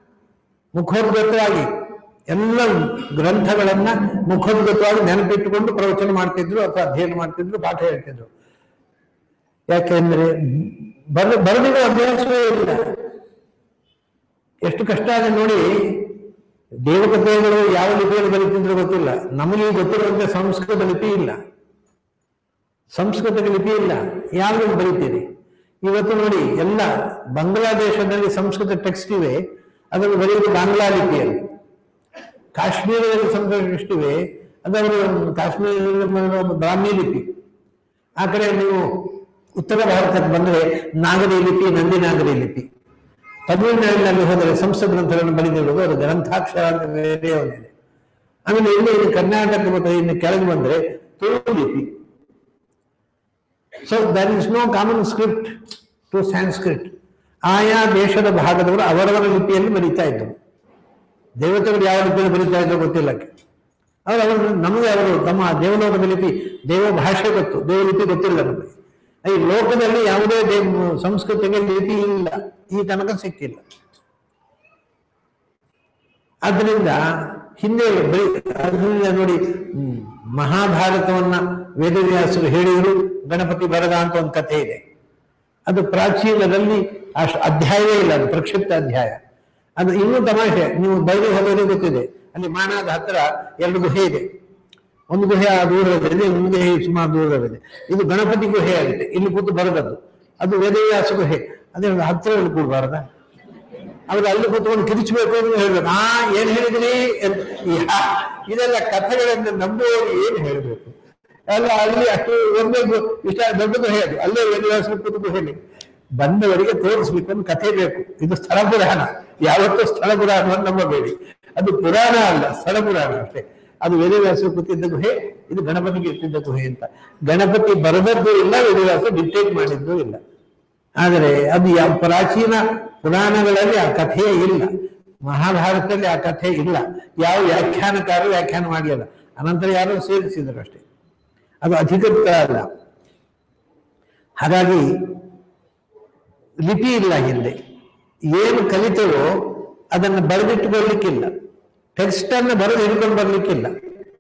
ಮುಖೋದ್ಗತವಾಗಿ ಎಲ್ಲ ಗ್ರಂಥಗಳನ್ನ ಮುಖೋದ್ಗತವಾಗಿ ನೆನಪಿಟ್ಟುಕೊಂಡು ಪ್ರವಚನ ಮಾಡ್ತಿದ್ರು ಅಥವಾ ಅಧ್ಯಯನ ಮಾಡ್ತಿದ್ರು ಪಾಠ ಹೇಳ್ತಿದ್ರು ಯಾಕೆಂದ್ರೆ ಬರ ಬರೆದಿರೋ ಅಭ್ಯಾಸವೇ ಇಲ್ಲ ಎಷ್ಟು ಕಷ್ಟ ಆಗಿದೆ ನೋಡಿ ದೇವಕಥೆಗಳು ಯಾವ ಲಿಪಿಯಲ್ಲಿ ಬರೀತಿದ್ರು ಗೊತ್ತಿಲ್ಲ ನಮಗೆ ಗೊತ್ತಿರುವಂತೆ ಸಂಸ್ಕೃತ ಲಿಪಿ ಇಲ್ಲ ಸಂಸ್ಕೃತ ಲಿಪಿ ಇಲ್ಲ ಯಾವ್ದು ಬರೀತೀರಿ ಇವತ್ತು ನೋಡಿ ಎಲ್ಲ ಬಾಂಗ್ಲಾದೇಶದಲ್ಲಿ ಸಂಸ್ಕೃತ ಟೆಕ್ಸ್ಟ್ ಇವೆ ಅದನ್ನು ಬರೆಯುವುದು ಬಾಂಗ್ಲಾ ಲಿಪಿಯಲ್ಲಿ ಕಾಶ್ಮೀರದಲ್ಲಿ ಸಂಸ್ಕೃತ ಟೆಕ್ಸ್ಟ್ ಇವೆ ಅದವರು ಕಾಶ್ಮೀರ ಬ್ರಾಹ್ಮಿ ಲಿಪಿ ಆ ಕಡೆ ನೀವು ಉತ್ತರ ಭಾರತಕ್ಕೆ ಬಂದರೆ ನಾಗರಿ ಲಿಪಿ ನಂದಿ ನಾಗರಿ ಲಿಪಿ ತಮಿಳುನಾಡಿನಲ್ಲಿ ಹೋದರೆ ಸಂಸ್ಕೃತ ಗ್ರಂಥಗಳನ್ನು ಬರೆದಿಡುವುದು ಅದು ಗ್ರಂಥಾಕ್ಷರ ಅಂತ ಬೇರೆ ಒಂದಿದೆ ಆಮೇಲೆ ಇಲ್ಲಿ ಇಲ್ಲಿ ಕರ್ನಾಟಕ ಮತ್ತು ಇನ್ನು ಕೆಳಗೆ ಬಂದರೆ ತುಳು ಲಿಪಿ so there is no common script to Sanskrit ಆಯಾ ದೇಶದ ಭಾಗದವರು ಅವರವರ ಲಿಪಿಯಲ್ಲಿ ಬರೀತಾ ಇದ್ದರು ದೇವತೆಗಳು ಯಾವ ಲಿಪಿಯಲ್ಲಿ ಬರೀತಾ ಇದ್ರು ಗೊತ್ತಿಲ್ಲ ಅವರು ಅವರು ನಮಗೆ ಅವರು ತಮ್ಮ ದೇವಲೋಕದ ಲಿಪಿ ದೇವ ಭಾಷೆ ಗೊತ್ತು ದೇವ ಲಿಪಿ ಗೊತ್ತಿಲ್ಲ ನಮಗೆ ಈ ಲೋಕದಲ್ಲಿ ಯಾವುದೇ ದೇವ ಸಂಸ್ಕೃತಿಗೆ ಲಿಪಿ ಇಲ್ಲ ಈ ತನಕ ಸಿಕ್ಕಿಲ್ಲ ಆದ್ದರಿಂದ ಹಿಂದೆ ಬರೀ ಅದರಿಂದ ನೋಡಿ ಹ್ಮ್, ಮಹಾಭಾರತವನ್ನ ವೇದವ್ಯಾಸರು ಹೇಳಿದರು ಗಣಪತಿ ಬರದ ಅಂತ ಒಂದು ಕಥೆ ಇದೆ ಅದು ಪ್ರಾಚೀನದಲ್ಲಿ ಅಷ್ಟು ಅಧ್ಯಾಯವೇ ಇಲ್ಲ ಅದು ಪ್ರಕ್ಷಿಪ್ತ ಅಧ್ಯಾಯ ಅದು ಇನ್ನೂ ತಮಾಷೆ ನೀವು ಬೈಲಿ ಹೋಗೋದೇ ಗೊತ್ತಿದೆ ಅಲ್ಲಿ ಮಾನಾದ ಹತ್ರ ಎರಡು ಗುಹೆ ಇದೆ ಒಂದು ಗುಹೆ ಆ ದೂರದಲ್ಲಿದೆ ಒಂದು ಗುಹೆ ಸುಮಾರು ದೂರದಲ್ಲಿದೆ ಇದು ಗಣಪತಿ ಗುಹೆ ಆಗಿದೆ ಇಲ್ಲಿ ಕೂತು ಬರದದ್ದು ಅದು ವೇದವ್ಯಾಸ ಗುಹೆ ಅದೇ ಹತ್ತಿರ ಕೂಡಬಾರದ ಅವ್ರು ಅಲ್ಲಿ ಕೂತ್ಕೊಂಡು ಕಿರಿಚಬೇಕು ಅಂತ ಹೇಳ್ಬೇಕು ಆ ಏನ್ ಹೇಳಿದ್ರಿ ಅಂತ. ಯಾ- ಇದೆಲ್ಲ ಕಥೆಗಳನ್ನು ನಂಬುವವರು ಏನ್ ಹೇಳ್ಬೇಕು ಅಲ್ಲ ಅಲ್ಲಿ ಅಷ್ಟು ಒಂದೇ ಗು- ಇಷ್ಟ ದೊಡ್ಡ ಗುಹೆ ಅದು ಅಲ್ಲೇ ವೇದವ್ಯಾಸ ಕೂತು ಗುಹೆಲಿ ಬಂದವರಿಗೆ ತೋರಿಸ್ಬೇಕು ಒಂದು ಕಥೆ ಬೇಕು ಇದು ಸ್ಥಳ ಪುರಾಣ ಯಾವತ್ತೂ ಸ್ಥಳ ಪುರಾಣವನ್ನು ನಂಬಬೇಡಿ ಅದು ಪುರಾಣ ಅಲ್ಲ ಸ್ಥಳ ಪುರಾಣ ಅಷ್ಟೇ ಅದು ವೇದವ್ಯಾಸ ಕೂತಿದ್ದ ಗುಹೆ ಇದು ಗಣಪತಿಗೆ ಇಟ್ಟಿದ್ದ ಗುಹೆ ಅಂತ ಗಣಪತಿ ಬರದದ್ದು ಇಲ್ಲ ವೇದವ್ಯಾಸ ಡಿಕ್ಟೇಟ್ ಮಾಡಿದ್ದು ಇಲ್ಲ ಆದರೆ ಅದು ಯಾವ ಪ್ರಾಚೀನ ಪುರಾಣಗಳಲ್ಲಿ ಆ ಕಥೆಯೇ ಇಲ್ಲ ಮಹಾಭಾರತದಲ್ಲಿ ಆ ಕಥೆ ಇಲ್ಲ ಯಾವ ವ್ಯಾಖ್ಯಾನಕಾರರು ವ್ಯಾಖ್ಯಾನ ಮಾಡಿಲ್ಲ ಅನಂತರ ಯಾರೋ ಸೇರಿಸಿದರು ಅಷ್ಟೇ ಅದು ಅಧಿಕೃತ ಅಲ್ಲ ಹಾಗಾಗಿ ಲಿಪಿ ಇಲ್ಲ ಹಿಂದೆ ಏನು ಕಲಿತೇವೋ ಅದನ್ನು ಬರೆದಿಟ್ಟು ಬರ್ಲಿಕ್ಕಿಲ್ಲ ಟೆಕ್ಸ್ಟ್ ಅನ್ನು ಬರೆದು ಹಿಡ್ಕೊಂಡು ಬರ್ಲಿಕ್ಕಿಲ್ಲ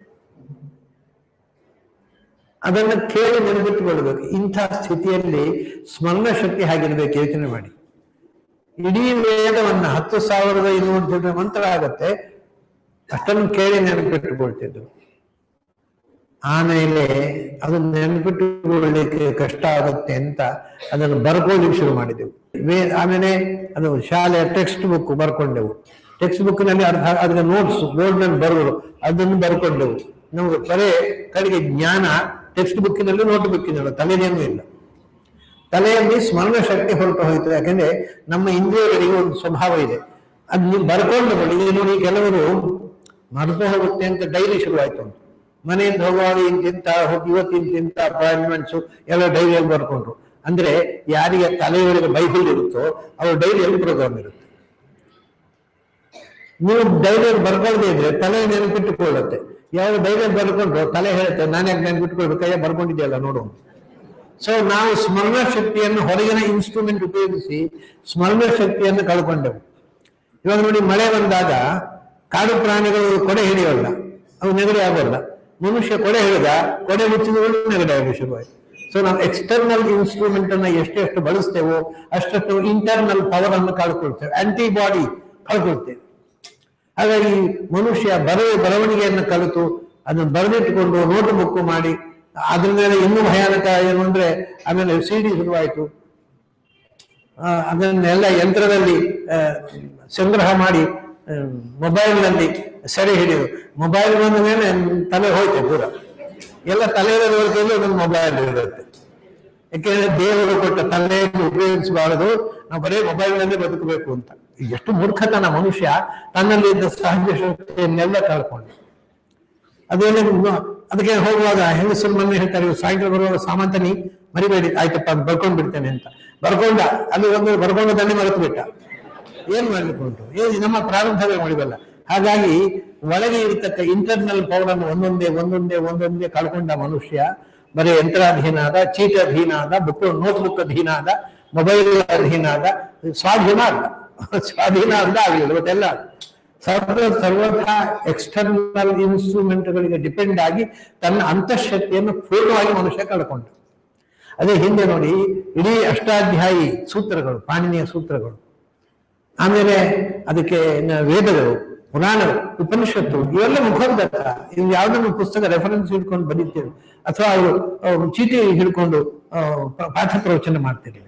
ಅದನ್ನು ಕೇಳಿ ನೆನಪಿಟ್ಟುಕೊಳ್ಬೇಕು ಇಂಥ ಸ್ಥಿತಿಯಲ್ಲಿ ಸ್ಮರಣ ಶಕ್ತಿ ಹಾಗಿರ್ಬೇಕು ಯೋಚನೆ ಮಾಡಿ ಇಡೀ ವೇದವನ್ನ ಹತ್ತು ಸಾವಿರದ ಇನ್ನೂರು ಜನ ಮಂತ್ರ ಆಗತ್ತೆ ಅಷ್ಟನ್ನು ಕೇಳಿ ನೆನಪಿಟ್ಟುಕೊಳ್ತಿದ್ರು ಆಮೇಲೆ ಅದು ನೆನಪಿಟ್ಟುಕೊಳ್ಳಿಕ್ಕೆ ಕಷ್ಟ ಆಗುತ್ತೆ ಅಂತ ಅದನ್ನು ಬರ್ಕೊಳ್ಳಿಕ್ಕೆ ಶುರು ಮಾಡಿದೆವು ವೇ ಆಮೇಲೆ ಅದು ಶಾಲೆಯ ಟೆಕ್ಸ್ಟ್ ಬುಕ್ ಬರ್ಕೊಂಡೆವು ಟೆಕ್ಸ್ಟ್ ಬುಕ್ನಲ್ಲಿ ಅರ್ಧ ಅದರ ನೋಟ್ಸ್ ಬೋರ್ಡ್ನಲ್ಲಿ ಬರೋರು ಅದನ್ನು ಬರ್ಕೊಂಡೆವು ನಮಗೆ ಬರೇ ಕಡೆಗೆ ಜ್ಞಾನ ಟೆಕ್ಸ್ಟ್ ಬುಕ್ಕಿನಲ್ಲಿ ನೋಟ್ ಬುಕ್ಕಿನಲ್ಲಿ ತಲೆದೇನೂ ಇಲ್ಲ ತಲೆಯಲ್ಲಿ ಸ್ಮರಣ ಶಕ್ತಿ ಹೊರಟು ಹೋಯ್ತು ಯಾಕಂದ್ರೆ ನಮ್ಮ ಇಂದ್ರಿಯಗಳಿಗೆ ಒಂದು ಸ್ವಭಾವ ಇದೆ ಅದು ನೀವು ಬರ್ಕೊಂಡು ಬನ್ನಿ ಈಗ ನೋಡಿ ಕೆಲವರು ಮರೆತು ಹೋಗುತ್ತೆ ಅಂತ ಡೈರಿ ಶುರುವಾಯ್ತು ಅಂತ ಮನೆಯಿಂದ ಹೋಗುವಾಗ ಇಂತಿಂತ ಹೋಗಿ ಇವತ್ತು ಇಂತಿಂತ ಅಪಾಯಿಂಟ್ಮೆಂಟ್ಸು ಎಲ್ಲ ಡೈರಿಯಲ್ಲಿ ಬರ್ಕೊಂಡ್ರು ಅಂದ್ರೆ ಯಾರಿಗೆ ತಲೆಯೊಳಗೆ ಬೈಬಲ್ ಇರುತ್ತೋ ಅವ್ರ ಡೈರಿಯಲ್ಲಿ ಪ್ರೋಗ್ರಾಮ್ ಇರುತ್ತೆ ನೀವು ಡೈರಿಯಲ್ಲಿ ಬರ್ಕೊಳ್ದೇ ಇದ್ರೆ ತಲೆ ನೆನಪಿಟ್ಟುಕೊಳ್ಳುತ್ತೆ ಯಾವ ಡೈರಿಯಲ್ಲಿ ಬರ್ಕೊಂಡ್ರು ತಲೆ ಹೇಳುತ್ತೆ ನಾನು ಯಾಕೆ ನೆನಪಿಟ್ಕೊಳ್ಬೇಕು ಕೈಯ ಬರ್ಕೊಂಡಿದ್ಯಲ್ಲ ನೋಡು ಸೊ ನಾವು ಸ್ಮರಣ ಶಕ್ತಿಯನ್ನು ಹೊರಗಿನ ಇನ್ಸ್ಟ್ರೂಮೆಂಟ್ ಉಪಯೋಗಿಸಿ ಸ್ಮರಣ ಶಕ್ತಿಯನ್ನು ಕಳ್ಕೊಂಡೆವು ಇವಾಗ ನೋಡಿ ಮಳೆ ಬಂದಾಗ ಕಾಡು ಪ್ರಾಣಿಗಳು ಕೊಡೆ ಹಿಡಿಯೋಲ್ಲ ಅವು ನೆಗಡಿ ಆಗೋಲ್ಲ ಮನುಷ್ಯ ಕೊಡೆ ಹಿಡಿದ ಕೊಡೆ ಮುಚ್ಚಿದಗಳು ನೆಗಡಿ ಆಗೋ ಶುರುವಾಯಿತು ಸೊ ನಾವು ಎಕ್ಸ್ಟರ್ನಲ್ ಇನ್ಸ್ಟ್ರೂಮೆಂಟ್ ಅನ್ನ ಎಷ್ಟೆಷ್ಟು ಬಳಸ್ತೇವೋ ಅಷ್ಟಷ್ಟು ಇಂಟರ್ನಲ್ ಪವರ್ ಅನ್ನು ಕಳ್ಕೊಳ್ತೇವೆ ಆಂಟಿಬಾಡಿ ಕಳ್ಕೊಳ್ತೇವೆ ಹಾಗಾಗಿ ಮನುಷ್ಯ ಬರವ ಬರವಣಿಗೆಯನ್ನು ಕಲಿತು ಅದನ್ನು ಬರೆದಿಟ್ಟುಕೊಂಡು ನೋಟ್ ಬುಕ್ ಮಾಡಿ ಅದ್ರ ಮೇಲೆ ಇನ್ನೂ ಭಯಾನಕ ಏನು ಅಂದ್ರೆ ಆಮೇಲೆ ಸಿ ಡಿ ಶುರುವಾಯಿತು ಆ, ಅದನ್ನೆಲ್ಲ ಯಂತ್ರದಲ್ಲಿ ಆ, ಸಂಗ್ರಹ ಮಾಡಿ ಮೊಬೈಲ್ನಲ್ಲಿ ಸೆರೆ ಹಿಡಿದು ಮೊಬೈಲ್ ಬಂದ ಮೇಲೆ ತಲೆ ಹೋಯ್ತು ಪೂರ ಎಲ್ಲ ತಲೆಯಲ್ಲಿ ಹೊರತಲ್ಲಿ ಒಂದು ಮೊಬೈಲ್ ಇರುತ್ತೆ ಯಾಕೆಂದ್ರೆ ದೇವರು ಕೊಟ್ಟ ತಲೆಯನ್ನು ಉಪಯೋಗಿಸಬಾರದು ನಾವು ಬರೀ ಮೊಬೈಲ್ನಲ್ಲೇ ಬದುಕಬೇಕು ಅಂತ ಎಷ್ಟು ಮೂರ್ಖತನ ಮನುಷ್ಯ ತನ್ನಲ್ಲಿ ಇದ್ದ ಸಹಜ ಶಕ್ತಿಯನ್ನೆಲ್ಲ ಕಳ್ಕೊಂಡು ಅದೇನೇ ಅದಕ್ಕೆ ಹೋಗುವಾಗ ಹೆಂಗಸರು ಮೊನ್ನೆ ಹೇಳ್ತಾರೆ ಇವ್ರು ಸಾಯಂಕಾಲ ಬರುವಾಗ ಸಾಮಂತನಿ ಮರಿಬೇಡಿ ಆಯ್ತಪ್ಪ ಅಂತ ಬರ್ಕೊಂಡ್ ಬಿಡ್ತೇನೆ ಅಂತ ಬರ್ಕೊಂಡ ಅಲ್ಲಿ ಒಂದು ಬರ್ಕೊಂಡದನ್ನೇ ಮರೆತು ಬಿಟ್ಟ ಏನ್ ಮಾಡ್ಲಿಕ್ಕೆ ಉಂಟು ಏನ್ ನಮ್ಮ ಪ್ರಾರಂಭವೇ ಮಾಡಿಬಲ್ಲ ಹಾಗಾಗಿ ಒಳಗೆ ಇರತಕ್ಕ ಇಂಟರ್ನಲ್ ಪವರ್ ಅನ್ನು ಒಂದೊಂದೇ ಒಂದೊಂದೇ ಒಂದೊಂದೇ ಕಳ್ಕೊಂಡ ಮನುಷ್ಯ ಬರೀ ಯಂತ್ರಾಧೀನ ಆದ ಚೀಟ ಅಧೀನ ಆದ ಬುಕ್ ನೋಟ್ ಬುಕ್ ಅಧೀನ ಆದ ಮೊಬೈಲ್ ಅಧೀನ ಆದ ಸ್ವಾಧೀನ ಅಲ್ಲ ಸ್ವಾಧೀನ ಅಂತ ಆಗಲಿಲ್ಲ ಇವತ್ತೆಲ್ಲ ಸರ್ವ ಸರ್ವಥಾ ಎಕ್ಸ್ಟರ್ನಲ್ ಇನ್ಸ್ಟ್ರೂಮೆಂಟ್ಗಳಿಗೆ ಡಿಪೆಂಡ್ ಆಗಿ ತನ್ನ ಅಂತಃಶಕ್ತಿಯನ್ನು ಪೂರ್ಣವಾಗಿ ಮನುಷ್ಯ ಕಳ್ಕೊಂಡ ಅದೇ ಹಿಂದೆ ನೋಡಿ ಇಡೀ ಅಷ್ಟಾಧ್ಯಾಯಿ ಸೂತ್ರಗಳು ಪಾಣಿನಿಯ ಸೂತ್ರಗಳು ಆಮೇಲೆ ಅದಕ್ಕೆ ನ- ವೇದಗಳು ಪುರಾಣಗಳು ಉಪನಿಷತ್ತು ಇವೆಲ್ಲ ಮುಖೋದ್ಗತ ಇವು ಯಾವ್ದನ್ನು ಪುಸ್ತಕ ರೆಫರೆನ್ಸ್ ಹಿಡ್ಕೊಂಡು ಬರೀತೀರಿ ಅಥವಾ ಅವರು ಅವ್ರು ಚೀಟಿ ಹಿಡ್ಕೊಂಡು ಆ, ಪ- ಪಾಠ ಪ್ರವಚನ ಮಾಡ್ತಿರ್ಲಿಲ್ಲ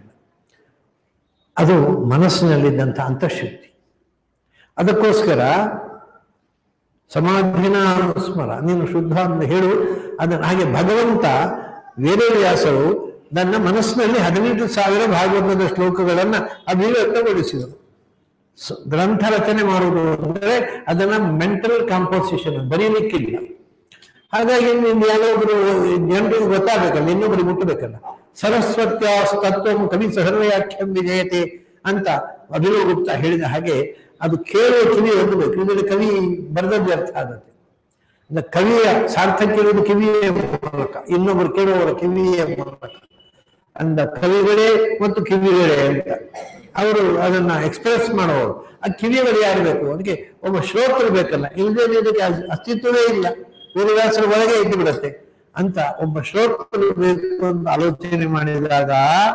ಅದು ಮನಸ್ಸಿನಲ್ಲಿದ್ದಂಥ ಅಂತಃಶಕ್ತಿ ಅದಕ್ಕೋಸ್ಕರ ಸಮಾಧಿನ ಅನುಸ್ಮರ ನೀನು ಶುದ್ಧ ಅಂತ ಹೇಳು ಅದನ್ನು ಹಾಗೆ ಭಗವಂತ ವೇದವ್ಯಾಸರು ನನ್ನ ಮನಸ್ಸಿನಲ್ಲಿ ಹದಿನೆಂಟು ಸಾವಿರ ಭಾಗವತದ ಶ್ಲೋಕಗಳನ್ನ ಅಭಿವ್ಯಕ್ತಗೊಳಿಸಿದರು ಸ- ಗ್ರಂಥ ರಚನೆ ಮಾಡುವುದು ಅಂದರೆ ಅದನ್ನ ಮೆಂಟಲ್ ಕಾಂಪೋಸಿಷನ್ ಬರೀಲಿಕ್ಕಿಲ್ಲ ಹಾಗಾಗಿ ನೀನು ಯಾರಾದ್ರೂ ಜನರಿಗೆ ಗೊತ್ತಾಗಬೇಕಲ್ಲ ಇನ್ನೊಬ್ಬರಿಗೆ ಮುಟ್ಟಬೇಕಲ್ಲ ಸರಸ್ವತ್ಯ ತತ್ವ ಕವಿ ಸಹರ್ವಯಾಖ್ಯಂ ವಿಜಯತೆ ಅಂತ ಅಭಿನವ ಗುಪ್ತ ಹೇಳಿದ ಹಾಗೆ ಅದು ಕೇಳುವ ಕಿವಿ ಓದಬೇಕು ಇದರಲ್ಲಿ ಕವಿ ಬರೆದದ್ದು ಅರ್ಥ ಆಗುತ್ತೆ ಅಂದ್ರೆ ಕವಿಯ ಸಾರ್ಥಕ್ಯ ಇರುವುದು ಕಿವಿಯ ಮೂಲಕ ಇನ್ನೊಬ್ಬರು ಕೇಳುವವರ ಕಿವಿಯ ಮೂಲಕ ಅಂದ ಕವಿಗಳೇ ಮತ್ತು ಕಿವಿಗಳೇ ಅಂತ ಅವರು ಅದನ್ನ ಎಕ್ಸ್ಪ್ರೆಸ್ ಮಾಡೋರು ಆ ಕಿವಿಗಳು ಯಾರು ಬೇಕು ಅದಕ್ಕೆ ಒಬ್ಬ ಶ್ರೋತೃ ಬೇಕಲ್ಲ ಇಲ್ಲದೆ ಇದಕ್ಕೆ ಅಸ್- ಅಸ್ತಿತ್ವವೇ ಇಲ್ಲ ವೇದವ್ಯಾಸರ ಒಳಗೆ ಇದ್ದು ಬಿಡುತ್ತೆ ಅಂತ ಒಬ್ಬ ಶ್ರೋತೃ ಬೇಕು ಅಂತ ಆಲೋಚನೆ ಮಾಡಿದಾಗ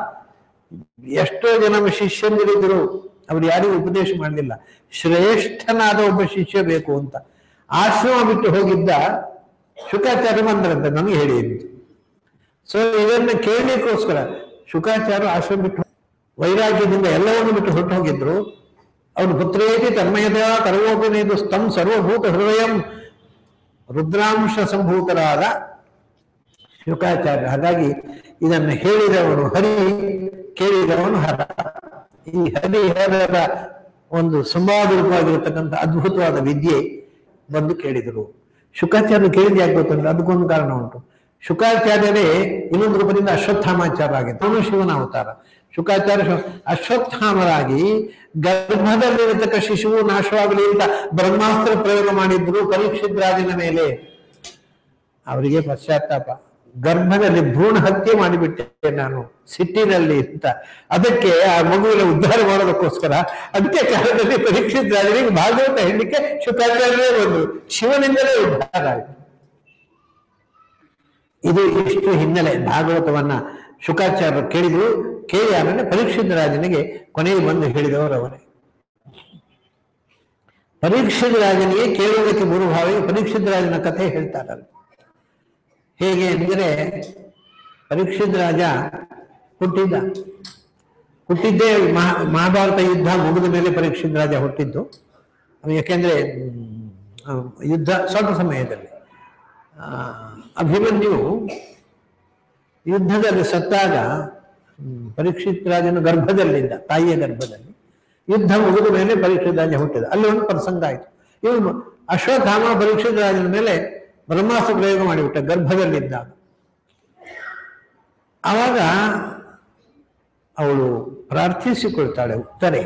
ಎಷ್ಟೋ ಜನ ಶಿಷ್ಯಂದಿರಿದ್ರು ಅವ್ರು ಯಾರಿಗೂ ಉಪದೇಶ ಮಾಡಲಿಲ್ಲ ಶ್ರೇಷ್ಠನಾದ ಒಬ್ಬ ಶಿಷ್ಯ ಬೇಕು ಅಂತ ಆಶ್ರಮ ಬಿಟ್ಟು ಹೋಗಿದ್ದ ಶುಕಾಚಾರ್ಯ ಬಂದ್ರಂತೆ ನಮಗೆ ಹೇಳಿದ್ದು ಸೊ ಇದನ್ನ ಕೇಳಲಿಕ್ಕೋಸ್ಕರ ಶುಕಾಚಾರ್ಯ ಆಶ್ರಮ ಬಿಟ್ಟು ವೈರಾಗ್ಯದಿಂದ ಎಲ್ಲವನ್ನು ಬಿಟ್ಟು ಹೊರಟು ಹೋಗಿದ್ರು ಅವನು ಪುತ್ರೇತಿ ತನ್ಮಯದ ಕರ್ವೋಪನೇದು ಸ್ತಂ ಸರ್ವಭೂತ ಹೃದಯಂ ರುದ್ರಾಂಶ ಸಂಭೂತರಾದ ಶುಕಾಚಾರ್ಯ ಹಾಗಾಗಿ ಇದನ್ನು ಹೇಳಿದವನು ಹರಿ ಕೇಳಿದವನು ಹರ ಈ ಹರಿಹರರ ಒಂದು ಸಂವಾದರೂಪವಾಗಿರತಕ್ಕಂಥ ಅದ್ಭುತವಾದ ವಿದ್ಯೆ ಬಂದು ಕೇಳಿದರು ಶುಕಾಚಾರ್ಯ ಕೇಳಿದ ಯಾಕೆ ಗೊತ್ತಂದ್ರೆ ಅದಕ್ಕೊಂದು ಕಾರಣ ಉಂಟು ಶುಕಾಚಾರ್ಯರೇ ಇನ್ನೊಂದು ರೂಪದಿಂದ ಅಶ್ವತ್ಥಾಮಾಚಾರ್ಯ ಆಗಿದ್ದ ಅವನು ಶಿವನ ಅವತಾರ ಶುಕಾಚಾರ್ಯ ಶಿವ- ಅಶ್ವತ್ಥಾಮರಾಗಿ ಗರ್ಭದಲ್ಲಿರತಕ್ಕ ಶಿಶುವು ನಾಶವಾಗಲಿ ಅಂತ ಬ್ರಹ್ಮಾಸ್ತ್ರ ಪ್ರಯೋಗ ಮಾಡಿದ್ರು ಪರೀಕ್ಷಿತ್ ರಾಜನ ಮೇಲೆ ಅವರಿಗೆ ಪಶ್ಚಾತ್ತಾಪ ಗರ್ಭದಲ್ಲಿ ಭ್ರೂಣ ಹತ್ಯೆ ಮಾಡಿಬಿಟ್ಟೆ ನಾನು ಸಿಟ್ಟಿನಲ್ಲಿ ಅಂತ ಅದಕ್ಕೆ ಆ ಮಗುವಿನ ಉದ್ಧಾರ ಮಾಡೋದಕ್ಕೋಸ್ಕರ ಅತ್ಯಾಚಾರದಲ್ಲಿ ಪರೀಕ್ಷಿತ ರಾಜನಿಗೆ ಭಾಗವತ ಹೇಳಲಿಕ್ಕೆ ಶುಕಾಚಾರ್ಯವೇ ಬಂದು ಶಿವನಿಂದಲೇ ಉದ್ಧಾರ ಆಯಿತು ಇದು ಇಷ್ಟು ಹಿನ್ನೆಲೆ ಭಾಗವತವನ್ನ ಶುಕಾಚಾರ್ಯರು ಕೇಳಿದ್ರು ಕೇಳಿ ಆಮೇಲೆ ಪರೀಕ್ಷಿತ ರಾಜನಿಗೆ ಕೊನೆಗೆ ಬಂದು ಹೇಳಿದವರು ಅವರೇ ಪರೀಕ್ಷಿತ ರಾಜನಿಗೆ ಕೇಳುವುದಕ್ಕೆ ಗುರುಭಾವಿ ಪರೀಕ್ಷಿತ ರಾಜನ ಕಥೆ ಹೇಳ್ತಾರಲ್ಲ ಹೇಗೆ ಅಂದರೆ ಪರೀಕ್ಷಿತ ರಾಜ ಹುಟ್ಟಿದ್ದ ಹುಟ್ಟಿದ್ದೇ ಮಹಾ ಮಹಾಭಾರತ ಯುದ್ಧ ಮುಗಿದ ಮೇಲೆ ಪರೀಕ್ಷಿತ ರಾಜ ಹುಟ್ಟಿದ್ದು ಅದು ಯಾಕೆಂದ್ರೆ ಹ್ಮ್, ಆ, ಯುದ್ಧ ಸ್ವಲ್ಪ ಸಮಯದಲ್ಲಿ ಆ, ಅಭಿಮನ್ಯು ಯುದ್ಧದಲ್ಲಿ ಸತ್ತಾಗ ಹ್ಮ್, ಪರೀಕ್ಷಿತ್ ರಾಜನ ಗರ್ಭದಲ್ಲಿದ್ದ ತಾಯಿಯ ಗರ್ಭದಲ್ಲಿ ಯುದ್ಧ ಮುಗಿದ ಮೇಲೆ ಪರೀಕ್ಷಿತ್ ರಾಜ ಹುಟ್ಟಿದ ಅಲ್ಲಿ ಒಂದು ಪ್ರಸಂಗ ಆಯಿತು ಇವನು ಅಶ್ವತ್ಥಾಮ ಪರೀಕ್ಷಿತ್ ರಾಜನ ಮೇಲೆ ಬ್ರಹ್ಮಾಸ್ತ್ರ ಪ್ರಯೋಗ ಮಾಡಿಬಿಟ್ಟ ಗರ್ಭದಲ್ಲಿದ್ದಾಗ ಆವಾಗ ಅವಳು ಪ್ರಾರ್ಥಿಸಿಕೊಳ್ತಾಳೆ ಉತ್ತರೆ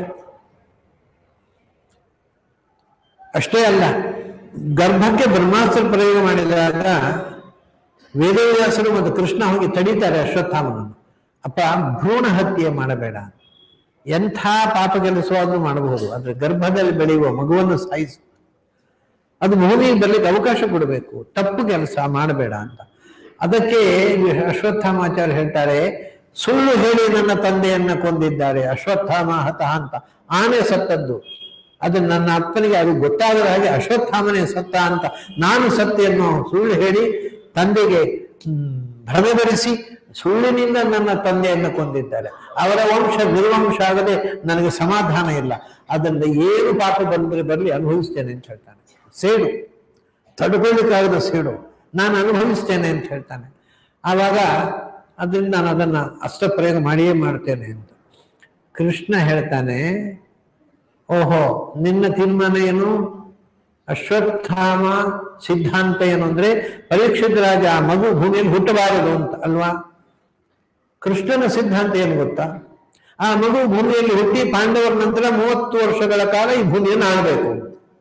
ಅಷ್ಟೇ ಅಲ್ಲ ಗರ್ಭಕ್ಕೆ ಬ್ರಹ್ಮಾಸ್ತ್ರ ಪ್ರಯೋಗ ಮಾಡಿದಾಗ ವೇದವ್ಯಾಸರು ಮತ್ತು ಕೃಷ್ಣ ಹೋಗಿ ತಡೀತಾರೆ ಅಶ್ವತ್ಥಾಮನನ್ನು ಅಪ್ಪ ಭ್ರೂಣ ಹತ್ಯೆ ಮಾಡಬೇಡ ಎಂಥ ಪಾಪ ಕೆಲಸವಾದ್ರೂ ಮಾಡಬಹುದು ಆದ್ರೆ ಗರ್ಭದಲ್ಲಿ ಬೆಳೆಯುವ ಮಗುವನ್ನು ಸಾಯಿಸು ಅದು ಭೂಮಿಗೆ ಬರ್ಲಿಕ್ಕೆ ಅವಕಾಶ ಕೊಡಬೇಕು ತಪ್ಪು ಕೆಲಸ ಮಾಡಬೇಡ ಅಂತ ಅದಕ್ಕೆ ಅಶ್ವತ್ಥಾಮಾಚಾರ್ಯ ಹೇಳ್ತಾರೆ ಸುಳ್ಳು ಹೇಳಿ ನನ್ನ ತಂದೆಯನ್ನ ಕೊಂದಿದ್ದಾರೆ ಅಶ್ವತ್ಥಾಮ ಹತಃ ಅಂತ ಆನೆ ಸತ್ತದ್ದು ಅದು ನನ್ನ ಅಪ್ಪನಿಗೆ ಅದು ಗೊತ್ತಾಗದ ಹಾಗೆ ಅಶ್ವತ್ಥಾಮನೇ ಸತ್ತ ಅಂತ ನಾನು ಸತ್ಯನ್ನು ಸುಳ್ಳು ಹೇಳಿ ತಂದೆಗೆ ಹ್ಮ್, ಭ್ರಮೆ ಬರಿಸಿ ಸುಳ್ಳಿನಿಂದ ನನ್ನ ತಂದೆಯನ್ನು ಕೊಂದಿದ್ದಾರೆ ಅವರ ವಂಶ ನಿರ್ವಂಶ ಆಗದೆ ನನಗೆ ಸಮಾಧಾನ ಇಲ್ಲ ಅದರಿಂದ ಏನು ಪಾಪ ಬಂದರೆ ಬರಲಿ ಅನುಭವಿಸ್ತೇನೆ ಅಂತ ಹೇಳ್ತಾನೆ ಸೇಡು ತಡ್ಕೊಳ್ಳಿಕ್ಕಾಗದ ಸೇಡು ನಾನು ಅನುಭವಿಸ್ತೇನೆ ಅಂತ ಹೇಳ್ತಾನೆ ಆವಾಗ ಅದರಿಂದ ನಾನು ಅದನ್ನ ಅಷ್ಟ ಪ್ರಯೋಗ ಮಾಡಿಯೇ ಮಾಡ್ತೇನೆ ಅಂತ ಕೃಷ್ಣ ಹೇಳ್ತಾನೆ ಓಹೋ ನಿನ್ನ ತೀರ್ಮಾನ ಏನು ಅಶ್ವತ್ಥಾಮ ಸಿದ್ಧಾಂತ ಏನು ಅಂದ್ರೆ ಪರೀಕ್ಷಿತ ರಾಜ ಆ ಮಗು ಭೂಮಿಯಲ್ಲಿ ಹುಟ್ಟಬಾರದು ಅಂತ ಅಲ್ವಾ ಕೃಷ್ಣನ ಸಿದ್ಧಾಂತ ಏನು ಗೊತ್ತಾ ಆ ಮಗು ಭೂಮಿಯಲ್ಲಿ ಹುಟ್ಟಿ ಪಾಂಡವರ ನಂತರ ಮೂವತ್ತು ವರ್ಷಗಳ ಕಾಲ ಈ ಭೂಮಿಯನ್ನು ಆಳ್ಬೇಕು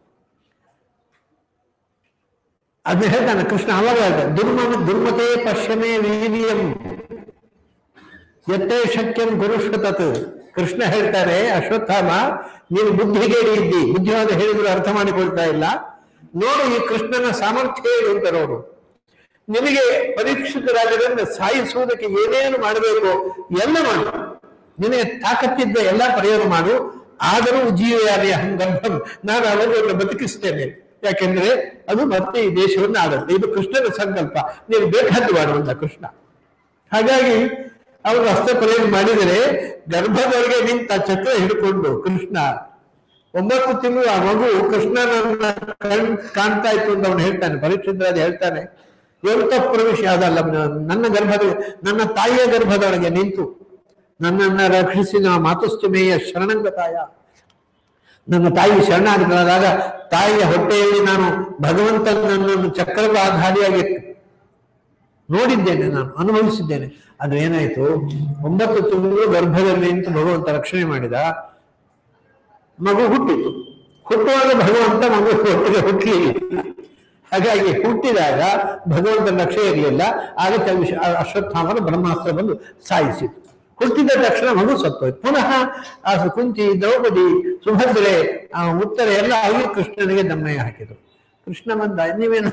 ಅದನ್ನ ಹೇಳ್ತಾನೆ ಕೃಷ್ಣ ಅವಾಗ ಹೇಳ್ತಾನೆ, ದುರ್ಮ ದುರ್ಮತೆ ಪಶ್ಯಮೇ ವೀರ್ಯಂ ಎತ್ತೇ ಶಕ್ಯಂ ಗುರುಷ್ವ ತತ್ ಕೃಷ್ಣ ಹೇಳ್ತಾರೆ ಅಶ್ವತ್ಥಾಮ ನೀನು ಬುದ್ಧಿಗೇಡಿ ಇದ್ದಿ ಬುದ್ಧಿವಾದ ಹೇಳಿದ್ರು ಅರ್ಥ ಮಾಡಿಕೊಳ್ತಾ ಇಲ್ಲ ನೋಡು ಈ ಕೃಷ್ಣನ ಸಾಮರ್ಥ್ಯ ಏನು ಅಂತ ನೋಡು ನಿನಗೆ ಪರೀಕ್ಷಿತರಾಗದನ್ನು ಸಾಯಿಸುವುದಕ್ಕೆ ಏನೇನು ಮಾಡಬೇಕು ಎಲ್ಲ ಮಾಡು ನಿನಗೆ ತಾಕತ್ತಿದ್ದ ಎಲ್ಲ ಪ್ರಯೋಗ ಮಾಡು ಆದರೂ ಜೀವಯಾರಿಯ ಹಂಗಂಧಂ ನಾನು ಅವರನ್ನು ಬದುಕಿಸ್ತೇನೆ ಯಾಕೆಂದ್ರೆ ಅದು ಮತ್ತೆ ಈ ದೇಶವನ್ನು ಆಡುತ್ತೆ ಇದು ಕೃಷ್ಣನ ಸಂಕಲ್ಪ ನೀನು ಬೇಕಾದ್ದು ಮಾಡುವಂತ ಕೃಷ್ಣ ಹಾಗಾಗಿ ಅವರು ಹಸ್ತ ಪ್ರಯೋಗ ಮಾಡಿದರೆ ಗರ್ಭದೊಳಗೆ ನಿಂತ ಚಕ್ರ ಹಿಡ್ಕೊಂಡು ಕೃಷ್ಣ ಒಂಬತ್ತು ತಿಂಗಳು ಆ ಮಗು ಕೃಷ್ಣನನ್ನ ಕಣ್ ಕಾಣ್ತಾ ಇತ್ತು ಅಂತ ಅವನು ಹೇಳ್ತಾನೆ ಪರೀಕ್ಷಿತ ಹೇಳ್ತಾನೆ ಎಂತ ಪ್ರವೇಶ ಅದಲ್ಲ ನನ್ನ ಗರ್ಭದ ನನ್ನ ತಾಯಿಯ ಗರ್ಭದೊಳಗೆ ನಿಂತು ನನ್ನನ್ನ ರಕ್ಷಿಸಿದ ಮಾತುಸ್ತುಮೇಯ ಶರಣಂಗತಾಯ ನನ್ನ ತಾಯಿ ಶರಣಾಗತರಾದಾಗ ತಾಯಿಯ ಹೊಟ್ಟೆಯಲ್ಲಿ ನಾನು ಭಗವಂತನ ನನ್ನನ್ನು ಚಕ್ರದ ಆಧಾರಿಯಾಗಿ ನೋಡಿದ್ದೇನೆ ನಾನು ಅನುಭವಿಸಿದ್ದೇನೆ ಅದು ಏನಾಯ್ತು ಒಂಬತ್ತು ತಿಂಗಳು ಗರ್ಭದಲ್ಲಿ ನಿಂತು ಭಗವಂತ ರಕ್ಷಣೆ ಮಾಡಿದ ಮಗು ಹುಟ್ಟಿತು ಹುಟ್ಟುವಾಗ ಭಗವಂತ ಮಗು ಹೊಟ್ಟಿಗೆ ಹುಟ್ಟಲಿಲ್ಲ ಹಾಗಾಗಿ ಹುಟ್ಟಿದಾಗ ಭಗವಂತನ ರಕ್ಷೆ ಇರಲಿಲ್ಲ ಆಗ ಚ- ಅಶ್ವತ್ಥಾಮನ ಬ್ರಹ್ಮಾಸ್ತ್ರ ಬಂದು ಸಾಯಿಸಿತು ಹುಟ್ಟಿದ ತಕ್ಷಣ ಮಗು ಸತ್ತೋಯ್ತು ಪುನಃ ಆ ಕುಂತಿ ದ್ರೌಪದಿ ಸುಭದ್ರೆ ಆ ಉತ್ತರ ಎಲ್ಲ ಆಗಿ ಕೃಷ್ಣನಿಗೆ ದಮ್ಮಯ್ಯ ಹಾಕಿದ್ರು ಕೃಷ್ಣ ಬಂದ ನೀವೇನು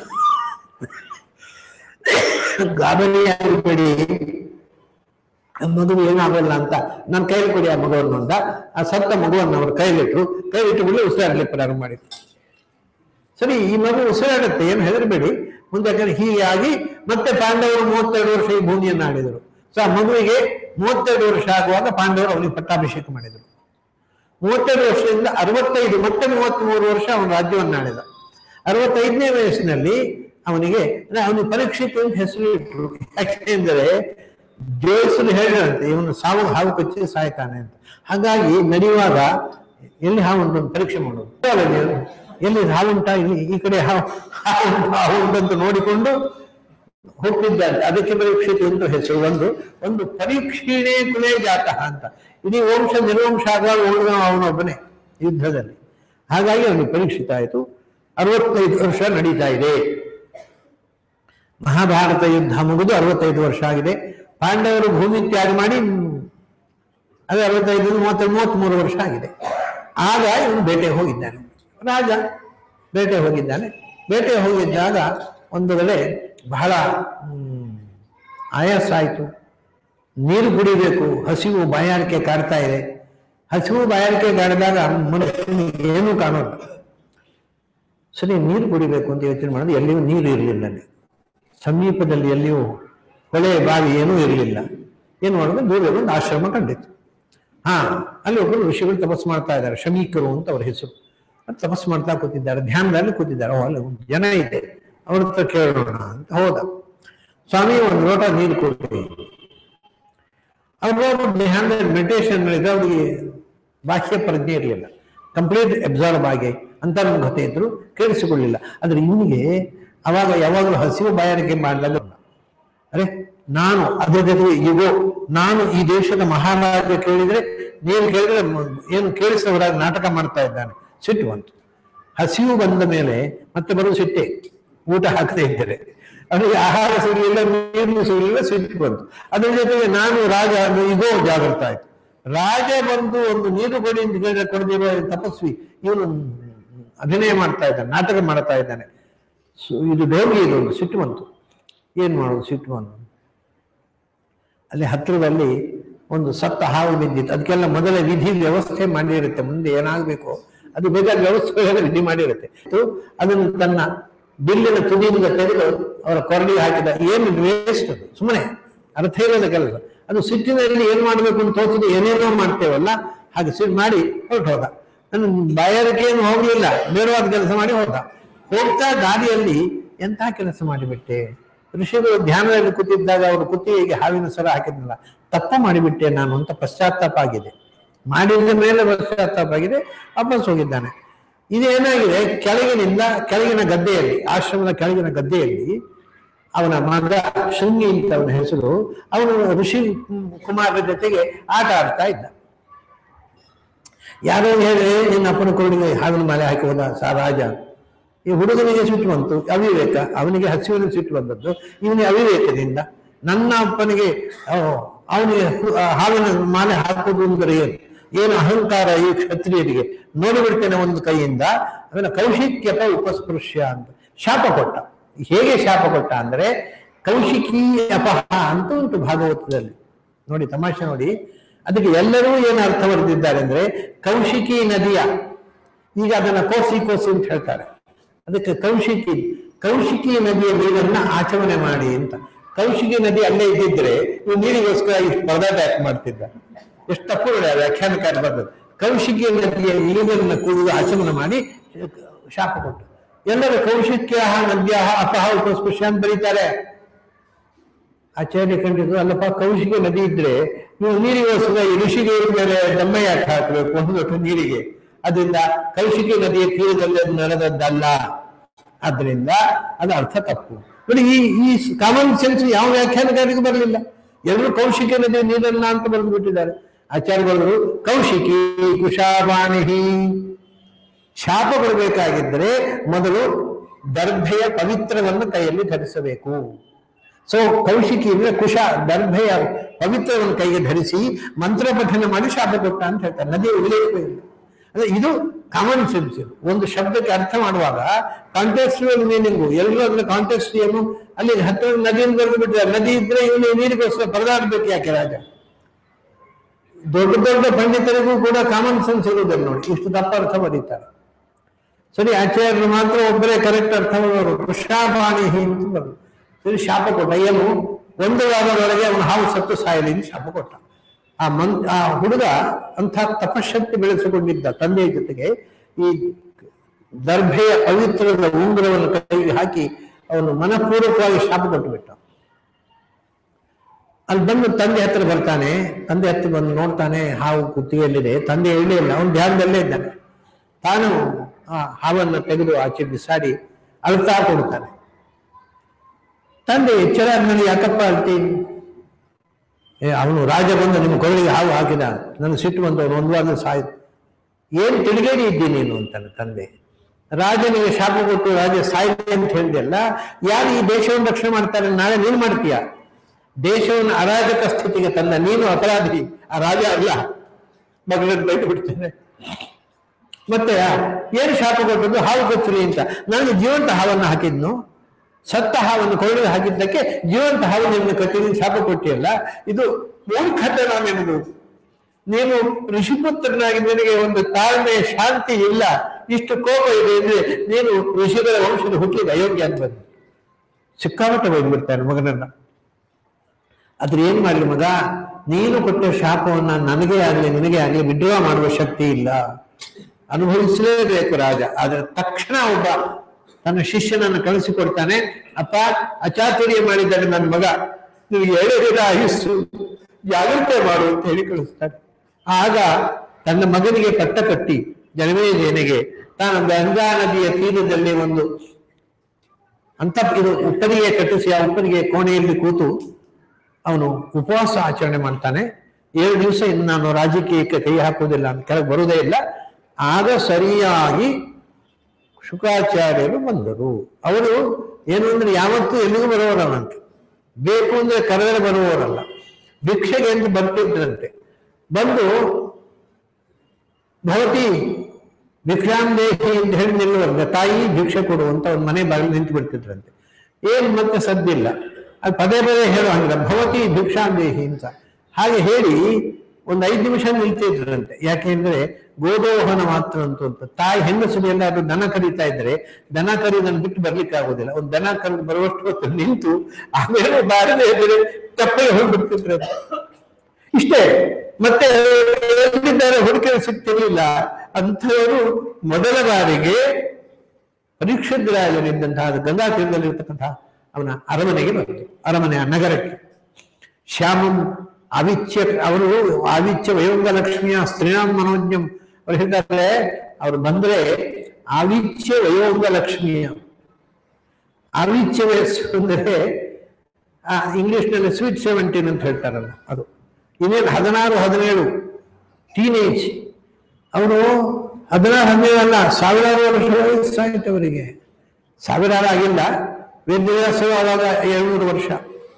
ಗಾಬರಿ ಆಗಬೇಡಿ ಮಗು ಏನಾಗಲ್ಲ ಅಂತ ನನ್ನ ಕೈಲಿ ಕೊಡಿ ಆ ಮಗುವನ್ನು ಅಂದ ಆ ಸತ್ತ ಮಗುವನ್ನು ಅವರು ಕೈಲಿಟ್ರು ಕೈಲಿಟ್ಟು ಬಿಡಿ ಉಸಿರಾಡಲಿಕ್ಕೆ ಪ್ರಾರಂಭ ಮಾಡಿದ್ರು ಸರಿ ಈ ಮಗು ಉಸಿರಾಡುತ್ತೆ ಏನು ಹೆದರಬೇಡಿ ಮುಂದೆ ಯಾಕಂದ್ರೆ ಹೀಗೆ ಆಗಿ ಮತ್ತೆ ಪಾಂಡವರು ಮೂವತ್ತೆರಡು ವರ್ಷ ಈ ಭೂಮಿಯನ್ನು ಆಳಿದರು ಸೊ ಆ ಮಗುವಿಗೆ ಮೂವತ್ತೆರಡು ವರ್ಷ ಆಗುವಾಗ ಪಾಂಡವರು ಅವನಿಗೆ ಪಟ್ಟಾಭಿಷೇಕ ಮಾಡಿದರು ಮೂವತ್ತೆರಡು ವರ್ಷದಿಂದ ಅರವತ್ತೈದು ಮತ್ತೆ ಮೂವತ್ತ್ಮೂರು ವರ್ಷ ಅವನ ರಾಜ್ಯವನ್ನು ಆಳಿದ ಅರವತ್ತೈದನೇ ವಯಸ್ಸಿನಲ್ಲಿ ಅವನಿಗೆ ಅಂದ್ರೆ ಅವನಿಗೆ ಪರೀಕ್ಷಿತ ಅಂತ ಹೆಸರು ಇಟ್ಟರು ಯಾಕೆಂದರೆ ಜೋಯಿಸಲು ಹೇಳಿದಂತೆ ಇವನು ಸಾವು ಹಾವು ಕಚ್ಚಿ ಸಾಯ್ತಾನೆ ಅಂತ ಹಾಗಾಗಿ ನಡೆಯುವಾಗ ಎಲ್ಲಿ ಹಾವು ಉಂಟು ಅಂತ ಪರೀಕ್ಷೆ ಮಾಡೋದು ಅಲ್ಲಲ್ಲಿ ಎಲ್ಲಿ ಹಾವುಂಟ ಇಲ್ಲಿ ಈ ಕಡೆ ಹಾವು ಹಾವು ಉಂಟು, ಹಾವು ಉಂಟು ಅಂತ ನೋಡಿಕೊಂಡು ಹುಟ್ಟಿದ್ದಂತೆ ಅದಕ್ಕೆ ಪರೀಕ್ಷಿತ ಅಂತ ಹೆಸರು ಒಂದು ಒಂದು ಪರೀಕ್ಷೀಣೆ ಕುಲೇ ಜಾತಃ ಅಂತ ಇಡೀ ವಂಶ ನಿರ್ವಂಶ ಆಗುವಾಗ ಉಳಿದ ಅವನೊಬ್ಬನೇ ಯುದ್ಧದಲ್ಲಿ ಹಾಗಾಗಿ ಅವನಿಗೆ ಪರೀಕ್ಷಿತ ಆಯಿತು ಅರವತ್ತೈದು ವರ್ಷ ನಡೀತಾ ಇದೆ ಮಹಾಭಾರತ ಯುದ್ಧ ಮುಗಿದು ಅರವತ್ತೈದು ವರ್ಷ ಆಗಿದೆ ಪಾಂಡವರು ಭೂಮಿ ತ್ಯಾಗ ಮಾಡಿ ಹ್ಮ್, ಅದೇ ಅರವತ್ತೈದು ಮೂವತ್ತ ಮೂವತ್ತ್ಮೂರು ವರ್ಷ ಆಗಿದೆ ಆಗ ಇವನು ಬೇಟೆಗೆ ಹೋಗಿದ್ದಾನೆ ರಾಜ ಬೇಟೆ ಹೋಗಿದ್ದಾನೆ ಬೇಟೆ ಹೋಗಿದ್ದಾಗ ಒಂದು ವೇಳೆ ಬಹಳ ಹ್ಮ್, ಆಯಾಸ ಆಯಿತು ನೀರು ಕುಡಿಬೇಕು ಹಸಿವು ಬಾಯಾರಿಕೆ ಕಾಡ್ತಾ ಇದೆ ಹಸಿವು ಬಾಯಾರಿಕೆ ಕಾಡಿದಾಗ ಮನುಷ್ಯನಿಗೆ ಏನೂ ಕಾಣೋಲ್ಲ ಸರಿ ನೀರು ಕುಡಿಬೇಕು ಅಂತ ಯೋಚನೆ ಮಾಡಿದ್ರೆ ಎಲ್ಲಿಯೂ ನೀರು ಇರಲಿಲ್ಲ ಅಲ್ಲಿ ಸಮೀಪದಲ್ಲಿ ಎಲ್ಲಿಯೂ ಹೊಳೆ ಬಾವಿ ಏನೂ ಇರಲಿಲ್ಲ ಏನು ಮಾಡೋದು ದೂರ ಒಂದು ಆಶ್ರಮ ಕಂಡಿತ್ತು ಹಾ ಅಲ್ಲಿ ಒಬ್ಬರು ಋಷಿಗಳು ತಪಸ್ಸು ಮಾಡ್ತಾ ಇದ್ದಾರೆ ಶಮೀಕರು ಅಂತ ಅವ್ರ ಹೆಸರು ಅದು ತಪಸ್ಸು ಮಾಡ್ತಾ ಕೂತಿದ್ದಾರೆ ಧ್ಯಾನದಲ್ಲಿ ಕೂತಿದ್ದಾರೆ ಓ, ಅಲ್ಲಿ ಒಂದು ಜನ ಇದೆ ಅವ್ರ ಹತ್ರ ಕೇಳೋಣ ಅಂತ ಹೋದ ಸ್ವಾಮಿ ಒಂದು ಲೋಟ ನೀರು ಕೊಡ್ತೀವಿ ಅವರು ಧ್ಯಾನದಲ್ಲಿ ಮೆಡಿಟೇಷನ್ ಮಾಡಿದ್ರೆ ಅವರಿಗೆ ಬಾಹ್ಯ ಪ್ರಜ್ಞೆ ಇರಲಿಲ್ಲ ಕಂಪ್ಲೀಟ್ ಅಬ್ಸಾರ್ವ್ ಆಗಿ ಅಂತರ್ಮುಖತೆ ಇದ್ರು ಕೇಳಿಸಿಕೊಳ್ಳಿಲ್ಲ ಆದ್ರೆ ಇವನಿಗೆ ಅವಾಗ ಯಾವಾಗಲೂ ಹಸಿವು ಬಾಯಾರಿಕೆ ಮಾಡಿದಾಗ ಅರೆ ನಾನು ಅದ್ರ ಜೊತೆಗೆ ಇಗೋ ನಾನು ಈ ದೇಶದ ಮಹಾರಾಜ ಕೇಳಿದ್ರೆ ನೀವು ಕೇಳಿದ್ರೆ ಮ- ಏನು ಕೇಳಿಸೋರಾಗಿ ನಾಟಕ ಮಾಡ್ತಾ ಇದ್ದಾನೆ ಸಿಟ್ಟು ಬಂತು ಹಸಿವು ಬಂದ ಮೇಲೆ ಮತ್ತೆ ಬರುವ ಸಿಟ್ಟೆ ಊಟ ಹಾಕದೇ ಇದ್ದರೆ ಅವನಿಗೆ ಆಹಾರ ಸಿಗಲಿಲ್ಲ ನೀರು ಸಿಗಲಿಲ್ಲ ಸಿಟ್ಟು ಬಂತು ಅದ್ರ ಜೊತೆಗೆ ನಾನು ರಾಜ ಅನ್ನೋ ಇದೋ ಜಾಗೃತ ಆಯ್ತು ರಾಜ ಬಂದು ಒಂದು ನೀರು ಕೊಡಿ ಅಂತ ಕೇಳಿದ್ರೆ ಕೊಡದಿರುವ ತಪಸ್ವಿ ಇವನು ಅಭಿನಯ ಮಾಡ್ತಾ ಇದ್ದಾನೆ ನಾಟಕ ಮಾಡ್ತಾ ಇದ್ದಾನೆ ಸೊ ಇದು ಡೋಂಗಿ ಇದು ಒಂದು ಸಿಟ್ಟು ಬಂತು ಏನ್ ಮಾಡೋದು ಸಿಟ್ಟು ಬಂತು ಅಲ್ಲಿ ಹತ್ತಿರದಲ್ಲಿ ಒಂದು ಸತ್ತ ಹಾವು ಬಿದ್ದಿತ್ತು ಅದಕ್ಕೆಲ್ಲ ಮೊದಲ ವಿಧಿ ವ್ಯವಸ್ಥೆ ಮಾಡಿರುತ್ತೆ ಮುಂದೆ ಏನಾಗಬೇಕು ಅದು ಬೇಕಾದ ವ್ಯವಸ್ಥೆಗಳನ್ನು ವಿಧಿ ಮಾಡಿರುತ್ತೆ ಅದು ಅದನ್ನು ತನ್ನ ಬಿಲ್ಲಿನ ತುದಿಯಿಂದ ತೆಗೆದು ಅವರ ಕೊರಡಿಗೆ ಹಾಕಿದ ಏನು ವೇಸ್ಟ್ ಅದು ಸುಮ್ಮನೆ ಅರ್ಥ ಇರೋದ ಕೆಲಸ ಅದು ಸಿಟ್ಟಿನಲ್ಲಿ ಏನ್ ಮಾಡಬೇಕು ಅಂತ ತೋಚದೆ ಏನೇನೋ ಮಾಡ್ತೇವಲ್ಲ ಹಾಗೆ ಸಿಟ್ಟು ಮಾಡಿ ಹೊರಟು ಹೋದ ನನ್ನ ಬಾಯಾರಿಕೆ ಏನು ಹೋಗ್ಲಿಲ್ಲ ಬೇಡವಾದ ಕೆಲಸ ಮಾಡಿ ಹೋದ ಹೋಗ್ತಾ ದಾರಿಯಲ್ಲಿ ಎಂಥ ಕೆಲಸ ಮಾಡಿಬಿಟ್ಟೆ ಋಷಿಗಳು ಧ್ಯಾನದಲ್ಲಿ ಕೂತಿದ್ದಾಗ ಅವರು ಕುತ್ತಿಗೆಗೆ ಹಾವಿನ ಸರ ಹಾಕಿದ್ನಲ್ಲ ತಪ್ಪು ಮಾಡಿಬಿಟ್ಟೆ ನಾನು ಅಂತ ಪಶ್ಚಾತ್ತಾಪ ಆಗಿದೆ ಮಾಡಿದ ಮೇಲೆ ಪಶ್ಚಾತ್ತಾಪ ಆಗಿದೆ ವಾಪಸ್ ಹೋಗಿದ್ದಾನೆ ಇದೇನಾಗಿದೆ ಕೆಳಗಿನಿಂದ ಕೆಳಗಿನ ಗದ್ದೆಯಲ್ಲಿ ಆಶ್ರಮದ ಕೆಳಗಿನ ಗದ್ದೆಯಲ್ಲಿ ಅವನ ಮಗ ಶೃಂಗಿ ಅಂತ ಅವನ ಹೆಸರು ಅವನು ಋಷಿ ಕುಮಾರರ ಜೊತೆಗೆ ಆಟ ಆಡ್ತಾ ಇದ್ದ ಯಾರೋ ಹೇಳಿ ನಿನ್ನ ಅಪ್ಪನ ಕೊರಡಿಗೆ ಹಾವಿನ ಮಾಲೆ ಹಾಕಿ ಹೋದ ಸಾ ರಾಜ ಈ ಹುಡುಗನಿಗೆ ಸಿಟ್ಟು ಬಂತು ಅವಿವೇಕ ಅವನಿಗೆ ಹಸಿವಿನ ಸಿಟ್ಟು ಬಂದದ್ದು ಇವನಿಗೆ ಅವಿವೇಕದಿಂದ ನನ್ನ ಅಪ್ಪನಿಗೆ ಆ, ಅವನಿಗೆ ಹು- ಆ ಹಾವಿನ ಮಾಲೆ ಹಾಕುವುದು ಅಂದರೆ ಏನು ಏನು ಅಹಂಕಾರ ಈ ಕ್ಷತ್ರಿಯರಿಗೆ ನೋಡಿಬಿಡ್ತೇನೆ ಒಂದು ಕೈಯಿಂದ ಅವನ ಕೌಶಿಕ್ಯತ ಉಪಸ್ಪೃಶ್ಯ ಅಂತ ಶಾಪ ಕೊಟ್ಟ ಹೇಗೆ ಶಾಪ ಕೊಟ್ಟ ಅಂದ್ರೆ ಕೌಶಿಕಿ ಅಪಹ ಅಂತ ಉಂಟು ಭಾಗವತದಲ್ಲಿ ನೋಡಿ ತಮಾಷೆ ನೋಡಿ ಅದಕ್ಕೆ ಎಲ್ಲರೂ ಏನು ಅರ್ಥ ಬರೆದಿದ್ದಾರೆ ಅಂದ್ರೆ ಕೌಶಿಕಿ ನದಿಯ ಈಗ ಅದನ್ನ ಕೋಸಿ ಕೋಸಿ ಅಂತ ಹೇಳ್ತಾರೆ ಅದಕ್ಕೆ ಕೌಶಿಕಿ ಕೌಶಿಕಿ ನದಿಯ ನೀರನ್ನ ಆಚರಣೆ ಮಾಡಿ ಅಂತ ಕೌಶಿಕಿ ನದಿ ಅಲ್ಲೇ ಇದ್ದಿದ್ರೆ ಇವು ನೀರಿಗೋಸ್ಕರ ಇಷ್ಟು ಪರದಾಟ ಯಾಕೆ ಮಾಡ್ತಿದ್ದ ಎಷ್ಟು ತಪ್ಪು ನೋಡಿ ಆ ವ್ಯಾಖ್ಯಾನಕಾರ ಬರ್ತದೆ ಕೌಶಿಕಿ ನದಿಯ ನೀರನ್ನು ಕುಡಿದು ಆಚಮನ ಮಾಡಿ ಶಾಪ ಕೊಟ್ಟು ಎಲ್ಲರೂ ಕೌಶಿಕ್ಯ ನದ್ಯ ಅಪಹ ಉಪಸ್ಪೃಶ ಅಂತ ಬರೀತಾರೆ ಆಚಾರ್ಯ ಕಂಡಿದ್ದು ಅಲ್ಲಪ್ಪ ಕೌಶಿಕ ನದಿ ಇದ್ರೆ ನೀವು ನೀರಿಗೆ ಹೋಲಿಸಿದ ಈ ಋಷಿಗೆ ಮೇಲೆ ದಮ್ಮ ಯಾಕೆ ಹಾಕಬೇಕು ಒಂದು ದೊಡ್ಡ ನೀರಿಗೆ ಅದರಿಂದ ಕೌಶಿಕಿ ನದಿಯ ತೀರದಲ್ಲಿ ಅದು ನಡೆದದ್ದಲ್ಲ ಆದ್ರಿಂದ ಅದು ಅರ್ಥ ತಪ್ಪು ನೋಡಿ ಈ ಈ ಕಾಮನ್ ಸೆನ್ಸ್ ಯಾವ ವ್ಯಾಖ್ಯಾನಕಾರಿಗೂ ಬರಲಿಲ್ಲ ಎಲ್ಲರೂ ಕೌಶಿಕ ನದಿ ನೀರನ್ನ ಅಂತ ಬರೆದು ಬಿಟ್ಟಿದ್ದಾರೆ ಆಚಾರ್ಯಗಳು ಕೌಶಿಕಿ ಕುಶಾವಾಣಿಹಿ ಶಾಪ ಕೊಡಬೇಕಾಗಿದ್ದರೆ ಮೊದಲು ದರ್ಭೆಯ ಪವಿತ್ರವನ್ನು ಕೈಯಲ್ಲಿ ಧರಿಸಬೇಕು ಸೊ ಕೌಶಿಕಿ ಅಂದ್ರೆ ಕುಶ ದರ್ಭೆಯ ಪವಿತ್ರವನ್ನು ಕೈಗೆ ಧರಿಸಿ ಮಂತ್ರ ಪಠನೆ ಮಾಡಿ ಶಾಪ ಕೊಟ್ಟ ಅಂತ ಹೇಳ್ತಾರೆ ನದಿಯ ಉಲ್ಲೇಖ ಇಲ್ಲ ಅಂದ್ರೆ ಇದು ಕಾಮನ್ ಸೆನ್ಸ್ ಇದು ಒಂದು ಶಬ್ದಕ್ಕೆ ಅರ್ಥ ಮಾಡುವಾಗ ಕಾಂಟೆಕ್ಸ್ಟುವಲ್ ಮೀನಿಂಗು ಎಲ್ಲರೂ ಅದ್ರ ಕಾಂಟೆಕ್ಸ್ಟ್ ಏನು ಅಲ್ಲಿ ಹತ್ತಿರ ನದಿಯನ್ನು ಬರೆದು ಬಿಟ್ಟಿದ್ದಾರೆ ನದಿ ಇದ್ರೆ ಇವನು ನೀರಿಗೋಸ್ಕರ ಪರದಾಡಬೇಕು ಯಾಕೆ ರಾಜ ದೊಡ್ಡ ದೊಡ್ಡ ಪಂಡಿತರಿಗೂ ಕೂಡ ಕಾಮನ್ ಸೆನ್ಸ್ ಇರುವುದಿಲ್ಲ ನೋಡಿ ಇಷ್ಟು ತಪ್ಪ ಅರ್ಥ ಬರೀತಾರೆ ಸರಿ ಆಚಾರ್ಯರು ಮಾತ್ರ ಒಬ್ಬರೇ ಕರೆಕ್ಟ್ ಅರ್ಥ ಮಾಡೋರು ಕೃಷಾಪಾಣಿ ಅಂತ ಬರೋದು ಸರಿ ಶಾಪ ಕೊಟ್ಟ ಏನು ಒಂದು ವಾರದೊಳಗೆ ಅವನು ಹಾವು ಸತ್ತು ಸಾಯಲಿ ಅಂತ ಶಾಪ ಕೊಟ್ಟ ಆ ಮನ್ ಆ ಹುಡುಗ ಅಂಥ ತಪಶಕ್ತಿ ಬೆಳೆಸಿಕೊಂಡಿದ್ದ ತಂದೆಯ ಜೊತೆಗೆ ಈ ದರ್ಭೆಯ ಪವಿತ್ರದ ಉಂಗುರವನ್ನು ಕೈಗೆ ಹಾಕಿ ಅವನು ಮನಪೂರ್ವಕವಾಗಿ ಶಾಪ ಕೊಟ್ಟು ಬಿಟ್ಟ ಅಲ್ಲಿ ಬಂದು ತಂದೆ ಹತ್ರ ಬರ್ತಾನೆ ತಂದೆ ಹತ್ರ ಬಂದು ನೋಡ್ತಾನೆ ಹಾವು ಕುತ್ತಿಗೆಯಲ್ಲಿದೆ ತಂದೆ ಹೇಳಲೇ ಇಲ್ಲ ಅವನು ಧ್ಯಾನದಲ್ಲೇ ಇದ್ದಾನೆ ತಾನು ಆ ಹಾವನ್ನು ತೆಗೆದು ಆಚೆ ಬಿಸಾಡಿ ಅಳ್ತಾ ಕೊಡ್ತಾನೆ ತಂದೆ ಎಚ್ಚರ ಆದ್ಮೇಲೆ ಯಾಕಪ್ಪ ಅಳ್ತೀನಿ ಏ ಅವನು ರಾಜ ಬಂದು ನಿಮ್ಮ ಕೊರಳಿಗೆ ಹಾವು ಹಾಕಿದ ನನ್ನ ಸಿಟ್ಟು ಬಂದು ಅವನು ಒಂದು ವಾರದ ಸಾಯ್ತು ಏನ್ ತಿಳಿಗೇಡಿ ಇದ್ದೀನಿ ನೀನು ಅಂತಾನೆ ತಂದೆ ರಾಜನಿಗೆ ಶಾಪ ಕೊಟ್ಟು ರಾಜ ಸಾಯ್ಲಿ ಅಂತ ಹೇಳಿದೆಲ್ಲ ಯಾರು ಈ ದೇಶವನ್ನು ರಕ್ಷಣೆ ಮಾಡ್ತಾರೆ ನಾಳೆ ನೀನು ಮಾಡ್ತೀಯ ದೇಶವನ್ನು ಅರಾಜಕ ಸ್ಥಿತಿಗೆ ತಂದ ನೀನು ಅಪರಾಧಿ ಆ ರಾಜ ಅಲ್ಲ ಮಗಳನ್ನು ಬೈದು ಬಿಡ್ತೇನೆ ಮತ್ತೆ ಏನು ಶಾಪ ಕೊಟ್ಟದ್ದು ಹಾವು ಕಚ್ಚಲಿ ಅಂತ ನಾನು ಜೀವಂತ ಹಾವನ್ನು ಹಾಕಿದ್ನು ಸತ್ತ ಹಾವನ್ನು ಕೊರಳಿಗೆ ಹಾಕಿದ್ದಕ್ಕೆ ಜೀವಂತ ಹಾವು ನಿನ್ನ ಕಟ್ಟಿದ ಶಾಪ ಕೊಟ್ಟಿಯಲ್ಲ ಇದು ಮೂರ್ಖತೆ ನಾನೆಂದು ನೀನು ಋಷಿಪುತ್ರನಾಗಿ ನಿನಗೆ ಒಂದು ತಾಳ್ಮೆ ಶಾಂತಿ ಇಲ್ಲ ಇಷ್ಟು ಕೋಪ ಇದೆ ಅಂದ್ರೆ ನೀನು ಋಷಿಗಳ ವಂಶದ ಹುಟ್ಟಿದ ಅಯೋಗ್ಯ ಅಂತ ಬಂದು ಸಿಕ್ಕಾಪಟ್ಟೆ ಬೈದ್ಬಿಡ್ತಾನೆ ಮಗನನ್ನ ಆದ್ರೆ ಏನ್ ಮಾಡ್ಲಿ ಮಗ ನೀನು ಕೊಟ್ಟ ಶಾಪವನ್ನ ನನಗೆ ಆಗ್ಲಿ ನಿನಗೆ ಆಗ್ಲಿ ವಿಡ್ರಾ ಮಾಡುವ ಶಕ್ತಿ ಇಲ್ಲ ಅನುಭವಿಸಲೇಬೇಕು ರಾಜ ಆದ್ರೆ ತಕ್ಷಣ ಒಬ್ಬ ತನ್ನ ಶಿಷ್ಯನನ್ನು ಕಳಿಸಿಕೊಡ್ತಾನೆ ಅಪ್ಪ ಅಚಾತುರ್ಯ ಮಾಡಿದ್ದಾರೆ ನನ್ನ ಮಗ ನಿನಗೆ ಏಳು ದಿನ ಆಯುಸ್ಸು ಜಾಗ್ರತೆ ಮಾಡು ಅಂತ ಹೇಳಿ ಕಳಿಸ್ತಾನೆ ಆಗ ತನ್ನ ಮಗನಿಗೆ ಕಟ್ಟ ಕಟ್ಟಿ ಜನಮೇಜನಿಗೆ ತಾನು ಗಂಗಾ ನದಿಯ ತೀರದಲ್ಲಿ ಒಂದು ಅಂತ ಇದು ಉಪ್ಪರಿಗೆ ಕಟ್ಟಿಸಿ ಆ ಉಪ್ಪರಿಗೆ ಕೋಣೆಯಲ್ಲಿ ಕೂತು ಅವನು ಉಪವಾಸ ಆಚರಣೆ ಮಾಡ್ತಾನೆ ಏಳು ದಿವಸ ಇನ್ನು ನಾನು ರಾಜಕೀಯಕ್ಕೆ ಕೈ ಹಾಕುವುದಿಲ್ಲ ಅಂತ ಕೆಳಗೆ ಬರುವುದೇ ಇಲ್ಲ ಆಗ ಸರಿಯಾಗಿ ಶುಕಾಚಾರ್ಯರು ಬಂದರು ಅವರು ಏನು ಅಂದ್ರೆ ಯಾವತ್ತೂ ಎಲ್ಲಿಗೂ ಬರುವವರಲ್ಲಂತೆ ಬೇಕು ಅಂದ್ರೆ ಕರೆದರೆ ಬರುವವರಲ್ಲ ಭಿಕ್ಷೆಗೆ ಎಂದು ಬರ್ತಿದ್ರಂತೆ ಬಂದು ಭವತಿ ಭಿಕ್ಷಾಂದೇಹಿ ಅಂತ ಹೇಳಿ ನಿಲ್ಲುವಂತೆ ತಾಯಿ ಭಿಕ್ಷೆ ಕೊಡು ಅಂತ ಒಂದು ಮನೆ ಬಾಗಿಲು ನಿಂತು ಬಿಡ್ತಿದ್ರಂತೆ ಏನ್ ಮತ್ತೆ ಸದ್ದಿಲ್ಲ ಅದು ಪದೇ ಪದೇ ಹೇಳೋ ಹಂಗಿಲ್ಲ ಭವತಿ ಭಿಕ್ಷಾಂದೇಹಿ ಅಂತ ಹಾಗೆ ಹೇಳಿ ಒಂದು ಐದು ನಿಮಿಷ ನಿಲ್ತಿದ್ರಂತೆ ಯಾಕೆಂದ್ರೆ ಗೋದೋಹನ ಮಾತ್ರ ಅಂತ ಅಂತ ತಾಯಿ ಹೆಂಗಸರು ಎಲ್ಲಾದ್ರೂ ದನ ಕರೀತಾ ಇದ್ರೆ ದನ ಕರೀದನ್ನು ಬಿಟ್ಟು ಬರ್ಲಿಕ್ಕೆ ಆಗೋದಿಲ್ಲ ಒಂದು ದನ ಕರೆದು ಬರುವಷ್ಟು ಹೊತ್ತು ನಿಂತು ಆಮೇಲೆ ಬಾರದೆ ಎದುರು ಚಪ್ಪಲಿ ಹೋಗ್ಬಿಡ್ತಿದ್ರಂತೆ ಇಷ್ಟೇ ಮತ್ತೆ ಎಲ್ಲಿದ್ದಾರೆ ಹುಡುಕಿದ್ರೆ ಸಿಗ್ತಿರ್ಲಿಲ್ಲ ಅಂಥವರು ಮೊದಲ ಬಾರಿಗೆ ಪರೀಕ್ಷಿತ್ ರಾಜನಿದ್ದಂತಹ ಗಂಗಾ ತೀರದಲ್ಲಿರ್ತಕ್ಕಂತಹ ಅವನ ಅರಮನೆಗೆ ಬಂತು ಅರಮನೆಯ ನಗರಕ್ಕೆ ಶ್ಯಾಮಂ ಆವಿಚ್ಯ ಅವರು ಆವಿಚ್ಯ ವಯೋಗ ಲಕ್ಷ್ಮಿಯ ಸ್ತ್ರೀನಾಂ ಮನೋಜ್ಞಂ ಅವ್ರು ಹೇಳ್ತಾರೆ ಅವ್ರು ಬಂದ್ರೆ ಆವಿಚ್ಯ ವಯೋಗ ಲಕ್ಷ್ಮಿಯ ಆವಿಚ್ಯ ವಯಸ್ಸು ಅಂದರೆ ಆ ಇಂಗ್ಲಿಷ್ನಲ್ಲಿ ಸ್ವೀಟ್ ಸೆವೆಂಟೀನ್ ಅಂತ ಹೇಳ್ತಾರಲ್ಲ ಅದು ಇನ್ನೇನು ಹದಿನಾರು ಹದಿನೇಳು ಟೀನೇಜ್ ಅವರು ಹದಿನಾರು ಹದಿನೇಳು ಅಲ್ಲ ಸಾವಿರಾರು ವರ್ಷ ವಯಸ್ಸಾಗಿತ್ತು ಅವರಿಗೆ ಸಾವಿರಾರು ಆಗಿಲ್ಲ ವೇದವ್ಯಾಸರು ಆವಾಗ ಏಳ್ನೂರು ವರ್ಷ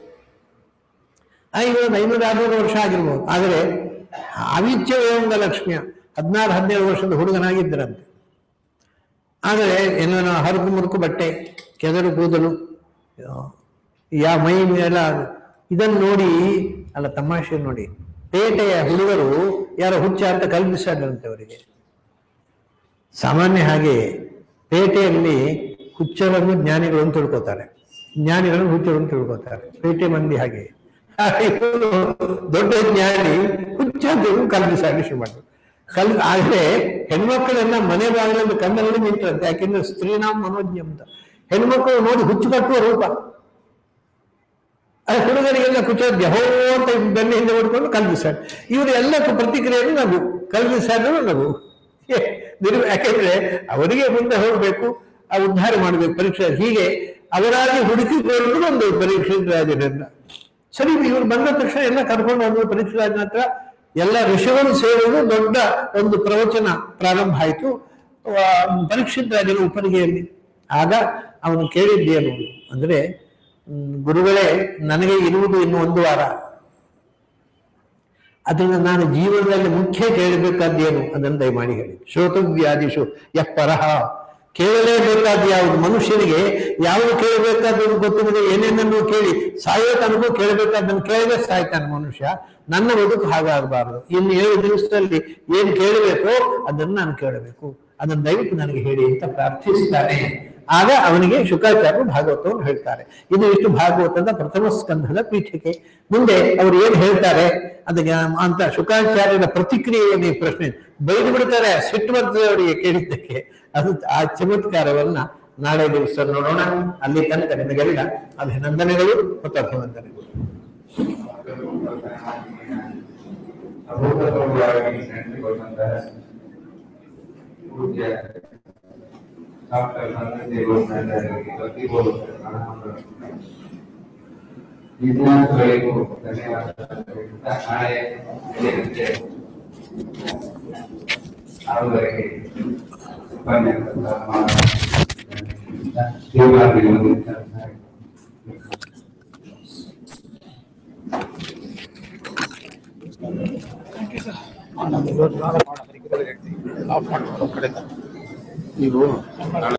ಐನೂರು ಐನೂರ ಆರ್ನೂರು ವರ್ಷ ಆಗಿರ್ಬೋದು ಆದರೆ ಅವಿಚ್ಯ ವೇವಂಗ ಲಕ್ಷ್ಮಿಯ ಹದಿನಾರು ಹದಿನೇಳು ವರ್ಷದ ಹುಡುಗನಾಗಿದ್ದರಂತೆ ಆದರೆ ಏನೇನೋ ಹರಕು ಮುರುಕು ಬಟ್ಟೆ ಕೆದರು ಕೂದಲು ಯಾ ಮೈ ಮೇಲೆ ಇದನ್ನು ನೋಡಿ ಅಲ್ಲ ತಮಾಷೆ ನೋಡಿ ಪೇಟೆಯ ಹುಡುಗರು ಯಾರೋ ಹುಚ್ಚ ಅಂತ ಕಲ್ಪಿಸಿದ್ರಂತೆ ಅವರಿಗೆ ಸಾಮಾನ್ಯ ಹಾಗೆ ಪೇಟೆಯಲ್ಲಿ ಹುಚ್ಚರನ್ನು ಜ್ಞಾನಿಗಳು ಅಂತ ತಿಳ್ಕೊತಾರೆ ಜ್ಞಾನಿಗಳನ್ನು ಹುಚ್ಚರು ಅಂತ ತಿಳ್ಕೊತಾರೆ ಪೇಟೆ ಮಂದಿ ಹಾಗೆ ಹಾಗೆ ಇವ್ರು ದೊಡ್ಡ ಜ್ಞಾನಿ ಹುಚ್ಚ ಅಂತ ಕಲ್ಪಿಸಾಗಿ ಶುರು ಮಾಡಿದ್ರು ಕಲ್ ಆದ್ರೆ ಹೆಣ್ಮಕ್ಳೆಲ್ಲ ಮನೆ ಬಾಗಿಲಲ್ಲಿ ಕಣ್ಣಲ್ಲಿ ನಿಂತರಂತೆ ಯಾಕೆಂದ್ರೆ ಸ್ತ್ರೀನಾಮ್ ಮನೋಜ್ಞ ಅಂತ ಹೆಣ್ಮಕ್ಳು ನೋಡಿ ಹುಚ್ಚು ಕಟ್ಟುವ ರೂಪ ಆ ಹುಡುಗರಿಗೆಲ್ಲ ಕುಚೋದ್ಯ ಹೋ ಅಂತ ಬೆನ್ನ ಹಿಂದೆ ಹೊಡ್ಕೊಂಡು ಕಲ್ಬಿಸಾಡ್ ಇವರು ಎಲ್ಲಕ್ಕೂ ಪ್ರತಿಕ್ರಿಯೆಯನ್ನು ನಗು ಕಲ್ಬಿಸಾಡ್ರು ನಗು ಏ, ನಿರ್- ಯಾಕೆಂದ್ರೆ ಅವರಿಗೆ ಮುಂದೆ ಹೋಗ್ಬೇಕು ಆ ಉದ್ಧಾರ ಮಾಡಬೇಕು ಪರೀಕ್ಷೆ ಹೀಗೆ ಅವರಾಗಿ ಹುಡುಕಿಕೊಳ್ಳೋದು ಒಂದು ಪರೀಕ್ಷೆ ರಾಜರನ್ನ ಸರಿ ಇವ್ರು ಬಂದ ತಕ್ಷಣ ಎಲ್ಲ ಕರ್ಕೊಂಡು ಹೋದ್ರು ಪರೀಕ್ಷೆ ರಾಜನ ಹತ್ರ ಎಲ್ಲ ಋಷಿಗಳು ಸೇರುವುದು ದೊಡ್ಡ ಒಂದು ಪ್ರವಚನ ಪ್ರಾರಂಭ ಆಯಿತು ಪರೀಕ್ಷಿತ ರಾಜನ ಉಪರಿಗೆಯಲ್ಲಿ ಆಗ ಅವನು ಕೇಳಿದ್ದೇನು ಅಂದ್ರೆ ಹ್ಮ್, ಗುರುಗಳೇ ನನಗೆ ಇರುವುದು ಇನ್ನು ಒಂದು ವಾರ ಅದನ್ನ ನಾನು ಜೀವನದಲ್ಲಿ ಮುಖ್ಯ ಕೇಳಬೇಕಾದ್ದೇನು ಅದನ್ನು ದಯಮಾಡಿ ಹೇಳಿ ಶ್ರೋತವ್ಯಾದಿಶು ಯಃ ಪರಹ ಕೇಳಲೇಬೇಕಾದ ಯಾವುದು ಮನುಷ್ಯನಿಗೆ ಯಾವುದು ಕೇಳಬೇಕಾದದ್ದು ಗೊತ್ತಿಲ್ಲದೆ ಏನೇನನ್ನು ಕೇಳಿ ಸಾಯೋ ತನಗೂ ಕೇಳಬೇಕಾದ್ದನ್ನು ಕೇಳದೆ ಸಾಯ್ತಾನೆ ಮನುಷ್ಯ ನನ್ನ ಬದುಕು ಹಾಗಾಗಬಾರದು ಇನ್ನು ಏಳು ದಿವಸದಲ್ಲಿ ಏನು ಕೇಳಬೇಕೋ ಅದನ್ನು ನಾನು ಕೇಳಬೇಕು ಅದನ್ನು ದಯವಿಟ್ಟು ನನಗೆ ಹೇಳಿ ಅಂತ ಪ್ರಾರ್ಥಿಸ್ತಾನೆ ಆಗ ಅವನಿಗೆ ಶುಕಾಚಾರ್ಯರು ಭಾಗವತವನ್ನು ಹೇಳ್ತಾರೆ ಇದು ಇಷ್ಟು ಭಾಗವತದ ಪ್ರಥಮ ಸ್ಕಂಧದ ಪೀಠಿಕೆ ಮುಂದೆ ಅವರು ಏನ್ ಹೇಳ್ತಾರೆ ಅದಕ್ಕೆ ಅಂತ ಶುಕಾಚಾರ್ಯರ ಪ್ರತಿಕ್ರಿಯೆಯನ್ನು ಈ ಪ್ರಶ್ನೆ ಬೈದು ಬಿಡ್ತಾರೆ ಸಿಟ್ಟು ಬರ್ತದೆ ಅವರಿಗೆ ಕೇಳಿದ್ದಕ್ಕೆ ಅದು ಆ ಚಮತ್ಕಾರವನ್ನ ನಾಳೆ ದಿವಸ ನೋಡೋಣ ಅಲ್ಲಿ ತನಕ ನಿಮಗೆಲ್ಲ ಅಭಿನಂದನೆಗಳು ಮತ್ತು ಅಭಿವಂದನೆಗಳು ಅಭೂತಪೂರ್ವವಾಗಿ ನೆನಪಿಕೊಂಡಂತಹ ಪೂಜ್ಯ ಡಾಕ್ಟರ್ ಸಂತತಿ ಗೋಸ್ವಾಮಿಯವರಿಗೆ ಪ್ರತಿಯೊಬ್ಬರು ವಿದ್ಯಾರ್ಥಿಗಳಿಗೂ ಧನ್ಯವಾದಗಳು ನಾಳೆ ನಡೆಯುತ್ತೆ ಆರೂವರೆಗೆ ಉಪನ್ಯಾಸ ಶಿವರಾತ್ರಿ ಆಫ್ ಮಾಡ್ಕೊಂಡು ಕಡೆ ನೀವು